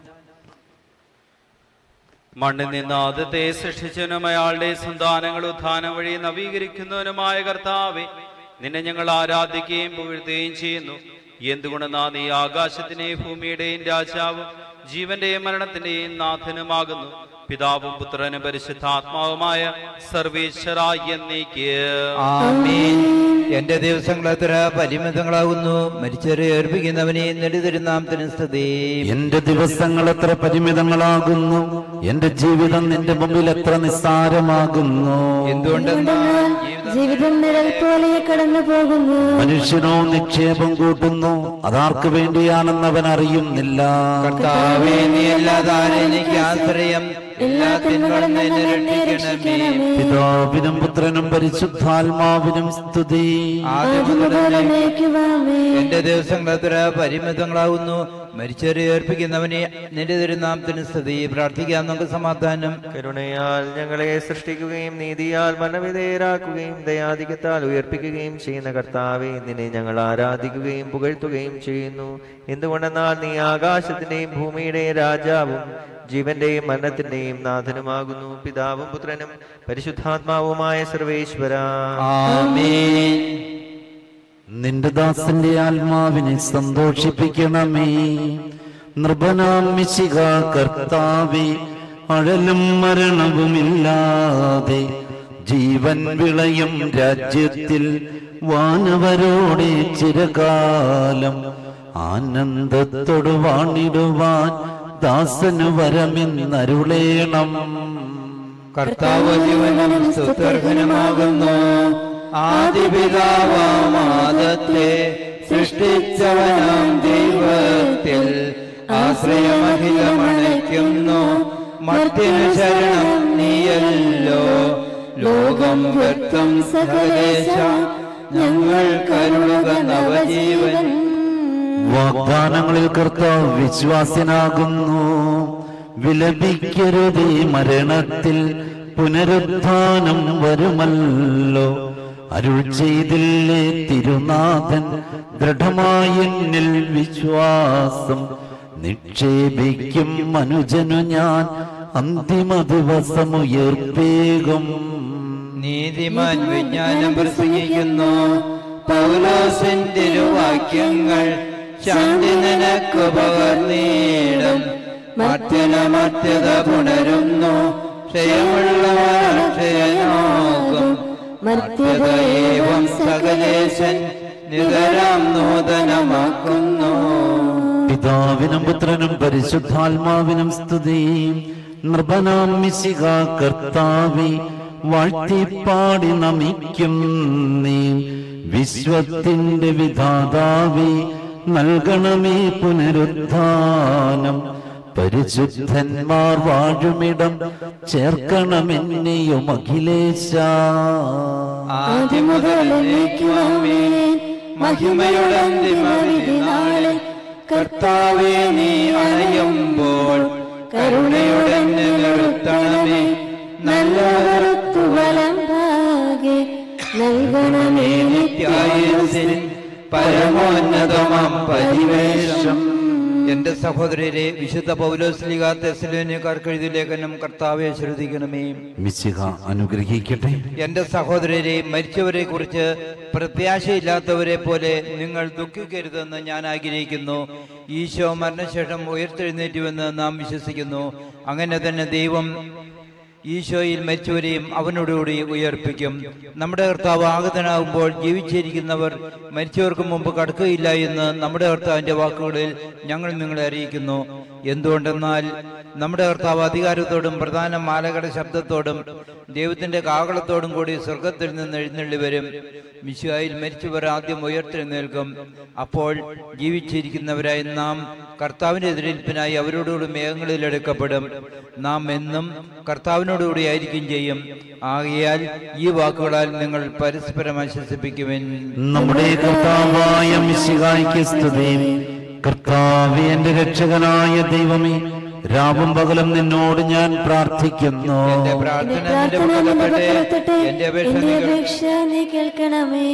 മണ്ണിൽ നിന്ന് ആദ്യത്തെ സൃഷ്ടിച്ചവനും അയാളുടെ സന്താനങ്ങൾ ഉത്ഥാനം വഴി നവീകരിക്കുന്നവനുമായ കർത്താവെ നിന്നെ ഞങ്ങൾ ആരാധിക്കുകയും പുകഴ്ത്തുകയും ചെയ്യുന്നു എന്തുകൊണ്ടെന്നാ നീ ആകാശത്തിന്റെയും ഭൂമിയുടെയും രാജാവും ജീവന്റെയും മരണത്തിന്റെയും നാഥനുമാകുന്നു പിതാവും പുത്രനും പരിശുദ്ധാത്മാവുമായ സർവേശ്വര എന്നേക്ക് ആമേൻ എന്റെ ദിവസങ്ങൾ എത്ര പരിമിതങ്ങളാകുന്നു മരിച്ചവരെ ഏർപ്പിക്കുന്നവനെ നിന്റെ തിരുനാമത്തിന് സ്തുതി എന്റെ ദിവസങ്ങൾ എത്ര പരിമിതങ്ങളാകുന്നു എന്റെ ജീവിതം നിന്റെ മുമ്പിൽ എത്ര നിസ്സാരമാകുന്നു എന്തുകൊണ്ടെന്നാൽ ജീവിതം നിഴൽ പോലെ കടന്നു പോകുന്നു മനുഷ്യനോ നിക്ഷേപം കൂട്ടുന്നു അതാർക്ക് വേണ്ടിയാണെന്ന് അവൻ അറിയുന്നില്ല കർത്താവേ നീ അല്ലാതാരെ എനിക്ക് ആശ്രയം എല്ലാ തിന്മകളും നിന്ന് രക്ഷിക്കണമേ പിതാവിനും പുത്രനും പരിശുദ്ധാത്മാവിനും സ്തുതി എന്റെ ദിവസങ്ങൾ എത്ര പരിമിതങ്ങളാകുന്നു മരിച്ചവരെ ഏർപ്പിക്കുന്നവനെ നിന്റെ തിരുനാമത്തിന് സ്തുതി പ്രാർത്ഥിക്കാം നമുക്ക് സമാധാനം കരുണയാൽ ഞങ്ങളെ സൃഷ്ടിക്കുകയും നീതിയാൽ മനവിധേയരാക്കുകയും ദയാധികത്താൽ ഉയർപ്പിക്കുകയും ചെയ്യുന്ന കർത്താവെ നിന്നെ ഞങ്ങൾ ആരാധിക്കുകയും പുകഴ്ത്തുകയും ചെയ്യുന്നു എന്തുകൊണ്ടെന്നാൽ നീ ആകാശത്തിന്റെയും ഭൂമിയുടെയും രാജാവും ജീവന്റെയും മരണത്തിന്റെയും നാഥനുമാകുന്നു പിതാവും പുത്രനും പരിശുദ്ധാത്മാവുമായ സർവേശ്വര നിന്റെ ദാസന്റെ ആത്മാവിനെ സന്തോഷിപ്പിക്കണമേ നൃപനാം മിശിക കർത്താവേ അഴലും മരണവുമില്ലാതെ ജീവൻ വിളയും രാജ്യത്തിൽ വാനവരോടെ ചിരകാലം ആനന്ദത്തോട് വാണിടുവാൻ ദാസന് വരമെന്നരുളേണം കർത്താവ് ജീവനും സ്തുത്യർഹനമാകുന്നു ആദിപിതാവാമാദത്തെ സൃഷ്ടിച്ചവനാം ദൈവത്തിൽ ആശ്രയമഹിതമണയ്ക്കുന്നു മർത്യനു ശരണം നീയല്ലോ ലോകം വ്യക്തം സകലേശ ഞങ്ങൾ കരുളുക നവജീവൻ വാഗ്ദാനങ്ങളിൽ കർത്താവ് വിശ്വാസനാകുന്നു വിലപിക്കരുതേ മരണത്തിൽ പുനരുത്ഥാനം വരുമല്ലോ അരുൾ ചെയ്തില്ലേ തിരുനാഥൻ ദൃഢമായ എന്നിൽ വിശ്വാസം നിക്ഷേപിക്കും മനുജനു ഞാൻ അന്തിമ ദിവസമുയർപ്പേകും നീതിമാൻ വിജ്ഞാനം പ്രസംഗിക്കുന്നു പൗലോസിൻ തിരുവാക്യങ്ങൾ ശാന്തി നിനക്ക് പകർന്നീടും മർത്യന മർത്യത പുണരുന്നു ക്ഷയമുള്ളവർ ക്ഷയനോക്കും മർത്യതയേവം സകലേശൻ നിതരാം നൂതനമാക്കുന്നു പിതാവിനും പുത്രനും പരിശുദ്ധാത്മാവിനും സ്തുതി നൃപനാം മിശിക കർത്താവി വാഴ്ത്തിപ്പാടി നമിക്കും നീ വിശ്വത്തിന്റെ വിധാതാവി നൽകണമേ പുനരുദ്ധാനം പരിശുദ്ധന്മാർ വാഴുമിടം ചേർക്കണമെന്നെയും അഖിലേശ ആദ്യം മുതൽ മഹിമയുടെ അന്തിമവിധിനാളിൽ കർത്താവെ നീ അണയുമ്പോൾ കരുണയുടെ നിർത്തണമേ നല്ലവരത്തു വലം ഭാഗെ നൽകണമേ നിത്യായുസിൽ പരമോന്നതമാം പരിവേഷം എന്റെ സഹോദരരെ വിശുദ്ധ പൗലോസ്ലിക തെസലോനിക്കാർക്ക് എഴുതിയ ലേഖനം കർത്താവെ ശ്രദ്ധിക്കണമേ മിശിക അനുഗ്രഹിക്കട്ടെ എന്റെ സഹോദരരെ മരിച്ചവരെ കുറിച്ച് പ്രത്യാശയില്ലാത്തവരെ പോലെ നിങ്ങൾ ദുഃഖിക്കരുതെന്ന് ഞാൻ ആഗ്രഹിക്കുന്നു ഈശോ മരണശേഷം ഉയർത്തെഴുന്നേറ്റുവെന്ന് നാം വിശ്വസിക്കുന്നു അങ്ങനെ തന്നെ ദൈവം ഈശോയിൽ മരിച്ചവരെയും അവനോടുകൂടി ഉയർപ്പിക്കും നമ്മുടെ കർത്താവ് ആഗതനാകുമ്പോൾ ജീവിച്ചിരിക്കുന്നവർ മരിച്ചവർക്ക് മുമ്പ് കടക്കുകയില്ല എന്ന് നമ്മുടെ കർത്താവിന്റെ വാക്കുകളിൽ ഞങ്ങൾ നിങ്ങളെ അറിയിക്കുന്നു എന്തുകൊണ്ടെന്നാൽ നമ്മുടെ കർത്താവ് അധികാരത്തോടും പ്രധാന മാലകളുടെ ശബ്ദത്തോടും ദൈവത്തിന്റെ കാകളത്തോടും കൂടി സ്വർഗത്തിൽ നിന്ന് എഴുന്നള്ളി വരും മിശുവായിൽ മരിച്ചവർ ആദ്യം ഉയർത്തെഴുന്നേൽക്കും അപ്പോൾ ജീവിച്ചിരിക്കുന്നവരായി നാം കർത്താവിന്റെ എതിരേൽപ്പിനായി അവരോടുകൂടി മേഘങ്ങളിൽ എടുക്കപ്പെടും നാം എന്നും കർത്താവിനോടുകൂടി ആയിരിക്കും ചെയ്യും ആകയാൽ ഈ വാക്കുകളാൽ നിങ്ങൾ പരസ്പരം ആശ്വസിപ്പിക്കുവിൻ നമ്മുടെ കർത്താവായ മിശിഹായ്ക്ക് സ്തുതി കർത്താവേ എന്റെ രക്ഷകനായ ദൈവമേ രാവും പകലും നിന്നോട് ഞാൻ പ്രാർത്ഥിക്കുന്നു എന്റെ പ്രാർത്ഥന നിന്റെ പ്രാർത്ഥന പക്കൽ നിന്റെ എത്തട്ടെ. പക്കലെത്തട്ടെ. എന്റെ അപേക്ഷ എന്റെ നീ കേൾക്കണമേ. അപേക്ഷ നീ കേൾക്കണമേ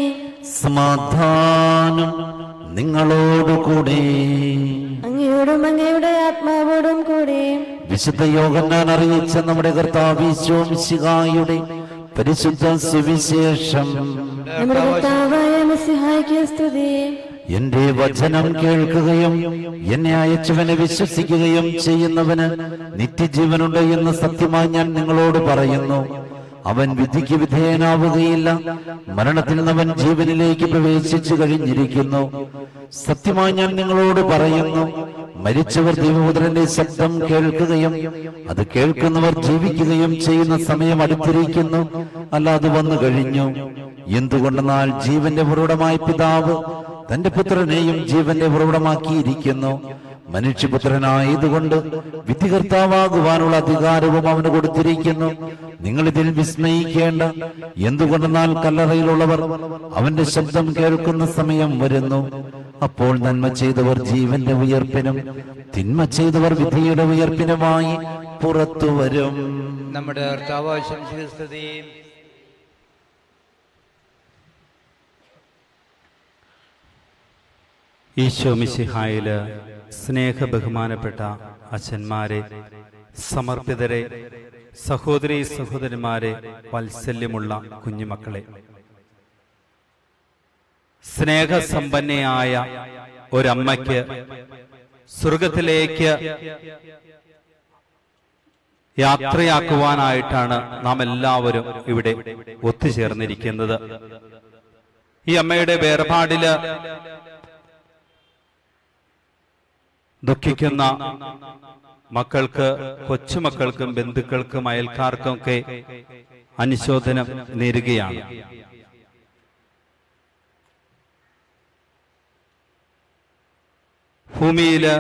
സമാധാനം നിങ്ങളോടുകൂടെ അങ്ങയോടും അങ്ങയുടെ ആത്മാവോടും കൂടെ വിശുദ്ധ യോഗന്നാൻ അറിയിച്ച നമ്മുടെ കർത്താവീശോ മിശിഹായുടെ പരിശുദ്ധ സുവിശേഷം നമ്മുടെ കർത്താവായ മിശിഹായ്ക്ക് സ്തുതി എന്റെ വചനം കേൾക്കുകയും എന്നെ അയച്ചവനെ വിശ്വസിക്കുകയും ചെയ്യുന്നവന് നിത്യജീവനുണ്ട് എന്ന് സത്യമായി ഞാൻ നിങ്ങളോട് പറയുന്നു അവൻ വിധിക്ക് വിധേയനാവുകയില്ല മരണത്തിൽ നിന്ന് അവൻ ജീവനിലേക്ക് പ്രവേശിച്ചു കഴിഞ്ഞിരിക്കുന്നു സത്യമായി ഞാൻ നിങ്ങളോട് പറയുന്നു മരിച്ചവർ ദൈവപുത്രന്റെ ശബ്ദം കേൾക്കുകയും അത് കേൾക്കുന്നവർ ജീവിക്കുകയും ചെയ്യുന്ന സമയം അടുത്തിരിക്കുന്നു അല്ലാതെ വന്നു കഴിഞ്ഞു എന്തുകൊണ്ടെന്നാൽ ജീവന്റെ ഉറവിടമായ പിതാവ് തന്റെ പുത്രനെയും ജീവന്റെ ഉറവിടമാക്കിയിരിക്കുന്നു മനുഷ്യപുത്രനായതുകൊണ്ട് വിധികർത്താവാകുവാനുള്ള അധികാരവും അവന് കൊടുത്തിരിക്കുന്നു നിങ്ങൾ ഇതിൽ വിസ്മയിക്കേണ്ട എന്തുകൊണ്ടെന്നാൽ കല്ലറയിലുള്ളവർ അവന്റെ ശബ്ദം കേൾക്കുന്ന സമയം വരുന്നു അപ്പോൾ നന്മ ചെയ്തവർ ജീവന്റെ ഉയർപ്പിനും തിന്മ ചെയ്തവർ വിധിയുടെ ഉയർപ്പിനുമായി പുറത്തു വരും നമ്മുടെ കർത്താവ് ആശംസിക സ്തുതി ഈശോ മിശിഹായില് സ്നേഹ ബഹുമാനപ്പെട്ട അച്ഛന്മാരെ സമർപ്പിതരെ സഹോദരി സഹോദരന്മാരെ വാത്സല്യമുള്ള കുഞ്ഞുമക്കളെ സ്നേഹസമ്പന്നയായ ഒരമ്മയ്ക്ക് സ്വർഗത്തിലേക്ക് യാത്രയാക്കുവാനായിട്ടാണ് നാം എല്ലാവരും ഇവിടെ ഒത്തുചേർന്നിരിക്കുന്നത് ഈ അമ്മയുടെ വേർപാടില് ദുഃഖിക്കുന്ന മക്കൾക്ക് കൊച്ചുമക്കൾക്കും ബന്ധുക്കൾക്കും അയൽക്കാർക്കും ഒക്കെ അനുശോചനം നേരുകയാണ് ഭൂമിയില്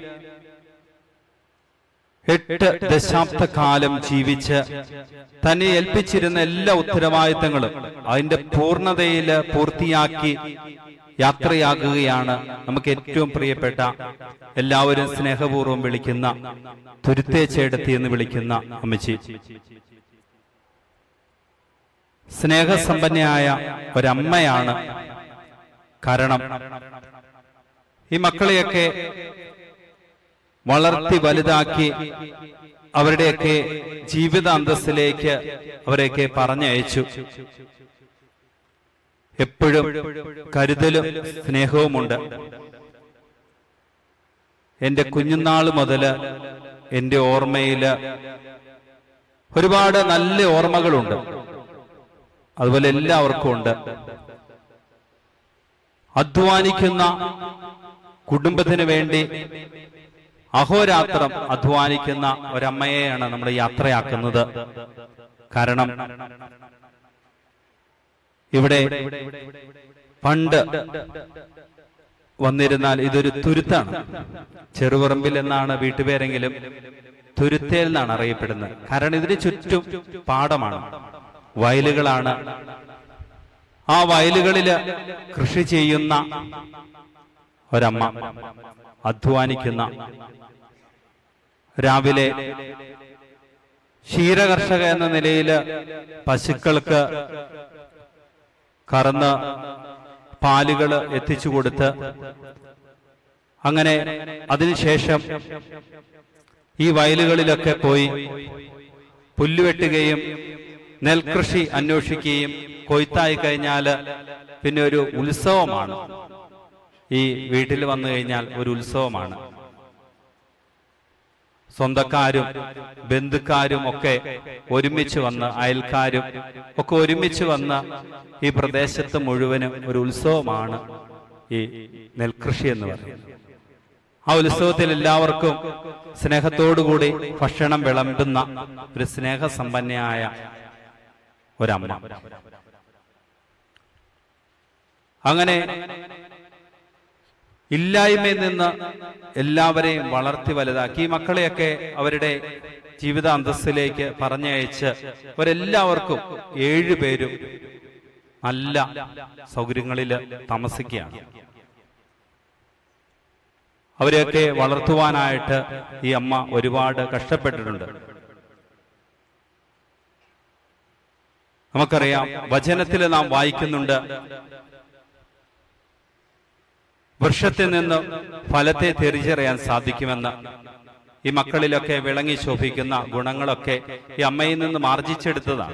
എട്ട് ദശാബ്ദ കാലം ജീവിച്ച് തന്നെ ഏൽപ്പിച്ചിരുന്ന എല്ലാ ഉത്തരവാദിത്തങ്ങളും അതിന്റെ പൂർണ്ണതയില് പൂർത്തിയാക്കി യാത്രയാകുകയാണ് നമുക്ക് ഏറ്റവും പ്രിയപ്പെട്ട എല്ലാവരും സ്നേഹപൂർവ്വം വിളിക്കുന്ന തുരുത്തേ ചേടത്തി എന്ന് വിളിക്കുന്ന അമ്മച്ചി സ്നേഹസമ്പന്നയായ ഒരമ്മയാണ് കാരണം ഈ മക്കളെയൊക്കെ വളർത്തി വലുതാക്കി അവരുടെയൊക്കെ ജീവിത അന്തസ്സിലേക്ക് അവരെയൊക്കെ പറഞ്ഞയച്ചു എപ്പോഴും കരുതലും സ്നേഹവുമുണ്ട് എന്റെ കുഞ്ഞുനാൾ മുതൽ എന്റെ ഓർമ്മയില് ഒരുപാട് നല്ല ഓർമ്മകളുണ്ട് അതുപോലെ എല്ലാവർക്കും ഉണ്ട് അധ്വാനിക്കുന്ന കുടുംബത്തിന് വേണ്ടി അഹോരാത്രം അധ്വാനിക്കുന്ന ഒരമ്മയെയാണ് നമ്മൾ യാത്രയാക്കുന്നത് കാരണം ഇവിടെ പണ്ട് വന്നിരുന്നാൽ ഇതൊരു തുരുത്താണ് ചെറുപറമ്പിൽ എന്നാണ് വീട്ടുപേരെങ്കിലും തുരുത്തേൽ എന്നാണ് അറിയപ്പെടുന്നത് കാരണം ഇതിന് ചുറ്റും പാടമാണ് വയലുകളാണ് ആ വയലുകളില് കൃഷി ചെയ്യുന്ന ഒരമ്മ അധ്വാനിക്കുന്ന രാവിലെ ക്ഷീരകർഷക എന്ന നിലയിൽ പശുക്കൾക്ക് കറന്ന് പാലുകൾ എത്തിച്ചു കൊടുത്ത് അങ്ങനെ അതിനുശേഷം ഈ വയലുകളിലൊക്കെ പോയി പുല്ലുവെട്ടുകയും നെൽകൃഷി അന്വേഷിക്കുകയും കൊയ്ത്തായി കഴിഞ്ഞാൽ പിന്നെ ഒരു ഉത്സവമാണ് ഈ വീട്ടിൽ വന്നു കഴിഞ്ഞാൽ ഒരു ഉത്സവമാണ് സ്വന്തക്കാരും ബന്ധുക്കാരും ഒക്കെ ഒരുമിച്ച് വന്ന് അയൽക്കാരും ഒക്കെ ഒരുമിച്ച് വന്ന് ഈ പ്രദേശത്ത് മുഴുവനും ഒരു ഉത്സവമാണ് ഈ നെൽകൃഷി എന്ന് പറയുന്നത് ആ ഉത്സവത്തിൽ എല്ലാവർക്കും സ്നേഹത്തോടുകൂടി ഭക്ഷണം വിളമ്പുന്ന ഒരു സ്നേഹസമ്പന്നയായ ഒരമ്മ അങ്ങനെ ഇല്ലായ്മയിൽ നിന്ന് എല്ലാവരെയും വളർത്തി വലുതാക്കി ഈ മക്കളെയൊക്കെ അവരുടെ ജീവിത അന്തസ്സിലേക്ക് പറഞ്ഞയച്ച് അവരെല്ലാവർക്കും ഏഴു പേരും നല്ല സൗകര്യങ്ങളിൽ താമസിക്കുകയാണ് അവരെയൊക്കെ വളർത്തുവാനായിട്ട് ഈ അമ്മ ഒരുപാട് കഷ്ടപ്പെട്ടിട്ടുണ്ട് നമുക്കറിയാം വചനത്തിൽ നാം വായിക്കുന്നുണ്ട് വൃക്ഷത്തിൽ നിന്ന് ഫലത്തെ തിരിച്ചറിയാൻ സാധിക്കുമെന്ന് ഈ മക്കളിലൊക്കെ വിളങ്ങി ശോഭിക്കുന്ന ഗുണങ്ങളൊക്കെ ഈ അമ്മയിൽ നിന്ന് മാർജിച്ചെടുത്തതാണ്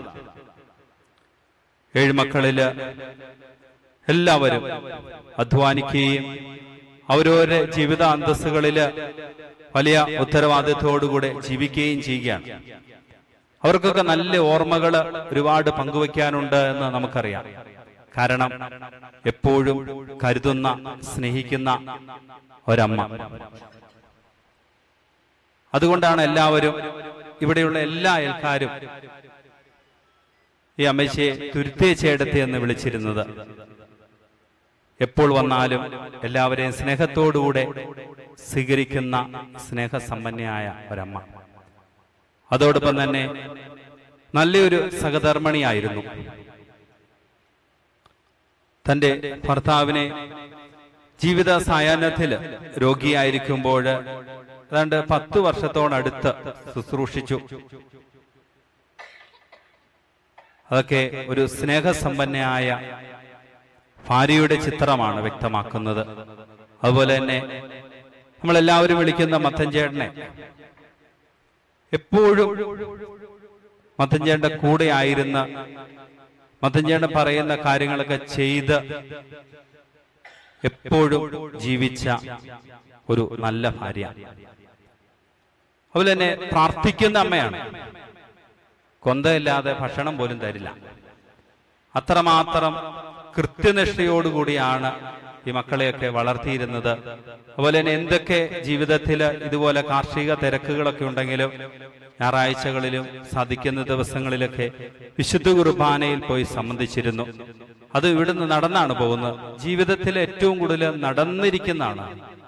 ഏഴ് മക്കളില് എല്ലാവരും അധ്വാനിക്കുകയും അവരവരുടെ ജീവിത അന്തസ്സുകളില് വലിയ ഉത്തരവാദിത്വത്തോടുകൂടെ ജീവിക്കുകയും ചെയ്യുകയാണ് അവർക്കൊക്കെ നല്ല ഓർമ്മകൾ ഒരുപാട് പങ്കുവെക്കാനുണ്ട് എന്ന് നമുക്കറിയാം കാരണം എപ്പോഴും കരുതുന്ന സ്നേഹിക്കുന്ന ഒരമ്മ അതുകൊണ്ടാണ് എല്ലാവരും ഇവിടെയുള്ള എല്ലാ അയൽക്കാരും ഈ അമ്മച്ചിയെ തുരുത്തേ ചേടത്തെ എന്ന് വിളിച്ചിരുന്നത് എപ്പോൾ വന്നാലും എല്ലാവരെയും സ്നേഹത്തോടുകൂടെ സ്വീകരിക്കുന്ന സ്നേഹസമ്പന്നയായ ഒരമ്മ അതോടൊപ്പം തന്നെ നല്ലൊരു സഹധർമ്മിണിയായിരുന്നു തന്റെ ഭർത്താവിനെ ജീവിത സായാഹ്നത്തിൽ രോഗിയായിരിക്കുമ്പോൾ ഏതാണ്ട് പത്ത് വർഷത്തോടടുത്ത് ശുശ്രൂഷിച്ചു അതൊക്കെ ഒരു സ്നേഹസമ്പന്നയായ ഭാര്യയുടെ ചിത്രമാണ് വ്യക്തമാക്കുന്നത് അതുപോലെ തന്നെ നമ്മളെല്ലാവരും വിളിക്കുന്ന മത്തഞ്ചേട്ടനെ എപ്പോഴും മത്തഞ്ചേട്ടന്റെ കൂടെ ആയിരുന്ന മത്തഞ്ചേട്ടൻ പറയുന്ന കാര്യങ്ങളൊക്കെ ചെയ്ത് എപ്പോഴും ജീവിച്ച ഒരു നല്ല ഭാര്യ അതുപോലെ തന്നെ പ്രാർത്ഥിക്കുന്ന അമ്മയാണ് കൊന്തയില്ലാതെ ഭക്ഷണം പോലും തരില്ല അത്രമാത്രം കൃത്യനിഷ്ഠയോടുകൂടിയാണ് ഈ മക്കളെയൊക്കെ വളർത്തിയിരുന്നത് അതുപോലെ തന്നെ എന്തൊക്കെ ജീവിതത്തിൽ ഇതുപോലെ കാർഷിക തിരക്കുകളൊക്കെ ഉണ്ടെങ്കിലും ഞായറാഴ്ചകളിലും സാധിക്കുന്ന ദിവസങ്ങളിലൊക്കെ വിശുദ്ധ കുർബാനയിൽ പോയി സംബന്ധിച്ചിരുന്നു അത് ഇവിടുന്ന് നടന്നാണ് പോകുന്നത് ജീവിതത്തിൽ ഏറ്റവും കൂടുതൽ നടന്നിരിക്കുന്നതാണ്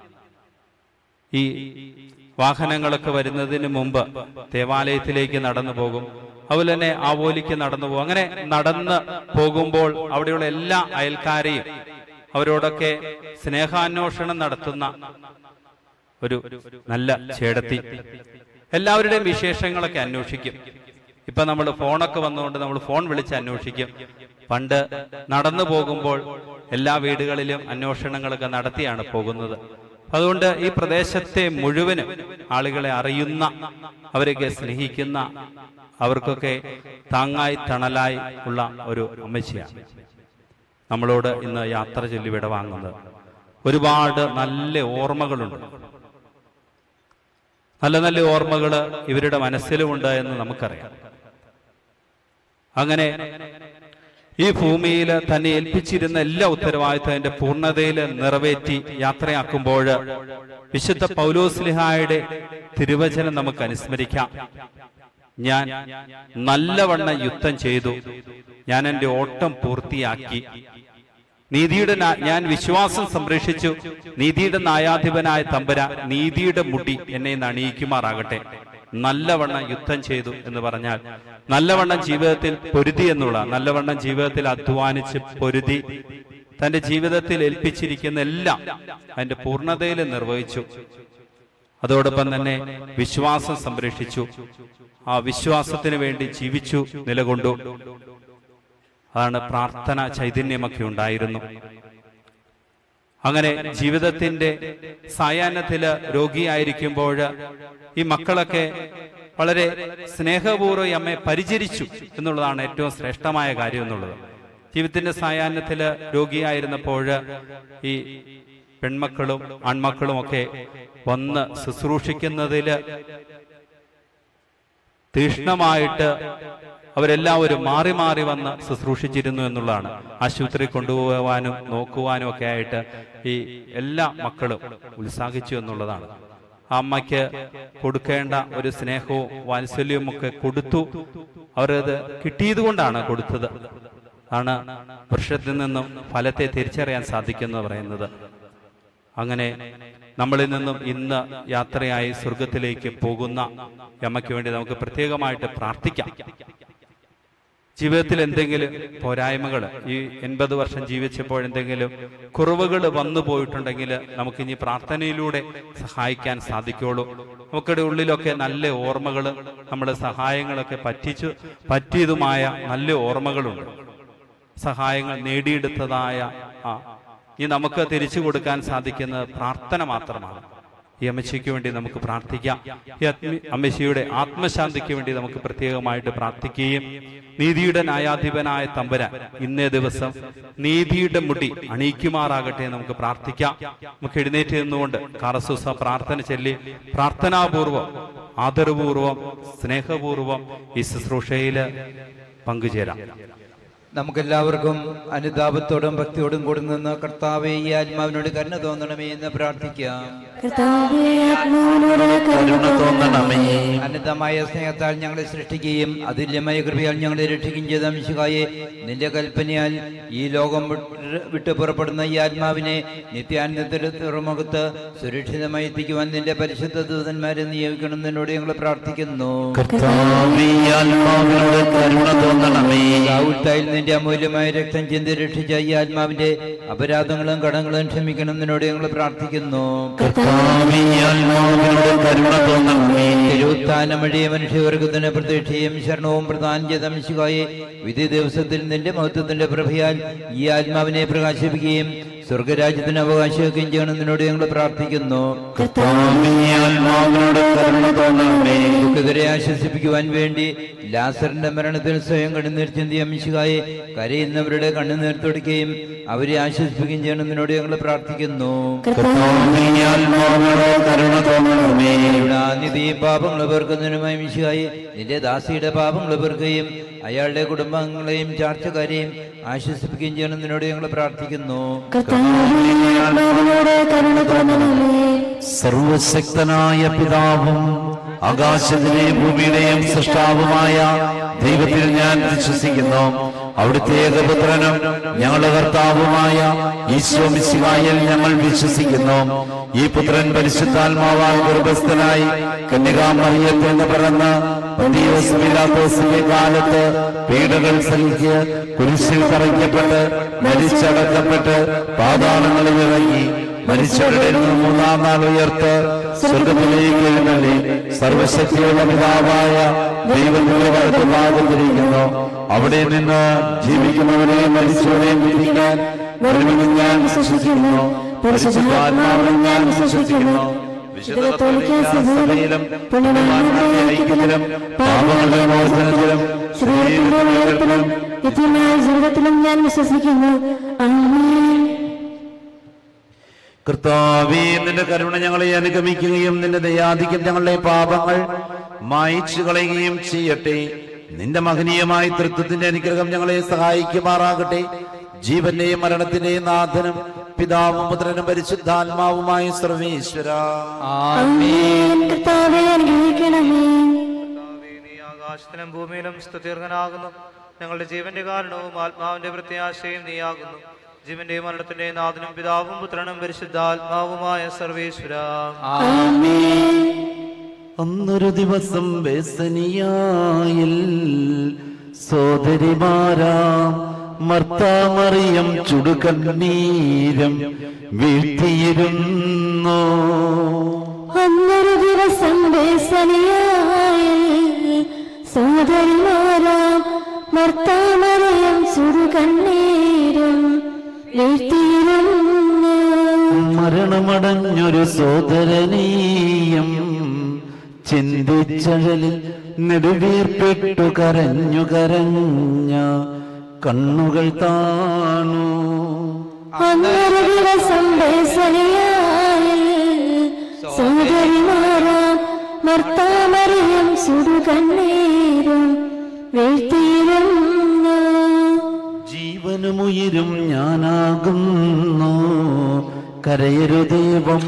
ഈ വാഹനങ്ങളൊക്കെ വരുന്നതിന് മുമ്പ് ദേവാലയത്തിലേക്ക് നടന്നു പോകും അതുപോലെ തന്നെ ആവോലിക്ക് നടന്നു പോകും അങ്ങനെ നടന്ന് പോകുമ്പോൾ അവിടെയുള്ള എല്ലാ അയൽക്കാരെയും അവരോടൊക്കെ സ്നേഹാന്വേഷണം നടത്തുന്ന ഒരു നല്ല ചേടത്തി എല്ലാവരുടെയും വിശേഷങ്ങളൊക്കെ അന്വേഷിക്കും ഇപ്പൊ നമ്മൾ ഫോണൊക്കെ വന്നുകൊണ്ട് നമ്മൾ ഫോൺ വിളിച്ച് അന്വേഷിക്കും പണ്ട് നടന്നു പോകുമ്പോൾ എല്ലാ വീടുകളിലും അന്വേഷണങ്ങളൊക്കെ നടത്തിയാണ് പോകുന്നത് അതുകൊണ്ട് ഈ പ്രദേശത്തെ മുഴുവനും ആളുകളെ അറിയുന്ന അവരൊക്കെ സ്നേഹിക്കുന്ന അവർക്കൊക്കെ താങ്ങായി തണലായി ഉള്ള ഒരു അമ്മച്ചിയാണ് നമ്മളോട് ഇന്ന് യാത്ര ചൊല്ലി വിട വാങ്ങുന്നത് ഒരുപാട് നല്ല ഓർമ്മകളുണ്ട് നല്ല നല്ല ഓർമ്മകൾ ഇവരുടെ മനസ്സിലുമുണ്ട് എന്ന് നമുക്കറിയാം അങ്ങനെ ഈ ഭൂമിയിൽ തന്നെ ഏൽപ്പിച്ചിരുന്ന എല്ലാ ഉത്തരവാദിത്വം അതിന്റെ പൂർണ്ണതയിൽ നിറവേറ്റി യാത്രയാക്കുമ്പോൾ വിശുദ്ധ പൗലോസ്ലിഹായുടെ തിരുവചനം നമുക്ക് അനുസ്മരിക്കാം ഞാൻ നല്ലവണ്ണം യുദ്ധം ചെയ്തു ഞാൻ എൻ്റെ ഓട്ടം പൂർത്തിയാക്കി നീതിയുടെ നാ- ഞാൻ വിശ്വാസം സംരക്ഷിച്ചു നീതിയുടെ ന്യായാധിപനായ തമ്പര നീതിയുടെ മുടി എന്നെ നണിയിക്കുമാറാകട്ടെ നല്ലവണ്ണം യുദ്ധം ചെയ്തു എന്ന് പറഞ്ഞാൽ നല്ലവണ്ണം ജീവിതത്തിൽ പൊരുതി എന്നുള്ള നല്ലവണ്ണം ജീവിതത്തിൽ അധ്വാനിച്ച് പൊരുതി തന്റെ ജീവിതത്തിൽ ഏൽപ്പിച്ചിരിക്കുന്ന എല്ലാം അതിന്റെ പൂർണ്ണതയിൽ നിർവഹിച്ചു അതോടൊപ്പം തന്നെ വിശ്വാസം സംരക്ഷിച്ചു ആ വിശ്വാസത്തിന് വേണ്ടി ജീവിച്ചു നിലകൊണ്ടു അതാണ് പ്രാർത്ഥന ചൈതന്യമൊക്കെ ഉണ്ടായിരുന്നു അങ്ങനെ ജീവിതത്തിന്റെ സായാഹ്നത്തില് രോഗിയായിരിക്കുമ്പോൾ ഈ മക്കളൊക്കെ വളരെ സ്നേഹപൂർവ്വം ഈ അമ്മയെ പരിചരിച്ചു എന്നുള്ളതാണ് ഏറ്റവും ശ്രേഷ്ഠമായ കാര്യം എന്നുള്ളത് ജീവിതത്തിന്റെ സായാഹ്നത്തില് രോഗിയായിരുന്നപ്പോൾ ഈ പെൺമക്കളും ആൺമക്കളും ഒക്കെ വന്ന് ശുശ്രൂഷിക്കുന്നതില് തീഷ്ണമായിട്ട് അവരെല്ലാവരും മാറി മാറി വന്ന് ശുശ്രൂഷിച്ചിരുന്നു എന്നുള്ളതാണ് ആശുപത്രി കൊണ്ടുപോകാനും നോക്കുവാനും ഒക്കെ ആയിട്ട് ഈ എല്ലാ മക്കളും ഉത്സാഹിച്ചു എന്നുള്ളതാണ് ആ അമ്മയ്ക്ക് കൊടുക്കേണ്ട ഒരു സ്നേഹവും വാത്സല്യവും ഒക്കെ കൊടുത്തു അവരത് കിട്ടിയത് കൊണ്ടാണ് കൊടുത്തത് ആണ് വൃക്ഷത്തിൽ നിന്നും ഫലത്തെ തിരിച്ചറിയാൻ സാധിക്കുന്നു പറയുന്നത് അങ്ങനെ നമ്മളിൽ നിന്നും ഇന്ന് യാത്രയായി സ്വർഗത്തിലേക്ക് പോകുന്ന അമ്മയ്ക്ക് വേണ്ടി നമുക്ക് പ്രത്യേകമായിട്ട് പ്രാർത്ഥിക്കാം ജീവിതത്തിൽ എന്തെങ്കിലും പോരായ്മകൾ ഈ എൺപത് വർഷം ജീവിച്ചപ്പോൾ എന്തെങ്കിലും കുറവുകൾ വന്നു പോയിട്ടുണ്ടെങ്കിൽ നമുക്ക് ഇനി പ്രാർത്ഥനയിലൂടെ സഹായിക്കാൻ സാധിക്കുള്ളൂ നമുക്കിടെ ഉള്ളിലൊക്കെ നല്ല ഓർമ്മകൾ നമ്മുടെ സഹായങ്ങളൊക്കെ പറ്റിച്ചു പറ്റിയതുമായ നല്ല ഓർമ്മകളുണ്ട് സഹായങ്ങൾ നേടിയെടുത്തതായ ആ ഈ നമുക്ക് തിരിച്ചു കൊടുക്കാൻ സാധിക്കുന്നത് പ്രാർത്ഥന മാത്രമാണ് ഈ അമ്മച്ചിക്ക് വേണ്ടി നമുക്ക് പ്രാർത്ഥിക്കാം ഈ ആത്മി- അമ്മച്ചിയുടെ ആത്മശാന്തിക്ക് വേണ്ടി നമുക്ക് പ്രത്യേകമായിട്ട് പ്രാർത്ഥിക്കുകയും നീതിയുടെ ന്യായാധിപനായ തമ്പുരാൻ ഇന്നേ ദിവസം നീതിയുടെ മുടി അണിയിക്കുമാറാകട്ടെ എന്ന് നമുക്ക് പ്രാർത്ഥിക്കാം നമുക്ക് എഴുന്നേറ്റ് നിന്നുകൊണ്ട് കാറസൂസ പ്രാർത്ഥന ചൊല്ലി പ്രാർത്ഥനാപൂർവം ആദരപൂർവം സ്നേഹപൂർവം ഈ ശുശ്രൂഷയിൽ പങ്കുചേരാം നമുക്കെല്ലാവർക്കും അനുതാപത്തോടും ഭക്തിയോടും കൂടി നിന്ന് കർത്താവെ ഈ ആത്മാവിനോട് കരുണ തോന്നണമേ എന്ന് പ്രാർത്ഥിക്കാം കർത്താവേ ആത്മാവിനോട് കരുണ തോന്നണമേ അനന്തമായ സ്നേഹത്താൽ ഞങ്ങളെ സൃഷ്ടിക്കുകയും അതുല്യമായ കൃപയാൽ ഞങ്ങളെ രക്ഷിക്കുകയും ചെയ്ത മിശുകായെ നിന്റെ കൽപ്പനയാൽ ഈ ലോകം വിട്ട് വിട്ടു പുറപ്പെടുന്ന ഈ ആത്മാവിനെ നിത്യാനന്ദത്തിന്റെ തുറമുഖത്ത് സുരക്ഷിതമായി എത്തിക്കുവാൻ നിന്റെ പരിശുദ്ധ ദൂതന്മാരെ നിയോഗിക്കണം എന്നോട് ഞങ്ങൾ പ്രാർത്ഥിക്കുന്നു കർത്താവേ ആത്മാവിനോട് കരുണ തോന്നണമേ ദാവൂത്തായിൽ നിന്റെ അമൂല്യമായ രക്തം ചിന്തി രക്ഷിച്ച ഈ ആത്മാവിന്റെ അപരാധങ്ങളും കടങ്ങളും ക്ഷമിക്കണം എന്നോട് ഞങ്ങൾ പ്രാർത്ഥിക്കുന്നു കർത്താവേ ആത്മാവിനോട് കരുണ തോന്നണമേ തിരുത്താനമഴിയ മനുഷ്യവർഗത്തിന് പ്രതീക്ഷയും ശരണവും പ്രധാനം ചെയ്ത മിശുകായെ വിധി ദിവസത്തിൽ നിന്റെ മഹത്വത്തിന്റെ പ്രഭയാൽ ഈ ആത്മാവിനെ പ്രകാശിപ്പിക്കുകയും സ്വർഗരാജ്യത്തിന് അവകാശിക്കുകയും ചെയ്യണം എന്നോട് ഞങ്ങൾ പ്രാർത്ഥിക്കുന്നു കർത്താവേ ആത്മാവിനോട് കരുണ തോന്നണമേ ദുഃഖിതരെ ആശ്വസിപ്പിക്കുവാൻ വേണ്ടി ലാസറിന്റെ മരണത്തിൽ സ്വയം കണ്ണുനീർ ചിന്തിയ മിശുകായെ കരയുന്നവരുടെ കണ്ണുനീർ തുടയ്ക്കുകയും അവരെ ആശ്വസിപ്പിക്കുകയും ചെയ്യണം എന്നോട് ഞങ്ങൾ പ്രാർത്ഥിക്കുന്നു കർത്താവേ ആത്മാവിനോട് കരുണ തോന്നണമേ കരുണാനിധി പാപങ്ങൾ പേർക്കുന്നതിനുമായി മിശുകായി നിന്റെ ദാസിയുടെ പാപങ്ങൾ പേർക്കുകയും അയാളുടെ കുടുംബാംഗങ്ങളെയും ചാർച്ചക്കാരെയും ആശ്വസിപ്പിക്കുകയും ചെയ്യണം എന്നോട് ഞങ്ങൾ പ്രാർത്ഥിക്കുന്നു കർത്താവേ ആത്മാവിനോട് കരുണ തോന്നണമേ സർവശക്തനായ പിതാവും ആകാശത്തിലെ ഭൂമിയുടെയും സൃഷ്ടാവുമായ ദൈവത്തിൽ ഞാൻ വിശ്വസിക്കുന്നു അവിടുത്തെ ഏകപുത്രനും ഞങ്ങളുടെ കർത്താവുമായ ഈശോ മിശിഹായിൽ ഞങ്ങൾ വിശ്വസിക്കുന്നു ഈ പുത്രൻ പരിശുദ്ധാത്മാവാൽ ഗർഭസ്ഥനായി കന്യകാമറിയത്തിൽ നിന്ന് പിറന്ന് പന്തിയോസിന്റെ കാലത്ത് പീഡകൾ സഹിച്ച് കുരിശിൽ തറയ്ക്കപ്പെട്ട് മരിച്ചടക്കപ്പെട്ട് പാതാളങ്ങളിൽ ഇറങ്ങി മരിച്ചവരുടെ നിന്ന് മൂന്നാം നാൾ ഉയർത്ത് സ്വർഗത്തിലേക്ക് എഴുന്നള്ളി സർവശക്തിയുള്ള പിതാവായ ദൈവത്തിന്റെ വലത്ത് ഭാഗത്തിരിക്കുന്നു അവിടെ നിന്ന് ജീവിക്കുന്നവരെയും മരിച്ചവരെയും വിധിക്കാൻ വരുമെന്ന് ഞാൻ വിശ്വസിക്കുന്നു പരിശുദ്ധാത്മാവിലും ഞാൻ വിശ്വസിക്കുന്നു വിശുദ്ധ കത്തോലിക്ക സഭയിലും പുണ്യവാന്മാരുടെ ഐക്യത്തിലും പാപങ്ങളുടെ മോചനത്തിലും ശരീരത്തിന്റെ ഉയർപ്പിലും നിത്യമായ ജീവിതത്തിലും ഞാൻ വിശ്വസിക്കുന്നു ആമേൻ കർത്താവേ നിന്റെ കരുണ ഞങ്ങളെ അനുഗമിക്കുകയും നിന്റെ ദയാധിക്യം ഞങ്ങളുടെ പാപങ്ങൾ മായിച്ചു കളയുകയും ചെയ്യട്ടെ നിന്റെ മഹനീയമായ തൃത്വത്തിന്റെ അനുഗ്രഹം ഞങ്ങളെ സഹായിക്കുമാറാകട്ടെ ജീവന്റെയും മരണത്തിന്റെയും നാഥനും പിതാവും പുത്രനും പരിശുദ്ധാത്മാവുമായ സർവേശ്വര ആമേൻ കർത്താവേ അനുഗ്രഹിക്കണമേ ആകാശത്തിലും ഭൂമിയിലും സ്തുത്യർഹനാകുന്നു ഞങ്ങളുടെ ജീവന്റെ കാരണവും ആത്മാവിന്റെ പ്രത്യാശയും നീയാകുന്നു ജീവന്റെയും മരണത്തിന്റെയും നാഥനും പിതാവും പുത്രനും പരിശുദ്ധാത്മാവുമായ സർവേശ്വര അന്നൊരു ദിവസം ബേസനിയായിൽ സോദരിമാരാം മർത്താമറിയം ചുടുകണ്ണീരം വീഴ്ത്തിയിരുന്നു അന്നൊരു ദിവസം ബേസനിയായി സോദരിമാരാം മർത്താമറിയം ചുടുകണ്ണീരും വീഴ്ത്തിയിരുന്നു മരണമടഞ്ഞൊരു സോദരനീയം ചിന്തിച്ചഴലിൽ നെടുവീർപ്പെട്ടു കരഞ്ഞു കരഞ്ഞ കണ്ണുകൾ താണു അന്നൊരു ദിവസം ബേസനിയായി സോദരിമാരാം മർത്താമറിയം ചുടുകണ്ണീരും വീഴ്ത്തിയിരുന്നു ജീവനുമുയരും ഞാനാകുന്നു കരയരുദേവം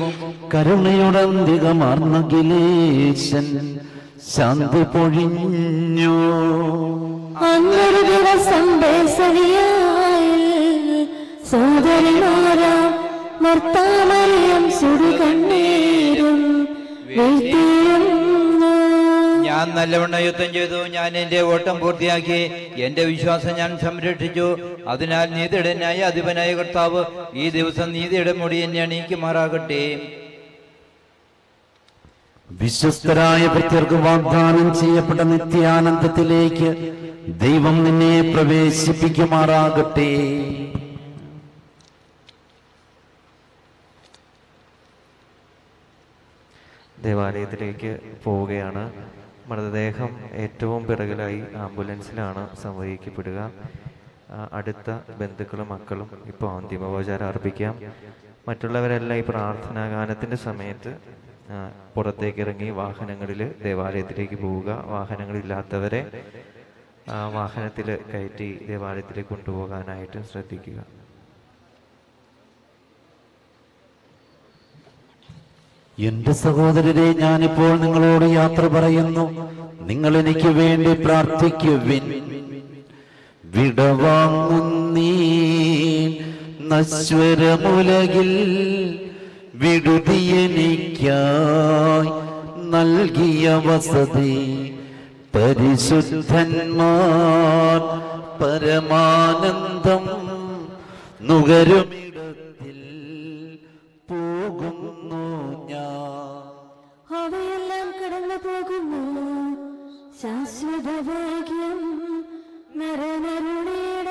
കരുണയുടന്തികമാർന്നകിലേശൻ ശാന്തി പൊഴിഞ്ഞു അന്നൊരു ദിവസം ബേസനിയായി സോദരിമാരാം മർത്താമറിയം ചുടുകണ്ണീരും വീഴ്ത്തിയിരുന്നു ഞാൻ നല്ലവണ്ണം യുദ്ധം ചെയ്തു ഞാൻ എന്റെ ഓട്ടം പൂർത്തിയാക്കി എന്റെ വിശ്വാസം ഞാൻ സംരക്ഷിച്ചു അതിനാൽ നീതിയുടെ ന്യായ അധിപനായ കർത്താവ് ഈ ദിവസം നീതിയുടെ മുടി എന്നെ അണിയിക്കുമാറാകട്ടെ വിശ്വസ്തരായ ഭൃത്യർക്ക് വാഗ്ദാനം ചെയ്യപ്പെട്ട നിത്യാനന്ദത്തിലേക്ക് ദൈവം നിന്നെ പ്രവേശിപ്പിക്കുമാറാകട്ടെ ദേവാലയത്തിലേക്ക് പോവുകയാണ് മൃതദേഹം ഏറ്റവും പിറകിലായി ആംബുലൻസിലാണ് സംവഹിക്കപ്പെടുക ആ, അടുത്ത ബന്ധുക്കളും മക്കളും ഇപ്പോൾ അന്തിമോപചാരം അർപ്പിക്കാം മറ്റുള്ളവരെല്ലാം ഈ പ്രാർത്ഥനാ ഗാനത്തിൻ്റെ സമയത്ത് ആ, പുറത്തേക്ക് ഇറങ്ങി വാഹനങ്ങളിൽ ദേവാലയത്തിലേക്ക് പോവുക വാഹനങ്ങളില്ലാത്തവരെ വാഹനത്തിൽ കയറ്റി ദേവാലയത്തിലേക്ക് കൊണ്ടുപോകാനായിട്ട് ശ്രദ്ധിക്കുക എന്റെ സഹോദരരെ ഞാനിപ്പോൾ നിങ്ങളോട് യാത്ര പറയുന്നു നിങ്ങൾ എനിക്ക് വേണ്ടി പ്രാർത്ഥിക്കുവിൻ വിടവാങ്ങുന്നീ നശ്വരമുലകിൽ വിടുതിയെനിക്കായി നൽകിയ വസതി പരിശുദ്ധന്മാർ പരമാനന്ദം നുകരുമിടത്തിൽ പോകുന്നു ഞാൻ അവയെല്ലാം കടന്നു പോകുന്നു ശാശ്വത ഭാഗ്യം നരനരുണീട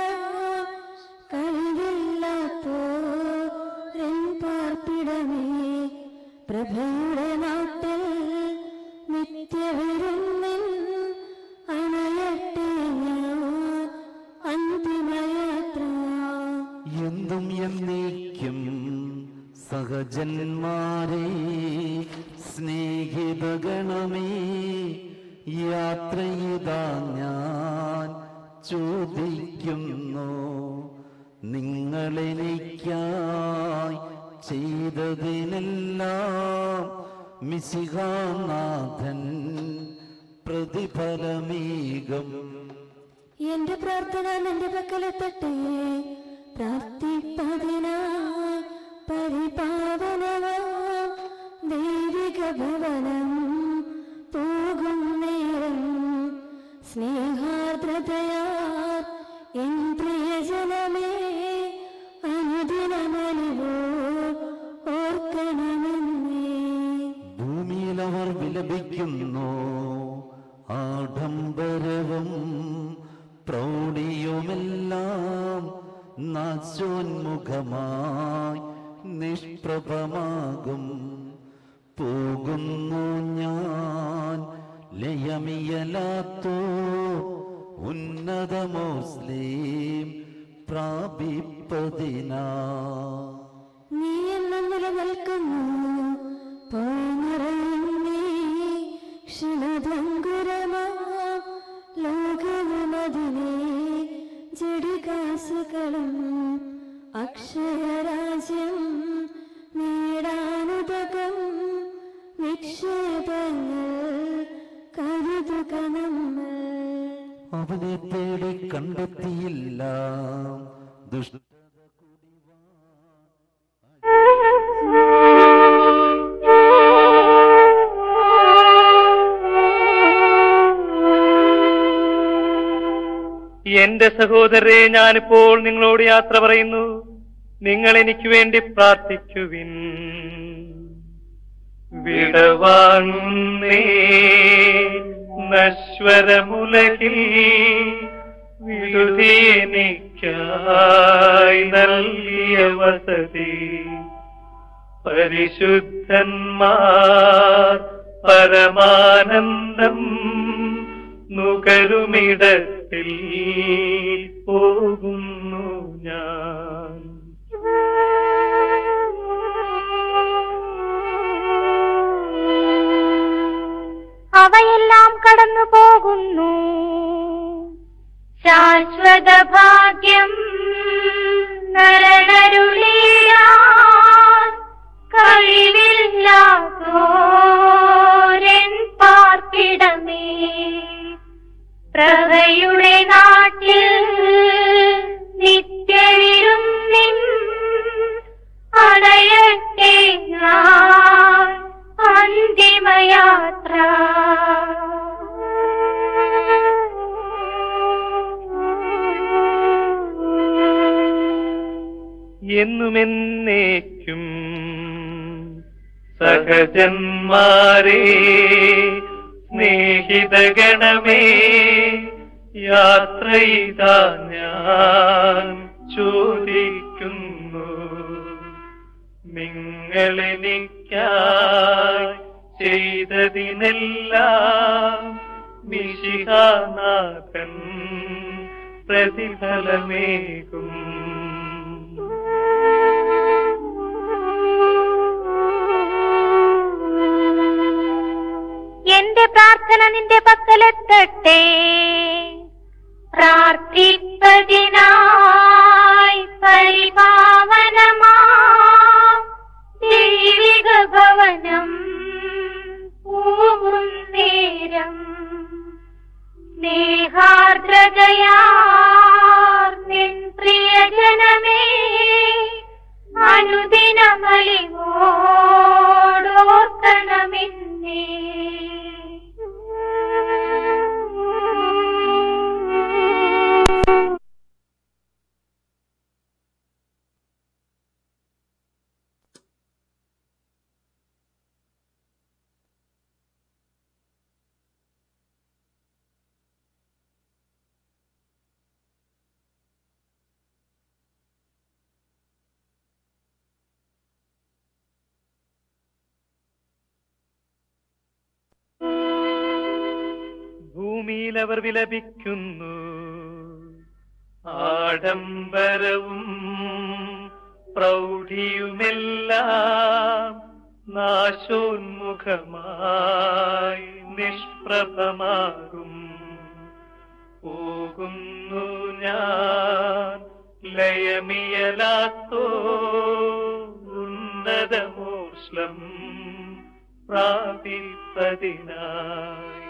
കഴിവില്ലാത്തോരൻ പാർപ്പിടമേ പ്രഭയുടെ നാട്ടിൽ നിത്യവിരുന്നിൻ അണയട്ടെ ഞാൻ അന്തിമയാത്ര എന്തും എന്നേക്കും സഹജന്മാരെ സ്നേഹിതഗണമേ യാത്രയിതാ ഞാൻ ചോദിക്കുന്നു നിങ്ങളെനിക്കായി ചെയ്തതിനെല്ലാം മിശിഹാനാഥൻ പ്രതിഫലമേകം എന്റെ പ്രാർത്ഥന നിന്റെ പക്കലെത്തട്ടെ പ്രാർത്ഥിപ്പതിനായി പരിപാവനമാം ദൈവിക ഭവനം പോകും നേരം സ്നേഹാർദ്രതയാ എൻ പ്രിയജനമേ അനുദിനമലിവോ ഓർക്കണമെന്നേ ഭൂമിയിൽ അവർ വിലപിക്കുന്നു ആഢംബരമായി മഹത്വവും പ്രൗഢിയുമെല്ലാം നാശോന്മുഖമായി നിഷ്പ്രഭമാകും പോകുന്നു ഞാൻ ലയമിയലാത്തോ ഉന്നത മുസ്ലിം പ്രാപിപ്പതിനാ നീ എന്നും നിലനിൽക്കുന്നു പോയി നിറയുന്നേ ക്ഷണഭങ്കുരമാ ലോകവുമതിനെ ജഡികാസുകളും അക്ഷയരാജ്യം നേടാനുതകം നിക്ഷേപങ്ങൾ കരുതുക നമ്മൾ അവനെ തേടി കണ്ടെത്തിയില്ല ദുഷ്ട എന്റെ സഹോദരരെ ഞാനിപ്പോൾ നിങ്ങളോട് യാത്ര പറയുന്നു നിങ്ങൾ എനിക്ക് വേണ്ടി പ്രാർത്ഥിക്കുവിൻ വിടവാങ്ങുന്നേ നശ്വരമുലകിൽ വിടുതി എനിക്കായി നൽകിയ വസതി പരിശുദ്ധന്മാർ പരമാനന്ദം നുകരുമിടത്തിൽ പോകുന്നു ഞാൻ അവയെല്ലാം കടന്നു പോകുന്നു ശാശ്വത ഭാഗ്യം നരനരുളീരാൻ കഴിവില്ലാത്തോരൻ പാർപ്പിടമേ പ്രഭയുടെ നാട്ടിൽ നിത്യവിരും നിൻ അടയട്ടെ ഞാൻ അന്തിമയാത്ര എന്നുമെന്നേക്കും സഹജന്മാരെ സ്നേഹിതഗണമേ യാത്ര ചെയ്താ ഞാൻ ചോദിക്കുന്നു നിങ്ങളെനിക്കായി ചെയ്തതിനെല്ലാം മിശിഹാനാഥൻ പ്രതിഫലമേകും എന്റെ പ്രാർത്ഥന നിന്റെ പക്കലെത്തട്ടെ പ്രാർത്ഥിപ്പതിനായി പരിപാവനമാ ദൈവിക ഭവനം പൂവും നേരം സ്നേഹാർദ്രതയാർ നിൻ പ്രിയജനമേ അനുദിനമലിവോടോർക്കണമെന്നേ ഭൂമിയിൽ അവർ വിലപിക്കുന്നു ആഡംബരവും പ്രൗഢിയുമെല്ലാം നാശോന്മുഖമായി നിഷ്പ്രഭമാകും പോകുന്നു ഞാൻ ലയമിയലാത്തോ ഉന്നതമോഷ്ലം പ്രാപിപ്പതിനായി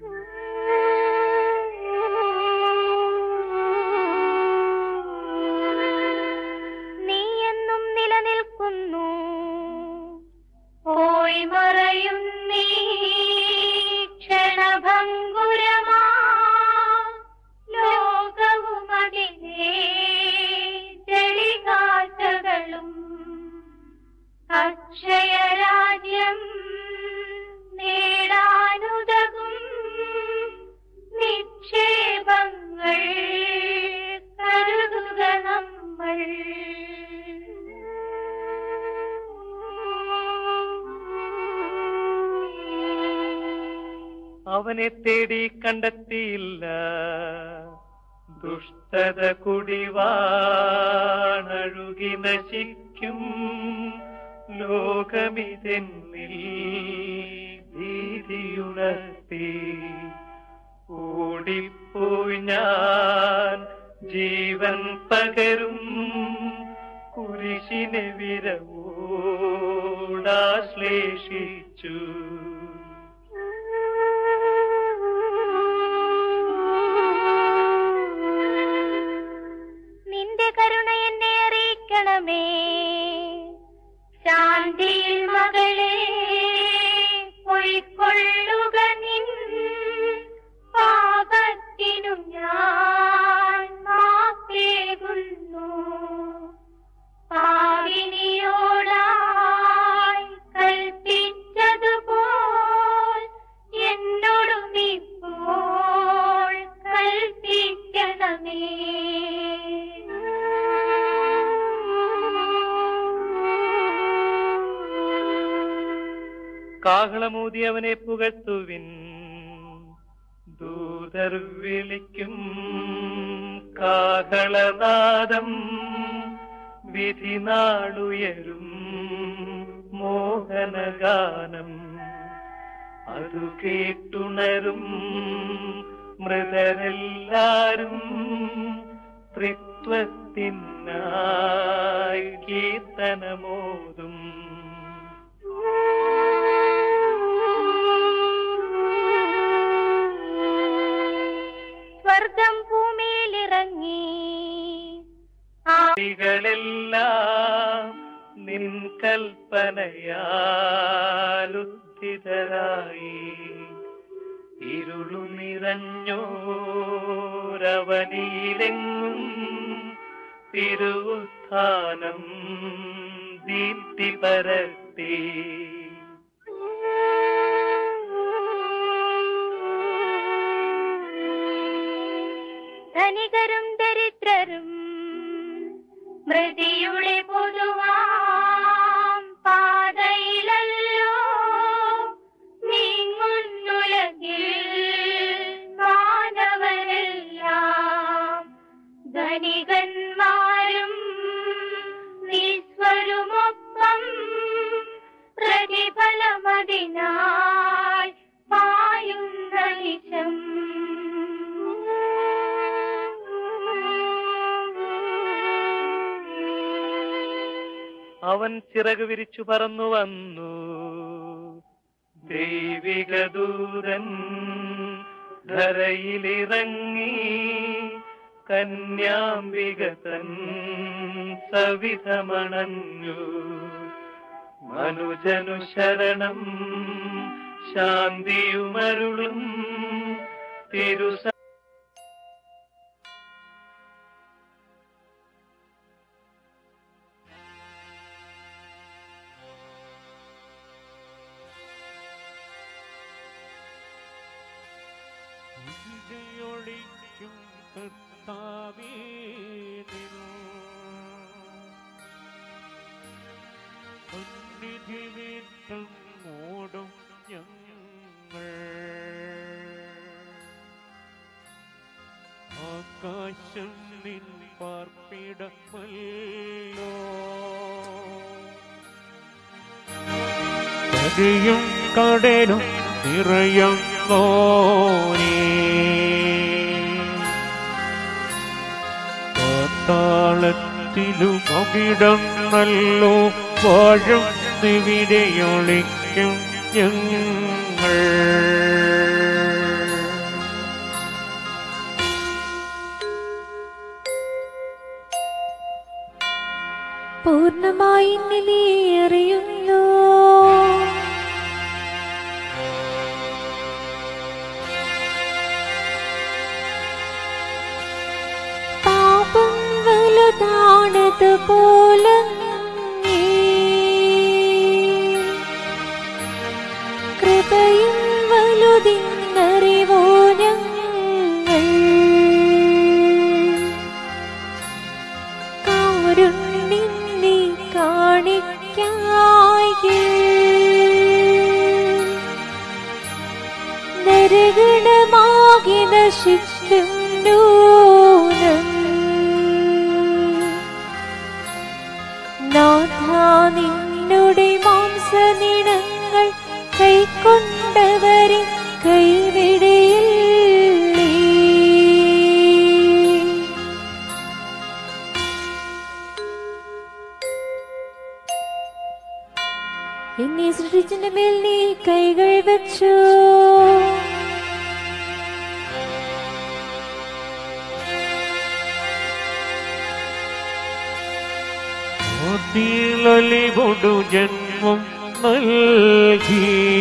നീ എന്നും നിലനിൽക്കുന്നു പോയി മറയും നീ ക്ഷണഭങ്കുരമാ ലോകവും അതിനെ ചെളികാറ്റകളും അക്ഷയരാജ്യം നേടാനുതകും അവനെ തേടി കണ്ടെത്തിയില്ല ദുഷ്ടത കുടിവാണഴുകി നശിക്കും ലോകമിതെന്നിൽ ഭീതിയുണർത്തി ഓടിപ്പോയി ഞാൻ ജീവൻ പകരും കുരിശിനെ വിരവോടാശ്ലേഷിച്ചു നിന്റെ കരുണ എന്നെ അറിയിക്കണമേ ശാന്തിയിൽ മകളെ പൊയ്ക്കൊള്ളുക നിൻ പാപത്തിനു ഞാൻ മാപ്പേകുന്നു പാവിനിയോടായി കൽപ്പിച്ചതുപോൽ എന്നോടും ഇപ്പോൾ കൽപ്പിക്കണമേ കാഹളമൂതി അവനെ പുകഴ്ത്തുവിൻ ദൂതർ വിളിക്കും കാഹളനാദം വിധി നാളുയരും മോഹനഗാനം അതു കേട്ടുണരും മൃതരെല്ലാരും ത്രിത്വത്തിനായി കീർത്തനമോതും സ്വർഗം ഭൂമിയിലിറങ്ങി ആദികളെല്ലാം നിൻ കൽപ്പനയാലുദ്ധിതരായി ഇരുളു നിറഞ്ഞോരവനിയിലെങ്ങും തിരുവുത്ഥാനം ദീപ്തി പരത്തി ധനികരും ദരിദ്രരും മൃതിയുടെ പൊതുവാം പാതയിലല്ലോ നീങ്ങുന്നുലകിൽ മാനവരെല്ലാം ധനികന്മാരും നിസ്വരുമൊപ്പം പ്രതിഫലമതിനായി പായുന്ന നിശം അവൻ ചിറക് വിരിച്ചു പറന്നു വന്നു ദൈവിക ദൂതൻ ധരയിലിറങ്ങി കന്യാംബിക തൻ സവിധമണഞ്ഞു മനുജനു ശരണം ശാന്തിയുമരുളും തിരുസ വിജയൊളിക്കും കർത്താവേ നിൻ സന്നിധി വീട്ടം ഓടും ഞങ്ങൾ ആകാശം നിൻ പാർപ്പിടമല്ലോ നദിയും കടലും നിറയും നോനേ പാതാളത്തിലും അവിടം നല്ലോ വാഴും നിവിടെയൊളിക്കും ഞങ്ങൾ പൂർണ്ണമായി നിലയേറിയുന്നു പാപം വലുതാണതുപോലെ കൃപയും വലുതിന്നറിവോ ഞങ്ങൾ കാരുണ്യം നീ കാണിക്കായി നരക നശിക്കും നൂനം നാഥാ നിന്നുടെ മാംസനിണങ്ങൾ കൈക്കൊണ്ടവരെ കൈവിടയില്ലേ എന്നെ സൃഷ്ടിച്ചതിന്റെ മേൽ നീ കൈകൾ വെച്ചു കൊണ്ടു ജന്മം നൽകി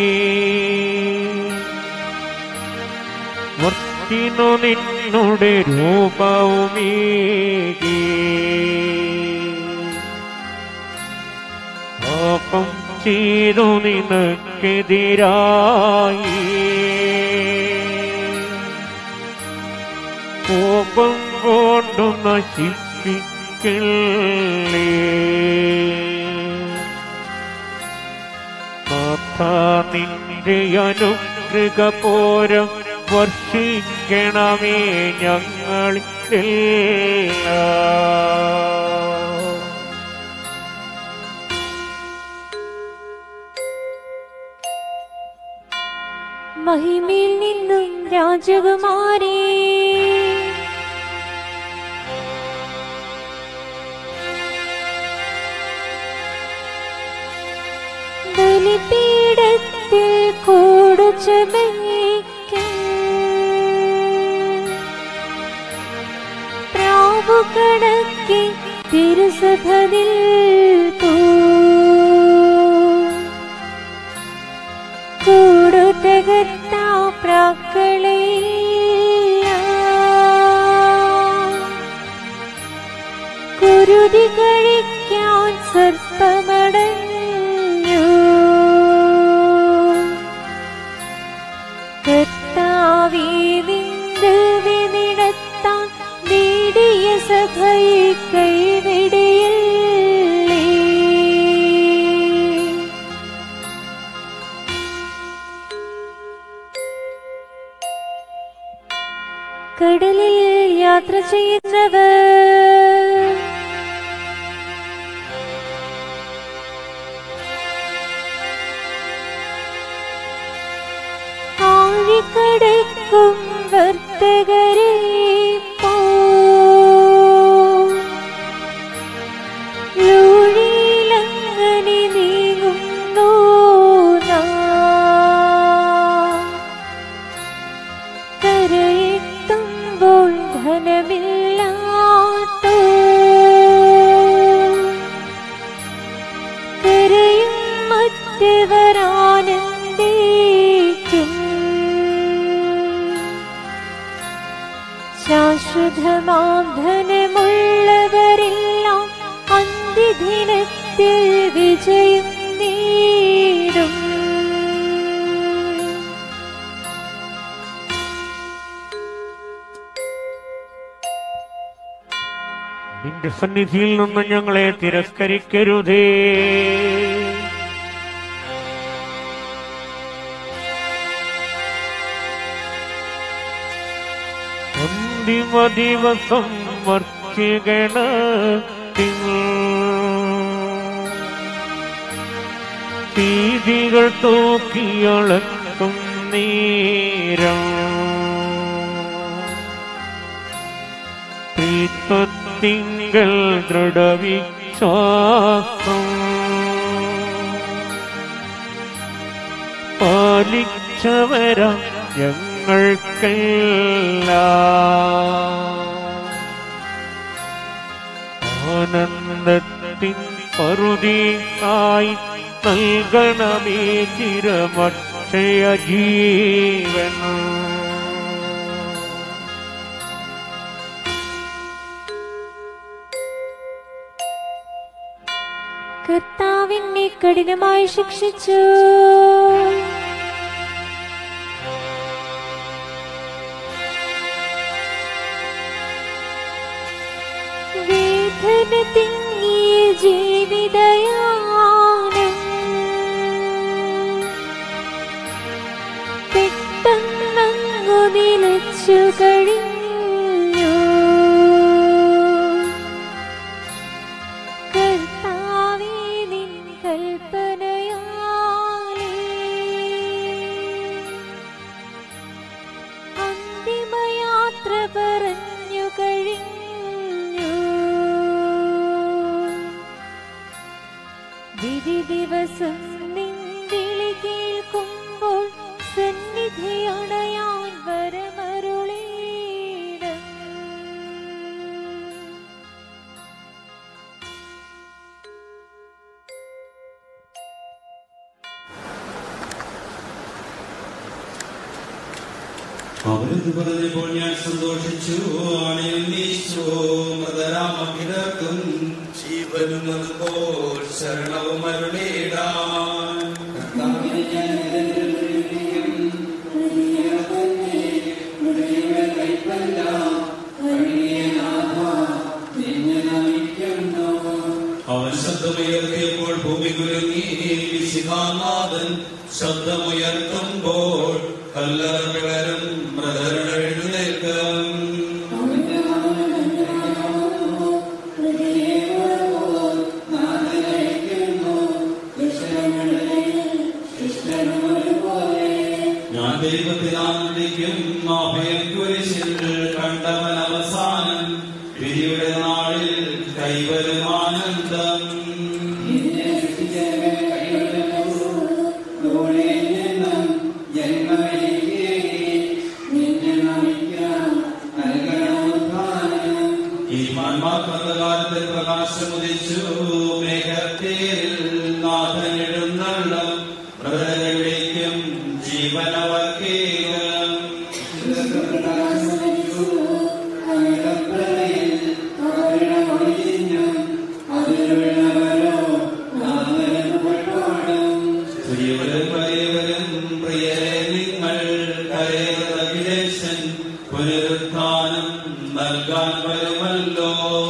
വർത്തിനു നിന്നുടെ രൂപവുമേകി പാപം ചെയ്തു നിനക്കെതിരായി കോപം കൊണ്ടു നശിപ്പിക്കല്ലേ നാഥ നിന്റെ അനുഗ്രഹ പോരം വർഷിക്കണമേ ഞങ്ങളിലെല്ലാം മഹിമയിൽ നിന്നും രാജകുമാരി ബലിപീഠത്തിൽ കൂടുചമയ്ക്കും പ്രാവുകണക്കി തിരുസഭ നിൽപ്പൂ കൂടുതകർത്ത പ്രാക്കളെ കുരുതി കഴിക്കാൻ സർപ്പമടഞ്ഞു കർത്താവേ നിന്റെ വിനിടത്താൻ നേടിയ സഭയെ കൈവിടിയല്ലേ കടലിൽ യാത്ര ചെയ്യുന്നവർ ആഴിക്കടക്കും വർത്തകരെ ലൂഴിയിലങ്ങനെ നീങ്ങുന്നു നാം. കരയെത്തുമ്പോൾ ധനമില്ലാത്തോ കരയും മറ്റവരാനന്ദിക്കും ശാശ്വതമാം ധനമുള്ളവരെല്ലാം അന്ത്യദിനത്തിൽ വിജയം നേടും നിന്റെ സന്നിധിയിൽ നിന്ന് ഞങ്ങളെ തിരസ്കരിക്കരുതേ അന്തിമ ദിവസം വർഷികണ തീതികൾ തൂക്കിയളക്കും നേരം പ്രീത്വത്തിങ്കൽ ദൃഢവിശ്വാസം പാലിച്ചവര ഞങ്ങൾക്കെല്ലാം ആനന്ദത്തിൻ പറുദീസായി നൽകണമേ ചിരമക്ഷയ ജീവൻ കർത്താവിനെ കഠിനമായി ശിക്ഷിച്ചു വേദന തിങ്ങിയ ജീവിതയാനം പെട്ടെന്നങ്ങു നിലച്ചു കഴി ഒരു ദിവസം നിന്തിളി കേൾക്കുമ്പോൾ സന്നിധി അണയാൻ വരമരുളീടം അവരെന്ന് പറഞ്ഞപ്പോൾ ഞാൻ സന്തോഷിച്ചു അണയുന്നീശോ മൃതരാമകിടക്കും ജീവനും അതുപോൽ ശരണവും അരുളേടാൻ കർത്താവിനെ ഞാൻ നിരന്തരം അവൻ ശബ്ദമുയർത്തിയപ്പോൾ ഭൂമി കുലുങ്ങി വിശിഖാനാഥൻ ശബ്ദമുയർത്തുമ്പോൾ കല്ലറ വിളരും മൃതരുടെ എഴുന്നേൽക്കും ഞാൻ ദൈവത്തിനാണ്ടിക്കും അഭയം കുരിശിൽ കണ്ടവൻ അവസാനം വിധിയുടെ നാളിൽ കൈവരുമാനന്ദം ഈ മാന്മാർക്കന്ധകാലത്തിൽ പ്രകാശം ഉദിച്ചു മേഘത്തേരിൽ നാഥൻ എഴുന്നള്ളം മൃതരുടേക്കും ജീവനവർക്കേകം പ്രിയവരും പരേവരും പ്രിയരെ നിങ്ങൾ കരേവരകിലേശൻ പുനരുത്ഥാനം നൽകാൻ വരുമല്ലോ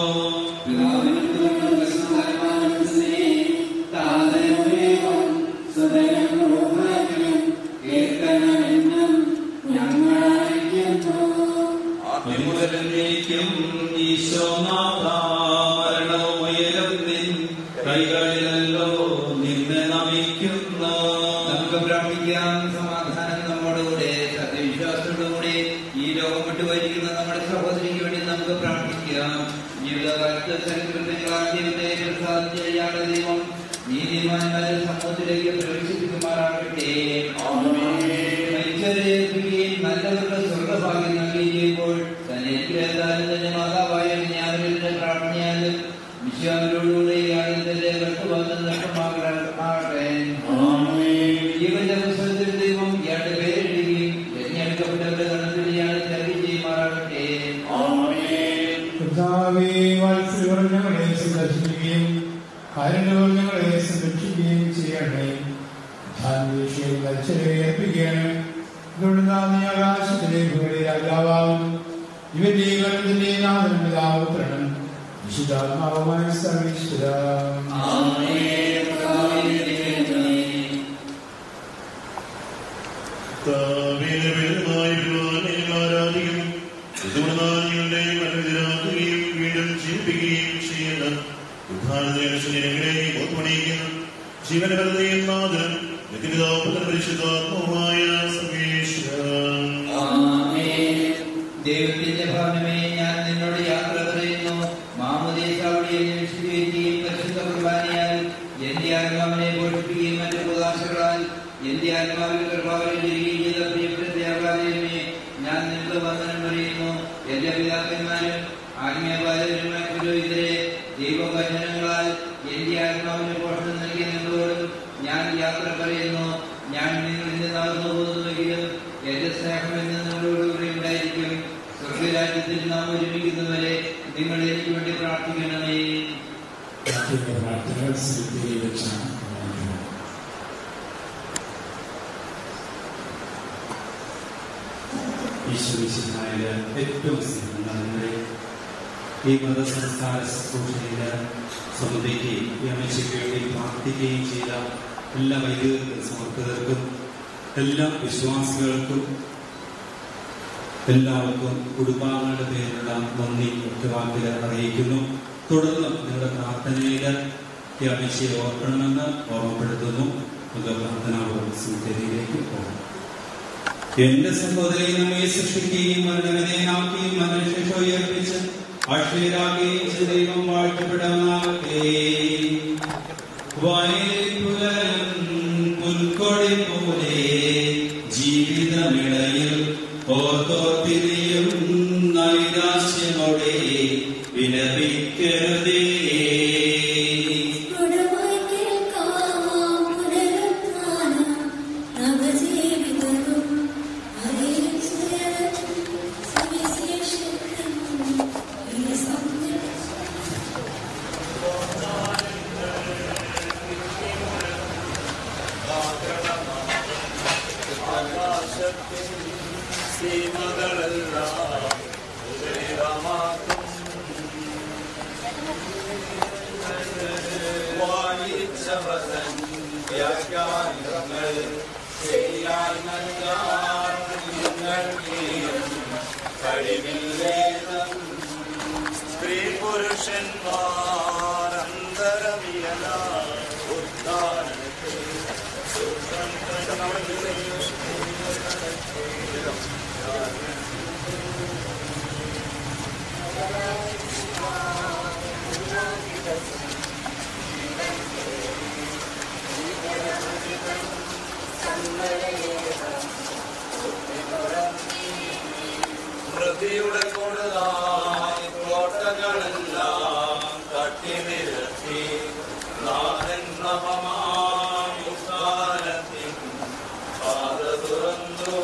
മുതലേക്കും ഈശോനാഥ മരണവും ഉയരും നിൻ കൈകളിലല്ലോ നിന്നെ നമിക്കുന്നു നമുക്ക് പ്രാർത്ഥിക്കാം സമാധാനം നമ്മോടുകൂടെ സത്യവിശ്വാസത്തോടുകൂടെ ഈ ലോകം വിട്ടുപോയിരിക്കുന്ന നമ്മുടെ സഹോദരിക്ക് വേണ്ടി നമുക്ക് പ്രാർത്ഥിക്കാം ജീവിതകാലത്ത് ചരിത്രങ്ങളാൽ ദൈവത്തെ പ്രസാദം ചെയ്യാനുള്ള ദൈവം നീതിമാന്മാരെ സമൂഹത്തിലേക്ക് പ്രവേശിപ്പിക്കുമാറാകട്ടെ മരിച്ചവരെ ഏൽപ്പിക്കുകയും നല്ലവരുടെ സ്വർഗഭാഗ്യം നൽകുകയും ചെയ്യുമ്പോൾ തന്നെ ഏൽപ്പിലെത്താനും തന്നെ മാതാവായ ഞാവരുടെ പ്രാർത്ഥനയാലും വിശ്വാമിനോടുകൂടെ യാഗത്തിന്റെ വർത്തമാനം നഷ്ടമാകട്ടെ ജീവന്റെ പുസ്തകത്തിൽ ദൈവം ഇയാളുടെ പേരെഴുതുകയും തിരഞ്ഞെടുക്കപ്പെട്ടവരുടെ കണത്തിൽ ഇയാളെ തരുകയും ചെയ്യുമാറാകട്ടെ കർത്താവേ വാത്സല്യം ഞങ്ങളെ സന്ദർശിക്കുകയും കാരണങ്ങൾ ഞങ്ങളെ സംരക്ഷിക്കുകയും ചെയ്യണേ ധാന്യക്ഷയം മത്സരെ ഏൽപ്പിക്കണം ഇതുകൊണ്ടാണ് ആകാശത്തിലെ ഭൂമിയുടെ രാജാവാകും ഇവന്റെ ഗണത്തിന്റെ നാഥൻ പിതാവ് പ്രണം വിശുദ്ധാത്മാവുമായ സർവീശ്വര ആരാധിക്കും ഋതുമൃതാനികളുടെയും അനുഗ്രഹിക്കുകയും വീണ്ടും ജീവിപ്പിക്കുകയും ചെയ്യുന്ന ഉദ്ധാനത്തിനെയും ഓർമ്മണിയിക്കുന്നു ജീവനപരതയും നാഥനും നിത്യപിതാപുത്ര പരിശുദ്ധാത്മാവുമായ സർവേശ്വരൻ ദൈവത്തിന്റെ ഭവനമേ ഞാൻ നിന്നോട് യാത്ര പറയുന്നു മാമുദീസാവളിയെ വിശദീകരിക്കുകയും പരിശുദ്ധ കുർബാനയാൽ എന്റെ ആത്മാവിനെ പോഷിപ്പിക്കുകയും മറ്റു പ്രകാശങ്ങളാൽ എന്റെ ആത്മാവിൽ കൃപാവലിൽ ഇരിക്കുകയും ചെയ്ത പ്രിയപ്പെട്ട ത്യാഗാലയമേ ഞാൻ നിനക്ക് വന്ദനം പറയുന്നു എന്റെ പിതാക്കന്മാരും ആത്മീയപാലകരുമായ പുരോഹിതരെ ദൈവവചനങ്ങളാൽ എന്റെ ആത്മാവിന് പോഷണം നൽകിയ നിങ്ങളോടും ഞാൻ യാത്ര പറയുന്നു ഞാൻ നിങ്ങളിൽ നിന്ന് നടന്നു പോകുന്നുവെങ്കിലും എന്റെ സ്നേഹം എന്ന് നിങ്ങളോടുകൂടി ഉണ്ടായിരിക്കും സ്വർഗരാജ്യത്തിൽ നാം ഒരുമിക്കുന്നവരെ നിങ്ങൾ എനിക്ക് വേണ്ടി പ്രാർത്ഥിക്കണമേ പ്രാർത്ഥനകൾ സ്ഥിതിയിൽ വെച്ചാണ് ഈശ്വരീശനായ ഏറ്റവും സ്നേഹങ്ങളെ ഈ മതസംസ്കാര ശുശ്രൂഷയിൽ സംബന്ധിക്കുകയും ഈ അമ്മയ്ക്ക് വേണ്ടി പ്രാർത്ഥിക്കുകയും ചെയ്ത എല്ലാ വൈദികർക്കും സമർപ്പിതർക്കും എല്ലാ വിശ്വാസികൾക്കും എല്ലാവർക്കും കുടുംബാംഗങ്ങളുടെ പേരിലുള്ള നന്ദി ഒറ്റവാക്കിൽ അറിയിക്കുന്നു തുടർന്ന് നിങ്ങളുടെ പ്രാർത്ഥനയിൽ ഈ അമ്മയ്യെ ഓർക്കണമെന്ന് ഓർമ്മപ്പെടുത്തുന്നു നമുക്ക് പ്രാർത്ഥനാപൂർവ്വം സുഖരിയിലേക്ക് പോകാം എന്റെ സഹോദരി നമ്മെ സൃഷ്ടിക്കുകയും മരണവിധേയനാക്കുകയും മരണശേഷം ഉയർപ്പിച്ച് അക്ഷയരാകുകയും ചെയ്ത ദൈവം വാഴ്ത്തപ്പെടാനാകട്ടെ പുൽക്കൊടി പോലെ ജീവിതമിടയിൽ ഓർത്തോർത്തിരിയും നൈരാശ്യമോടെ വിലപിക്കരുതേ സ്ത്രീ പുരുഷന്മാർ അന്തരമിയല ഉദ്ധാരണത്തിൽ ഹൃതിയുടെ കൊടുതായി കോട്ടകളെല്ലാം തട്ടി നിരത്തി നാഥൻ നവമായുക്കാലത്തിൻ പാത തുറന്നു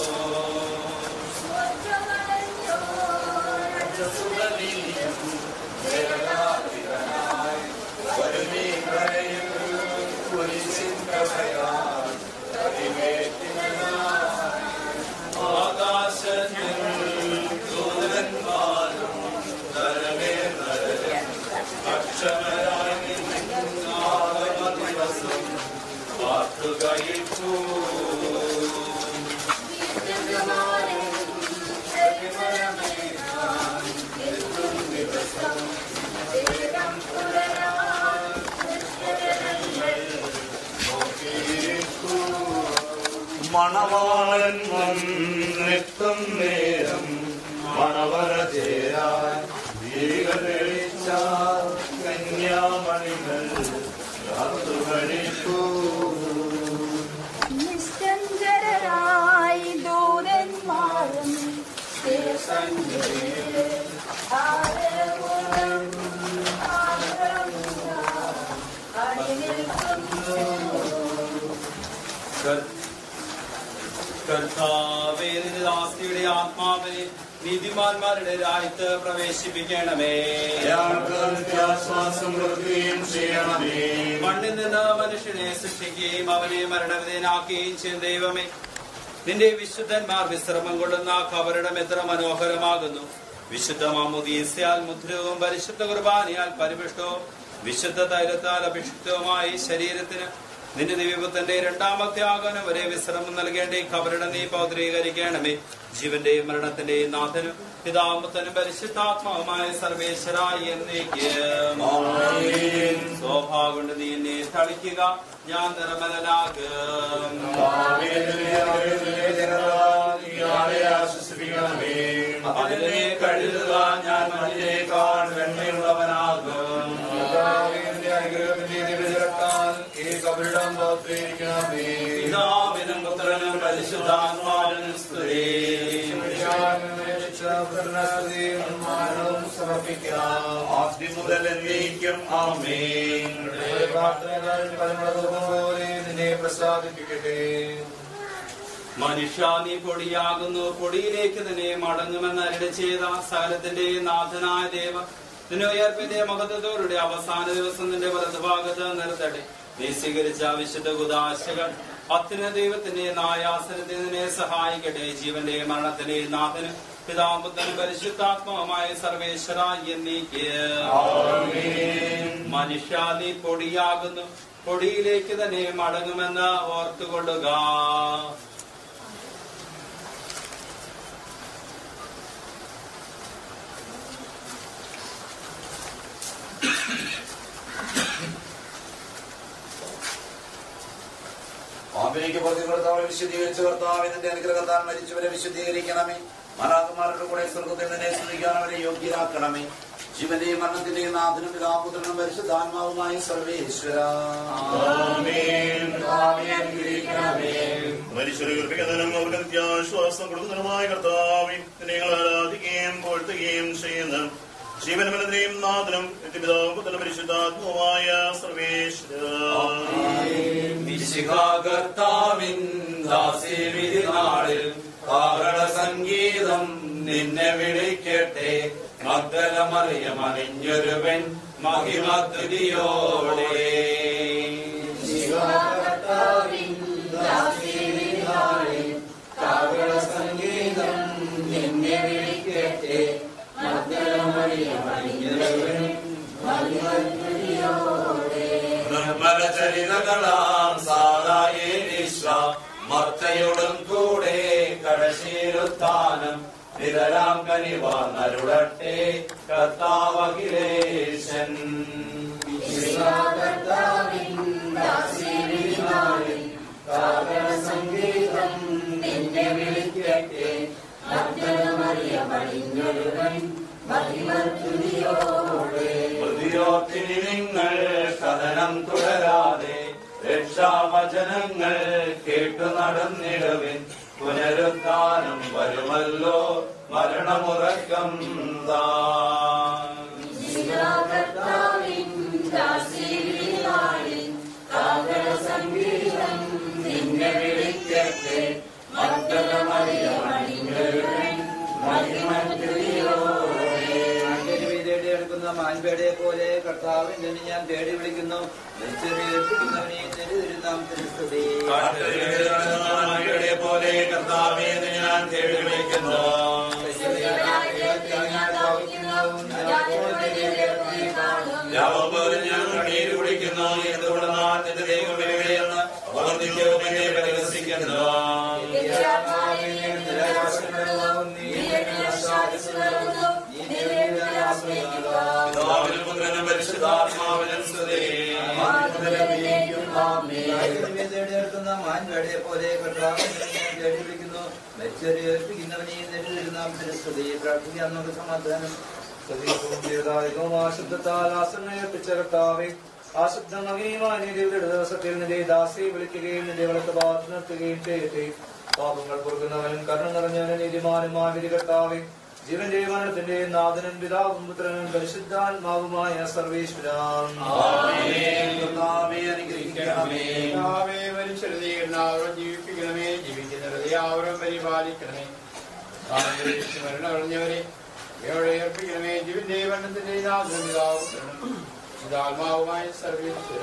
ആകാശത്തിൽ ദൂതന്മാരും നരമേ നരരും അക്ഷമരായി നിന്നാകമ ദിവസം പാട്ടുകയിപ്പൂ മണവാളൻ വന്നെത്തും നേരം മണവര ചേരാൻ ദീപതെളിച്ച കന്യാമണികൾ കാത്തുകഴിക്കൂ നിഷ്ഠഞ്ചരായി ദൂതന്മാരും ശേഷങ്ങളിൽ ആരവോളം കർത്താവേ നിന്റെ ദാസിയുടെ ആത്മാവിനെ നീതിമാന്മാരുടെ രാജ്യത്ത് പ്രവേശിപ്പിക്കണമേ ആശ്വാസം കൊടുക്കുകയും ചെയ്യണമേ മണ്ണിൽ നിന്ന് മനുഷ്യനെ സൃഷ്ടിക്കുകയും അവനെ മരണവിധേയനാക്കുകയും ചെയ്യും ദൈവമേ നിന്റെ വിശുദ്ധന്മാർ വിശ്രമം കൊള്ളുന്ന കബറിടം എത്ര മനോഹരമാകുന്നു വിശുദ്ധ മാമുദീസയാൽ മുദ്രവും പരിശുദ്ധ കുർബാനയാൽ പരിപുഷ്ടവും വിശുദ്ധ തൈലത്താൽ അഭിഷിക്തവുമായ ഈ ശരീരത്തിന് നിന്റെ ദിവ്യപുത്തന്റെ രണ്ടാമത്തെ ആഗമനം വരെ വിശ്രമം നൽകേണ്ട ഈ കബറിടം നീ പൗത്രീകരിക്കണമേ ജീവന്റെയും മരണത്തിന്റെയും നാഥനും പിതാമ്പത്തനും പരിശുദ്ധാത്മാവുമായ സർവേശ്വരായി എന്നേക്ക് സ്വഭാവം കൊണ്ട് നീ എന്നെ തളിക്കുക ഞാൻ നിർമ്മലനാകും അതിനെ കഴുകുക ഞാൻ മണ്ണിനേക്കാൾ വെണ്ണയുള്ളവനാകും പിതാവിനും പുത്രനും പരിശുദ്ധാത്മാവിനും സ്തുതി ആദ്യം മുതൽ എന്നേക്കും ആമേൻ നിന്നെ പ്രസാദിപ്പിക്കട്ടെ മനുഷ്യ നീ പൊടിയാകുന്നു പൊടിയിലേക്ക് തന്നെ മടങ്ങുമെന്ന് അരുടെ ചെയ്ത സകലത്തിന്റെ നാഥനായ ദൈവ നിന്നെ ഉയർപ്പിന്റെ മഹത്വത്തോടെ അവസാന ദിവസം നിന്റെ വലതുഭാഗത്ത് നിർത്തട്ടെ നീ സ്വീകരിച്ച വിശുദ്ധ കുദാശകൾ അത്തിന് ദൈവത്തിന്റെ നായാസനത്തിൽ നിന്നെ സഹായിക്കട്ടെ ജീവന്റെ മരണത്തിന്റെ നാഥന് പിതാമ്പുത്തനും പരിശുദ്ധാത്മാവുമായ സർവേശ്വര എന്നീക്ക് മനുഷ്യ നീ പൊടിയാകുന്നു പൊടിയിലേക്ക് തന്നെ മടങ്ങുമെന്ന് ഓർത്തുകൊള്ളുക പാമ്പിലേക്ക് പുറത്തു കർത്താവെ വിശുദ്ധീകരിച്ച കർത്താവ് നിന്റെ അനുഗ്രഹത്താൽ മരിച്ചവരെ വിശുദ്ധീകരിക്കണമേ മലാകുമാരുടെ കൂടെ സ്വർഗത്തിൽ നിന്നെ സ്തുതിക്കാൻ അവരെ യോഗ്യരാക്കണമേ ജീവന്റെയും മരണത്തിന്റെയും നാഥനും പിതാപുത്രനും പരിശുദ്ധാത്മാവുമായ സർവേശ്വര മനുഷ്യർപ്പിക്കുന്നതിനും അവർക്ക് നിത്യാശ്വാസം കൊടുക്കുന്നതിനുമായ കർത്താവെ നിങ്ങൾ ആരാധിക്കുകയും പോഴ്ത്തുകയും ചെയ്യുന്ന ജീവനമനത്തിനെയും നാഥനും നിത്യപിതാപുത്രനും പരിശുദ്ധാത്മാവുമായ കർത്താവിൻ ദാസീവിധി നാളിൽ കാഹള സംഗീതം നിന്നെ വിളിക്കട്ടെ മഗ്ദലമറിയം അണിഞ്ഞൊരുവൻ മഹിമദ്വിതിയോടെ സംഗീതം നിന്നെ വിളിക്കട്ടെ നിർമ്മലചരിതകളാം സാറായേശ്വ മർത്തയോടും കൂടെ കടശീരുത്താനം നിതരാം കനിവാർന്നരുളട്ടെ കർത്താവകിലേശൻ സംഗീതം നിന്നെ വിളിക്കട്ടെ മൃതിയോർത്തിനി നിങ്ങൾ കഥനം തുടരാതെ രക്ഷാവചനങ്ങൾ കേട്ടു നടന്നിടവിൻ പുനരുദ്ധാനം വരുമല്ലോ മരണമുറക്കം താൻ സംഗീതം നിന്നെ വിളിക്കട്ടെ തേടി എടുക്കുന്ന മാൻപേടയെ പോലെ കർത്താവിന്റെ ഞാൻ തേടി വിളിക്കുന്നു വെച്ചെറിയപ്പെടുന്നവനെ തിരുനാമത്തിന് സ്തുതി കാട്ടുകളിലെ പോലെ കർത്താവേ എന്ന് ഞാൻ തേടി വിളിക്കുന്നു യാവോബ് ഞാൻ കണ്ണീര് കുടിക്കുന്നു എന്തുകൊണ്ടെന്നാൽ നിന്റെ ദൈവം എവിടെയെന്ന് അവർ നിത്യവും എന്നെ പരിഹസിക്കുന്നു പിതാവിനും പുത്രനും പരിശുദ്ധാത്മാവിനും സ്തുതി തേടിയെടുക്കുന്ന മാൻപേടയെ പോലെ കർത്താവിന്റെ ഞാൻ തേടി വിളിക്കുന്നു വെച്ചെറിയപ്പെടുന്നവനെ തിരുനാമത്തിന് സ്തുതി പ്രാർത്ഥിക്കാൻ നമുക്ക് സമാധാനം ശുദ്ധത്താൽ ആശ്രമേൽപ്പിച്ച കർത്താവെ ആശുദ്ധമകീയമായ നീതിയുടെ ദിവസത്തിൽ നിന്റെ ദാസിയെ വിളിക്കുകയും നിന്റെ വളർത്ത ഭാഗത്ത് നിർത്തുകയും ചെയ്യട്ടെ പാപങ്ങൾ പൊറുക്കുന്നവനും കരുണ നിറഞ്ഞവനും നീതിമാനുമായ വിധി കർത്താവെ ജീവന്റെ മരണത്തിന്റെ നാഥനും പിതാവും പുത്രനും പരിശുദ്ധാത്മാവുമായ സർവേശ്വരാം കർത്താവേ, മനുഷ്യരുടെ എല്ലാവരും ജീവിപ്പിക്കണമേ ജീവിക്കുന്നവരെ ആവരും പരിപാലിക്കണമേ ആമേൻ. മരണമടഞ്ഞവരെ എവിടെ ഏർപ്പിക്കണമേ ജീവന്റെ വർണ്ണത്തിന്റെ ആത്മാവുമായ സർവേശ്വര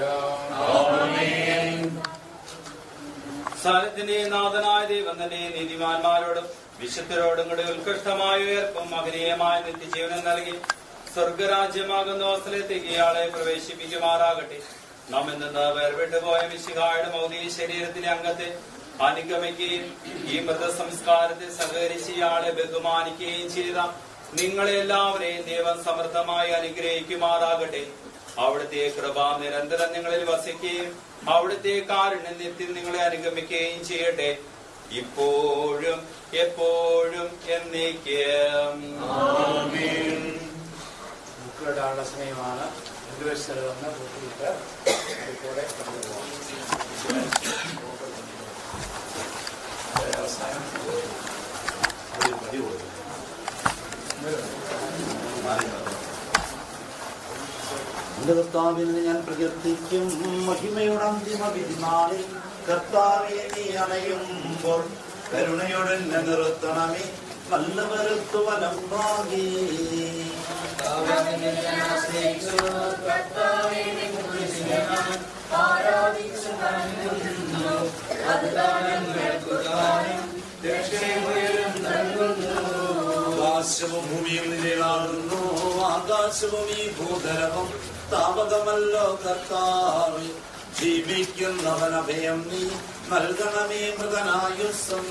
സ്ഥലത്തിന്റെ നാഥനായ ദൈവം തന്നെ നീതിമാന്മാരോടും വിശുദ്ധരോടും കൂടെ ഉത്കൃഷ്ടമായ ഉയർപ്പും മകനീയമായ നിത്യജീവനം നൽകി സ്വർഗരാജ്യമാകുന്ന അവസരത്തേക്ക് ഇയാളെ പ്രവേശിപ്പിക്കുമാറാകട്ടെ നാം എന്തെന്ന് വേർപെട്ടു പോയ മിശിഹായുടെ മൗതിക ശരീരത്തിലെ അംഗത്തെ അനുഗമിക്കുകയും ഈ മൃതസംസ്കാരത്തെ സഹകരിച്ച് ഇയാളെ ബഹുമാനിക്കുകയും ചെയ്ത നിങ്ങളെ എല്ലാവരെയും ദൈവം സമൃദ്ധമായി അനുഗ്രഹിക്കുമാറാകട്ടെ അവിടുത്തെ കൃപ നിരന്തരം നിങ്ങളിൽ വസിക്കുകയും അവിടുത്തെ കാരുണ്യം നിത്യം നിങ്ങളെ അനുഗമിക്കുകയും ചെയ്യട്ടെ ഇപ്പോഴും എപ്പോഴും എന്നേക്കും ബുക്കിടാനുള്ള സമയമാണ് രണ്ടുവശത്ത് വന്ന് ബുക്കിലിട്ട് കൂടെ കൊണ്ടുപോകാം അവസാനം ഒരു പതി കൊടുക്കും എന്റെ കർത്താവിനെ ഞാൻ പ്രകീർത്തിക്കും മഹിമയുടെ അന്തിമ വിധിനാളിൽ കർത്താവെ നീ അണയുമ്പോൾ കരുണയോടെ എന്നെ നിർത്തണമേ നല്ലവരത്തു വലം ഭാഗി ആകാശവും ഭൂമിയും നിലയിലാകുന്നു ആകാശവും ഈ ഭൂതലവും താപകമല്ലോ കർത്താവ് ജീവിക്കുന്നവൻ അഭയം നീ നൽകണമേ മൃഗനായുസം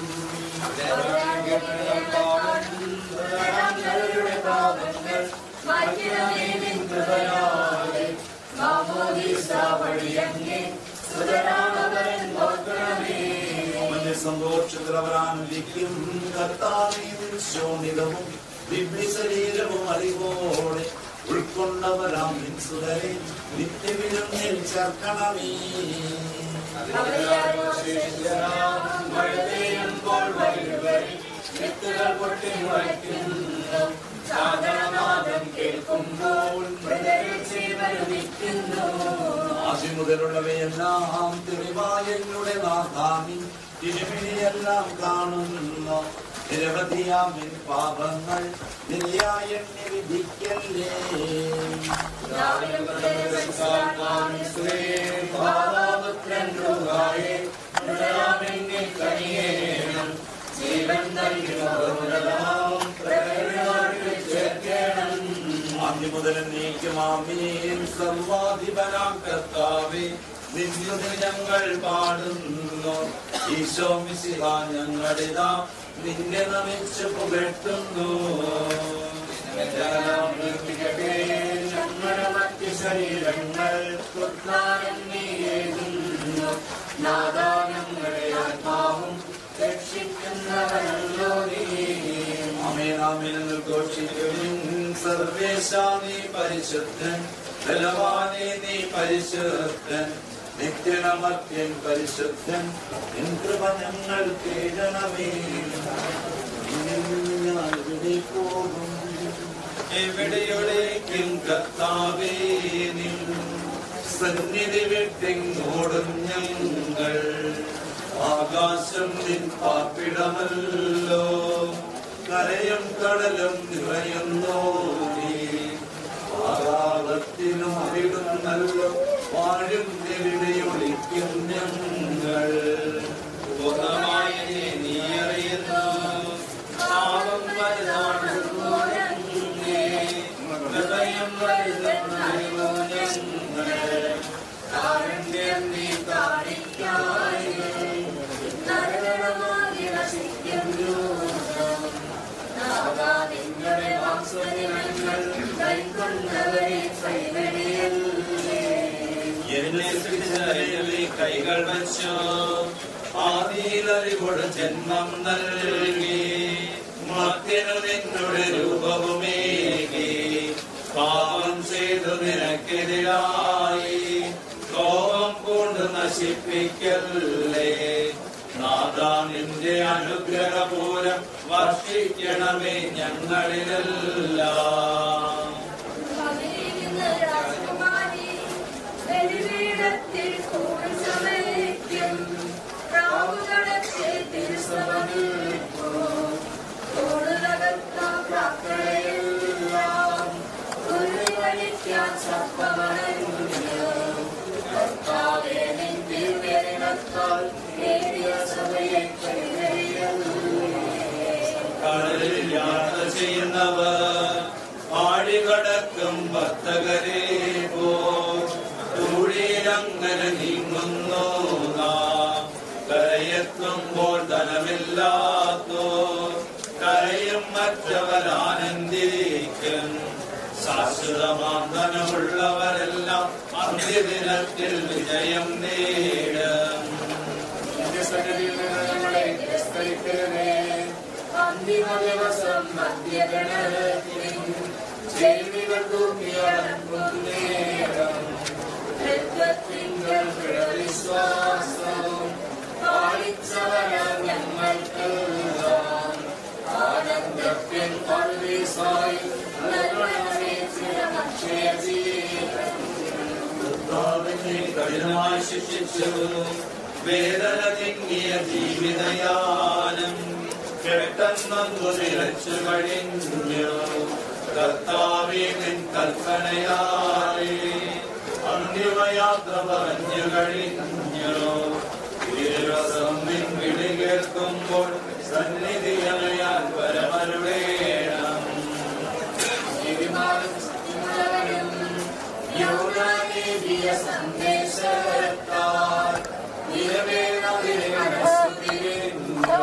അവന്റെ സന്തോഷത്തിൽ അവർ ആനന്ദിക്കും കർത്താവേ ശോണിതവും ദിവ്യ ശരീരവും അറിവോടെ ഉള്ളവരാം നിൻസുതരെ നിത്യവിരുന്നിൽ ചേർക്കണമേ മഴ പെയ്യുമ്പോൾ വഴിവരി വിത്തുകൾ പൊട്ടി മുളയ്ക്കുന്നു സാധനനാദം കേൾക്കുമ്പോൾ മൃതരിൽ ജീവനുദിക്കുന്നു ആദ്യം മുതലുള്ളവയെല്ലാം തെളിവായ എന്നുടെ നാഥാമി തിരുമിനിയെല്ലാം കാണുന്നു നിരവധിയാമിൻ പാപങ്ങൾ നിലയായ എന്നെ വിധിക്കല്ലേ ജീവൻ നൽകും ചേർക്കണം ആദ്യം മുതൽ നീക്കുമാമീൻ സർവാധിപനാം കർത്താവേ നിന്നുതിൽ ഞങ്ങൾ പാടുന്നു ഈശോ മിശിഹ ഞങ്ങളിതാ നിന്നെ നമിച്ച് പുകഴ്ത്തുന്നു ഞങ്ങളുടെ മറ്റ് ശരീരങ്ങൾ പുത്രാനം നീയേകുന്നു നാദാ ഞങ്ങളെ ആത്മാവും രക്ഷിക്കുന്നവനല്ലോ നീ അമേനാമേനങ്ങൾ ഘോഷിക്കുവിൻ സർവേശ നീ പരിശുദ്ധൻ ബലവാനെ നീ പരിശുദ്ധൻ നിത്യനമത്യൻ പരിശുദ്ധൻ നിൻ കൃപ ഞങ്ങൾ കേൾക്കണമേ ഞാൻ ഇവിടെ പോകും എവിടെയൊടേക്കും കർത്താവേ നിൻ സന്നിധി വിട്ടിങ്ങോടും ഞങ്ങൾ ആകാശം നിൻ പാർപ്പിടമല്ലോ കരയും കടലും നിറയുന്നു നീ ആകാശത്തിനും അവിടുന്നല്ലോ വാഴും എവിടെയൊളിക്കും ഞങ്ങൾ പൂർണ്ണമായി നീ അറിയുന്നു പാപം വലുതാണെന്നോ ഹൃദയം വലുതെന്നറിവോ ഞങ്ങൾ കാരുണ്യം നീ കാണിക്കായി നരകമാകി വസിക്കുന്നു നാദാ നിങ്ങളുടെ വാത്സല്യങ്ങൾ കൈക്കൊണ്ടവരെ കൈവടിയല്ലേ എന്നെ സൃഷ്ടിച്ചതിൽ കൈകൾ വച്ചു ആദിയിലറിവോട് ജന്മം നൽകി മത്തിനു നിന്നുടെ രൂപവുമേകി പാപം ചെയ്തു നിനക്കെതിരായി കോപം കൊണ്ട് നശിപ്പിക്കല്ലേ നാദാ നിന്റെ അനുഗ്രഹപൂരം വർഷിക്കണമേ ഞങ്ങളിലെല്ലാം പതിയിരിക്കുന്ന രാജകുമാരി ബലിപീഠത്തിൽ കൂടും സമയക്കും പ്രാവുകളത്തെ തിരുസഭ നിൽക്കും കൂടുതകത്ത പ്രാർത്ഥനയെല്ലാം ഉരുളികളിക്കാൻ സർപ്പമണഞ്ഞു കർത്താവേ നിൻ തിരുവേരണത്താൽ നേടിയ സഭയെ കൈവരിയല്ലേ കടലിൽ യാത്ര ചെയ്യുന്നവർ ആടികടക്കും ഭക്തകരെ പോ ൂഴിയിലങ്ങനെ നീങ്ങുന്നു നാം കരയെത്തുമ്പോൾ ധനമില്ലാത്തോ കരയും മറ്റവർ ആനന്ദിക്കും ശാശ്വതമാം ധനമുള്ളവരെല്ലാം അന്ത്യദിനത്തിൽ വിജയം നേടും നിന്റെ സന്നിധിയിൽ നിന്ന് നമ്മളെ തിരസ്കരിക്കരുതേ. അന്തിമ ദിവസം മധ്യഗണത്തിൽ ചെവികൾ തൂക്കിയടക്കും നേരം രക്തത്തിങ്കൽ വിശ്വാസം പാലിച്ചവരാം ഞങ്ങൾക്കെല്ലാം ആനന്ദത്തിൻ പർവീസായി നൽകണമേ ചിരമക്ഷയ ജീവൻ കർത്താവിനെ കഠിനമായി ശിക്ഷിച്ചു വേദന തിങ്ങിയ ജീവിതയാനം പെട്ടെന്നു നിലച്ചു കഴിഞ്ഞു കർത്താവെ നിൻ കൽപ്പനയാലേ അന്തിമയാത്ര പറഞ്ഞു കഴിഞ്ഞു ദിവസം നിൻ വിളി കേൾക്കുമ്പോൾ സന്നിധി അണയാൻ പരമരുടേണം നീതിമാനും സത്യമുള്ളവനും യൗനാനീതിയ സന്ദേശത്താൽ നിലവേണതിനെ മനസ്സുതിരുന്നു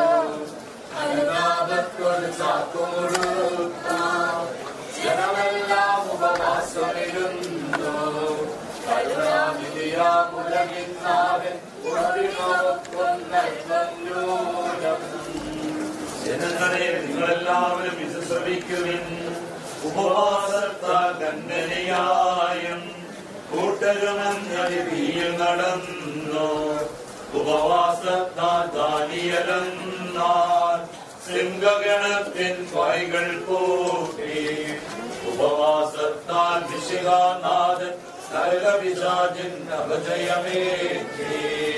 അനുതാപത്തോട് ചാക്കുമുഴുത്താം ജനമെല്ലാം ഉപവാസമിരുന്നു കരുണാനിധിയാമുലകിന്നാവൻ ജനങ്ങളെ നിങ്ങളെല്ലാവരും ഇത് ശ്രമിക്കുവിൻ ഉപവാസത്താൽ കണ്ണനയായും കൂട്ടരുമെന്നതിൽ നടന്നു ഉപവാസത്താൽ ദാനിയലെന്നാൽ സിംഹഗണത്തിൻ വായ്കൾ പൂട്ടി ഉപവാസത്താൽ വിശികാനാഥൻ നരകപിശാചിൻ അപജയമേറ്റി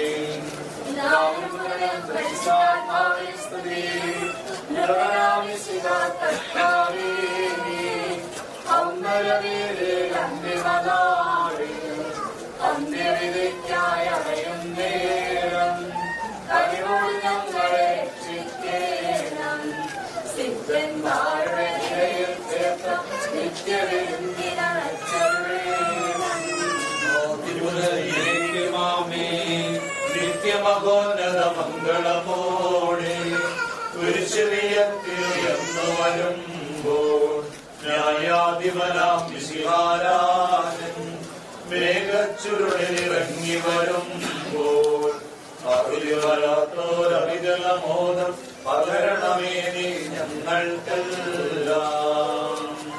തിരുവനന്തപുരമാമേ നിത്യമകോന്നത മംഗളമോടെ കുരിശിറിയത്തിരുന്നു വരുമ്പോൾ ന്യായാധിപനാം വിശിഹാരാജൻ മേഘച്ചുരുളിറങ്ങി വരുമ്പോൾ അറിവ് വരാത്തോരവികലമോദം പകരണമേ നീ ഞങ്ങൾക്കെല്ലാം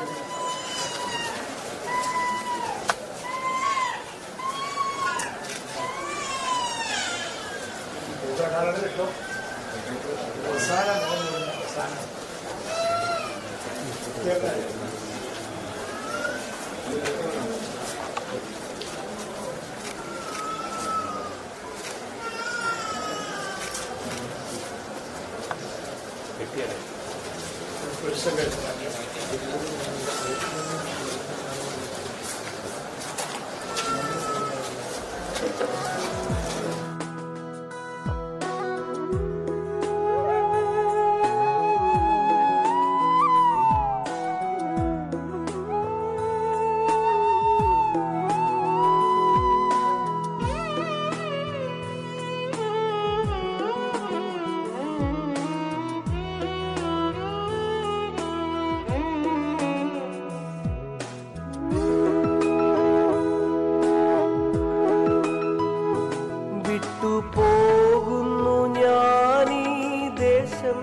വിട്ടുപോകുന്നു ഞാനീ ദേശം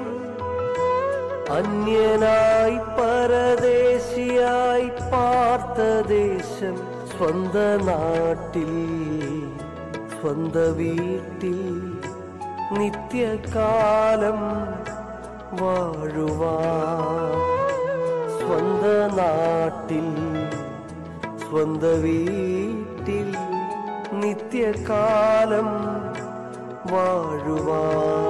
അന്യനായി പരദേശിയായി പാർത്ത ദേശം സ്വന്ത നാട്ടിൽ സ്വന്ത വീട്ടിൽ നിത്യകാലം വാഴുവാ സ്വന്ത നാട്ടിൽ സ്വന്ത വീട്ടിൽ നിത്യകാലം വാഴുവാ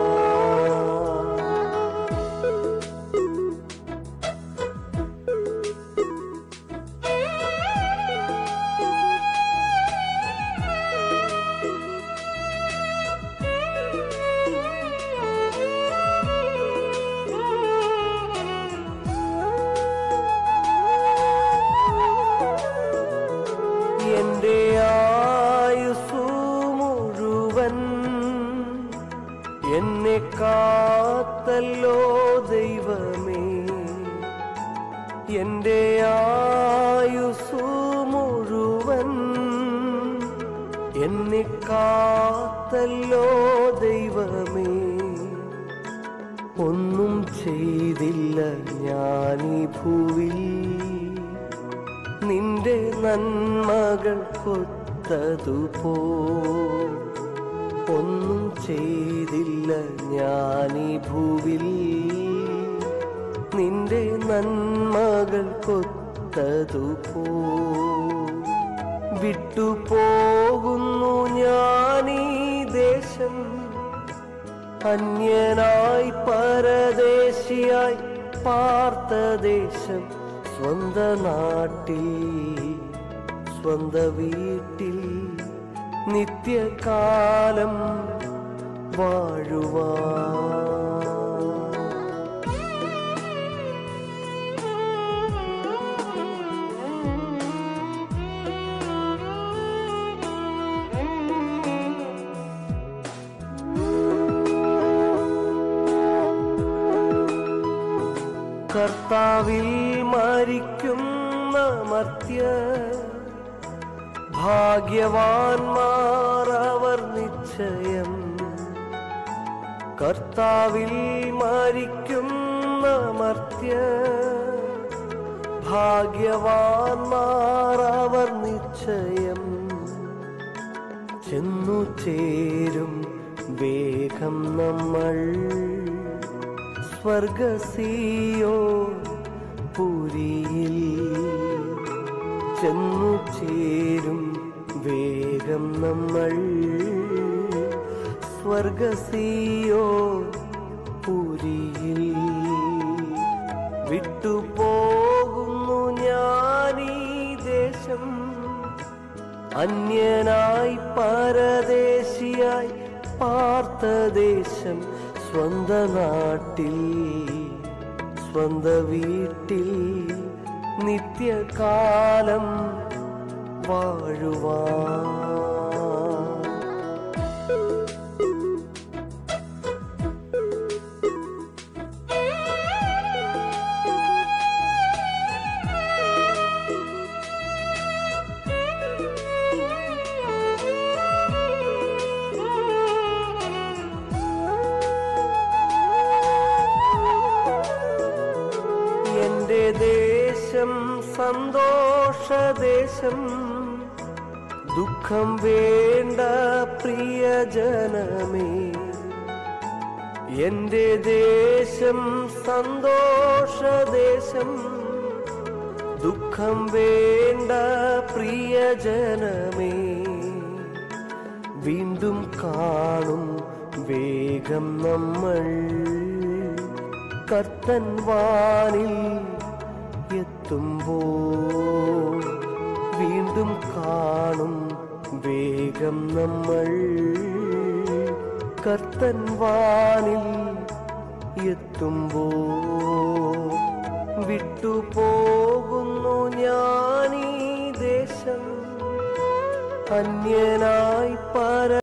എന്റെ ആയുസു മുഴുവൻ എന്നെ കാത്തല്ലോ ദൈവമേ എന്റെ ആയുസു മുഴുവൻ എന്നെ കാത്തല്ലോ ദൈവമേ ഒന്നും ചെയ്തില്ല ഞാനീ ഭൂവിൽ നിന്റെ നന്മകൾ കൊത്തതുപോ ഒന്നും ചെയ്തില്ല ഞാനീ ഭൂവിൽ നിന്റെ നന്മകൾ കൊത്തതുപോ വിട്ടുപോകുന്നു ഞാനീ ദേശം അന്യനായി പരദേശിയായി പാർത്ത ദേശം സ്വന്ത നാട്ടിൽ സ്വന്ത വീട്ടിൽ നിത്യകാലം വാഴുവാ കർത്താവിൽ മരിക്കുന്ന മർത്യ ഭാഗ്യവാന്മാർ അവർ നിശ്ചയം കർത്താവിൽ മരിക്കുന്ന മർത്യ ഭാഗ്യവാന്മാർ അവർ നിശ്ചയം ചെന്നു ചേരും വേഗം നമ്മൾ സ്വർഗസിയോ പുരിയിൽ ചെന്നു ചേരും വേഗം നമ്മൾ സ്വർഗസിയോ പുരിയിൽ വിട്ടുപോകുന്നു ഞാനീ ദേശം അന്യനായി പരദേശിയായി പാർത്ത ദേശം സ്വന്ത നാട്ടിൽ സ്വന്ത വീട്ടിൽ നിത്യകാലം വാഴുവാൻ എന്റെ ദേശം സന്തോഷദേശം ദുഃഖം വേണ്ട പ്രിയജനമേ എന്റെ ദേശം സന്തോഷദേശം ദുഃഖം വേണ്ട പ്രിയജനമേ വീണ്ടും കാണും വേഗം നമ്മൾ കർത്തൻ വാനിൽ എത്തുമ്പോ വീണ്ടും കാണും വേഗം നമ്മൾ കർത്തൻ വാനിൽ എത്തുമ്പോ വിട്ടുപോകുന്നു ഞാനീ ദേശം അന്യനായി പര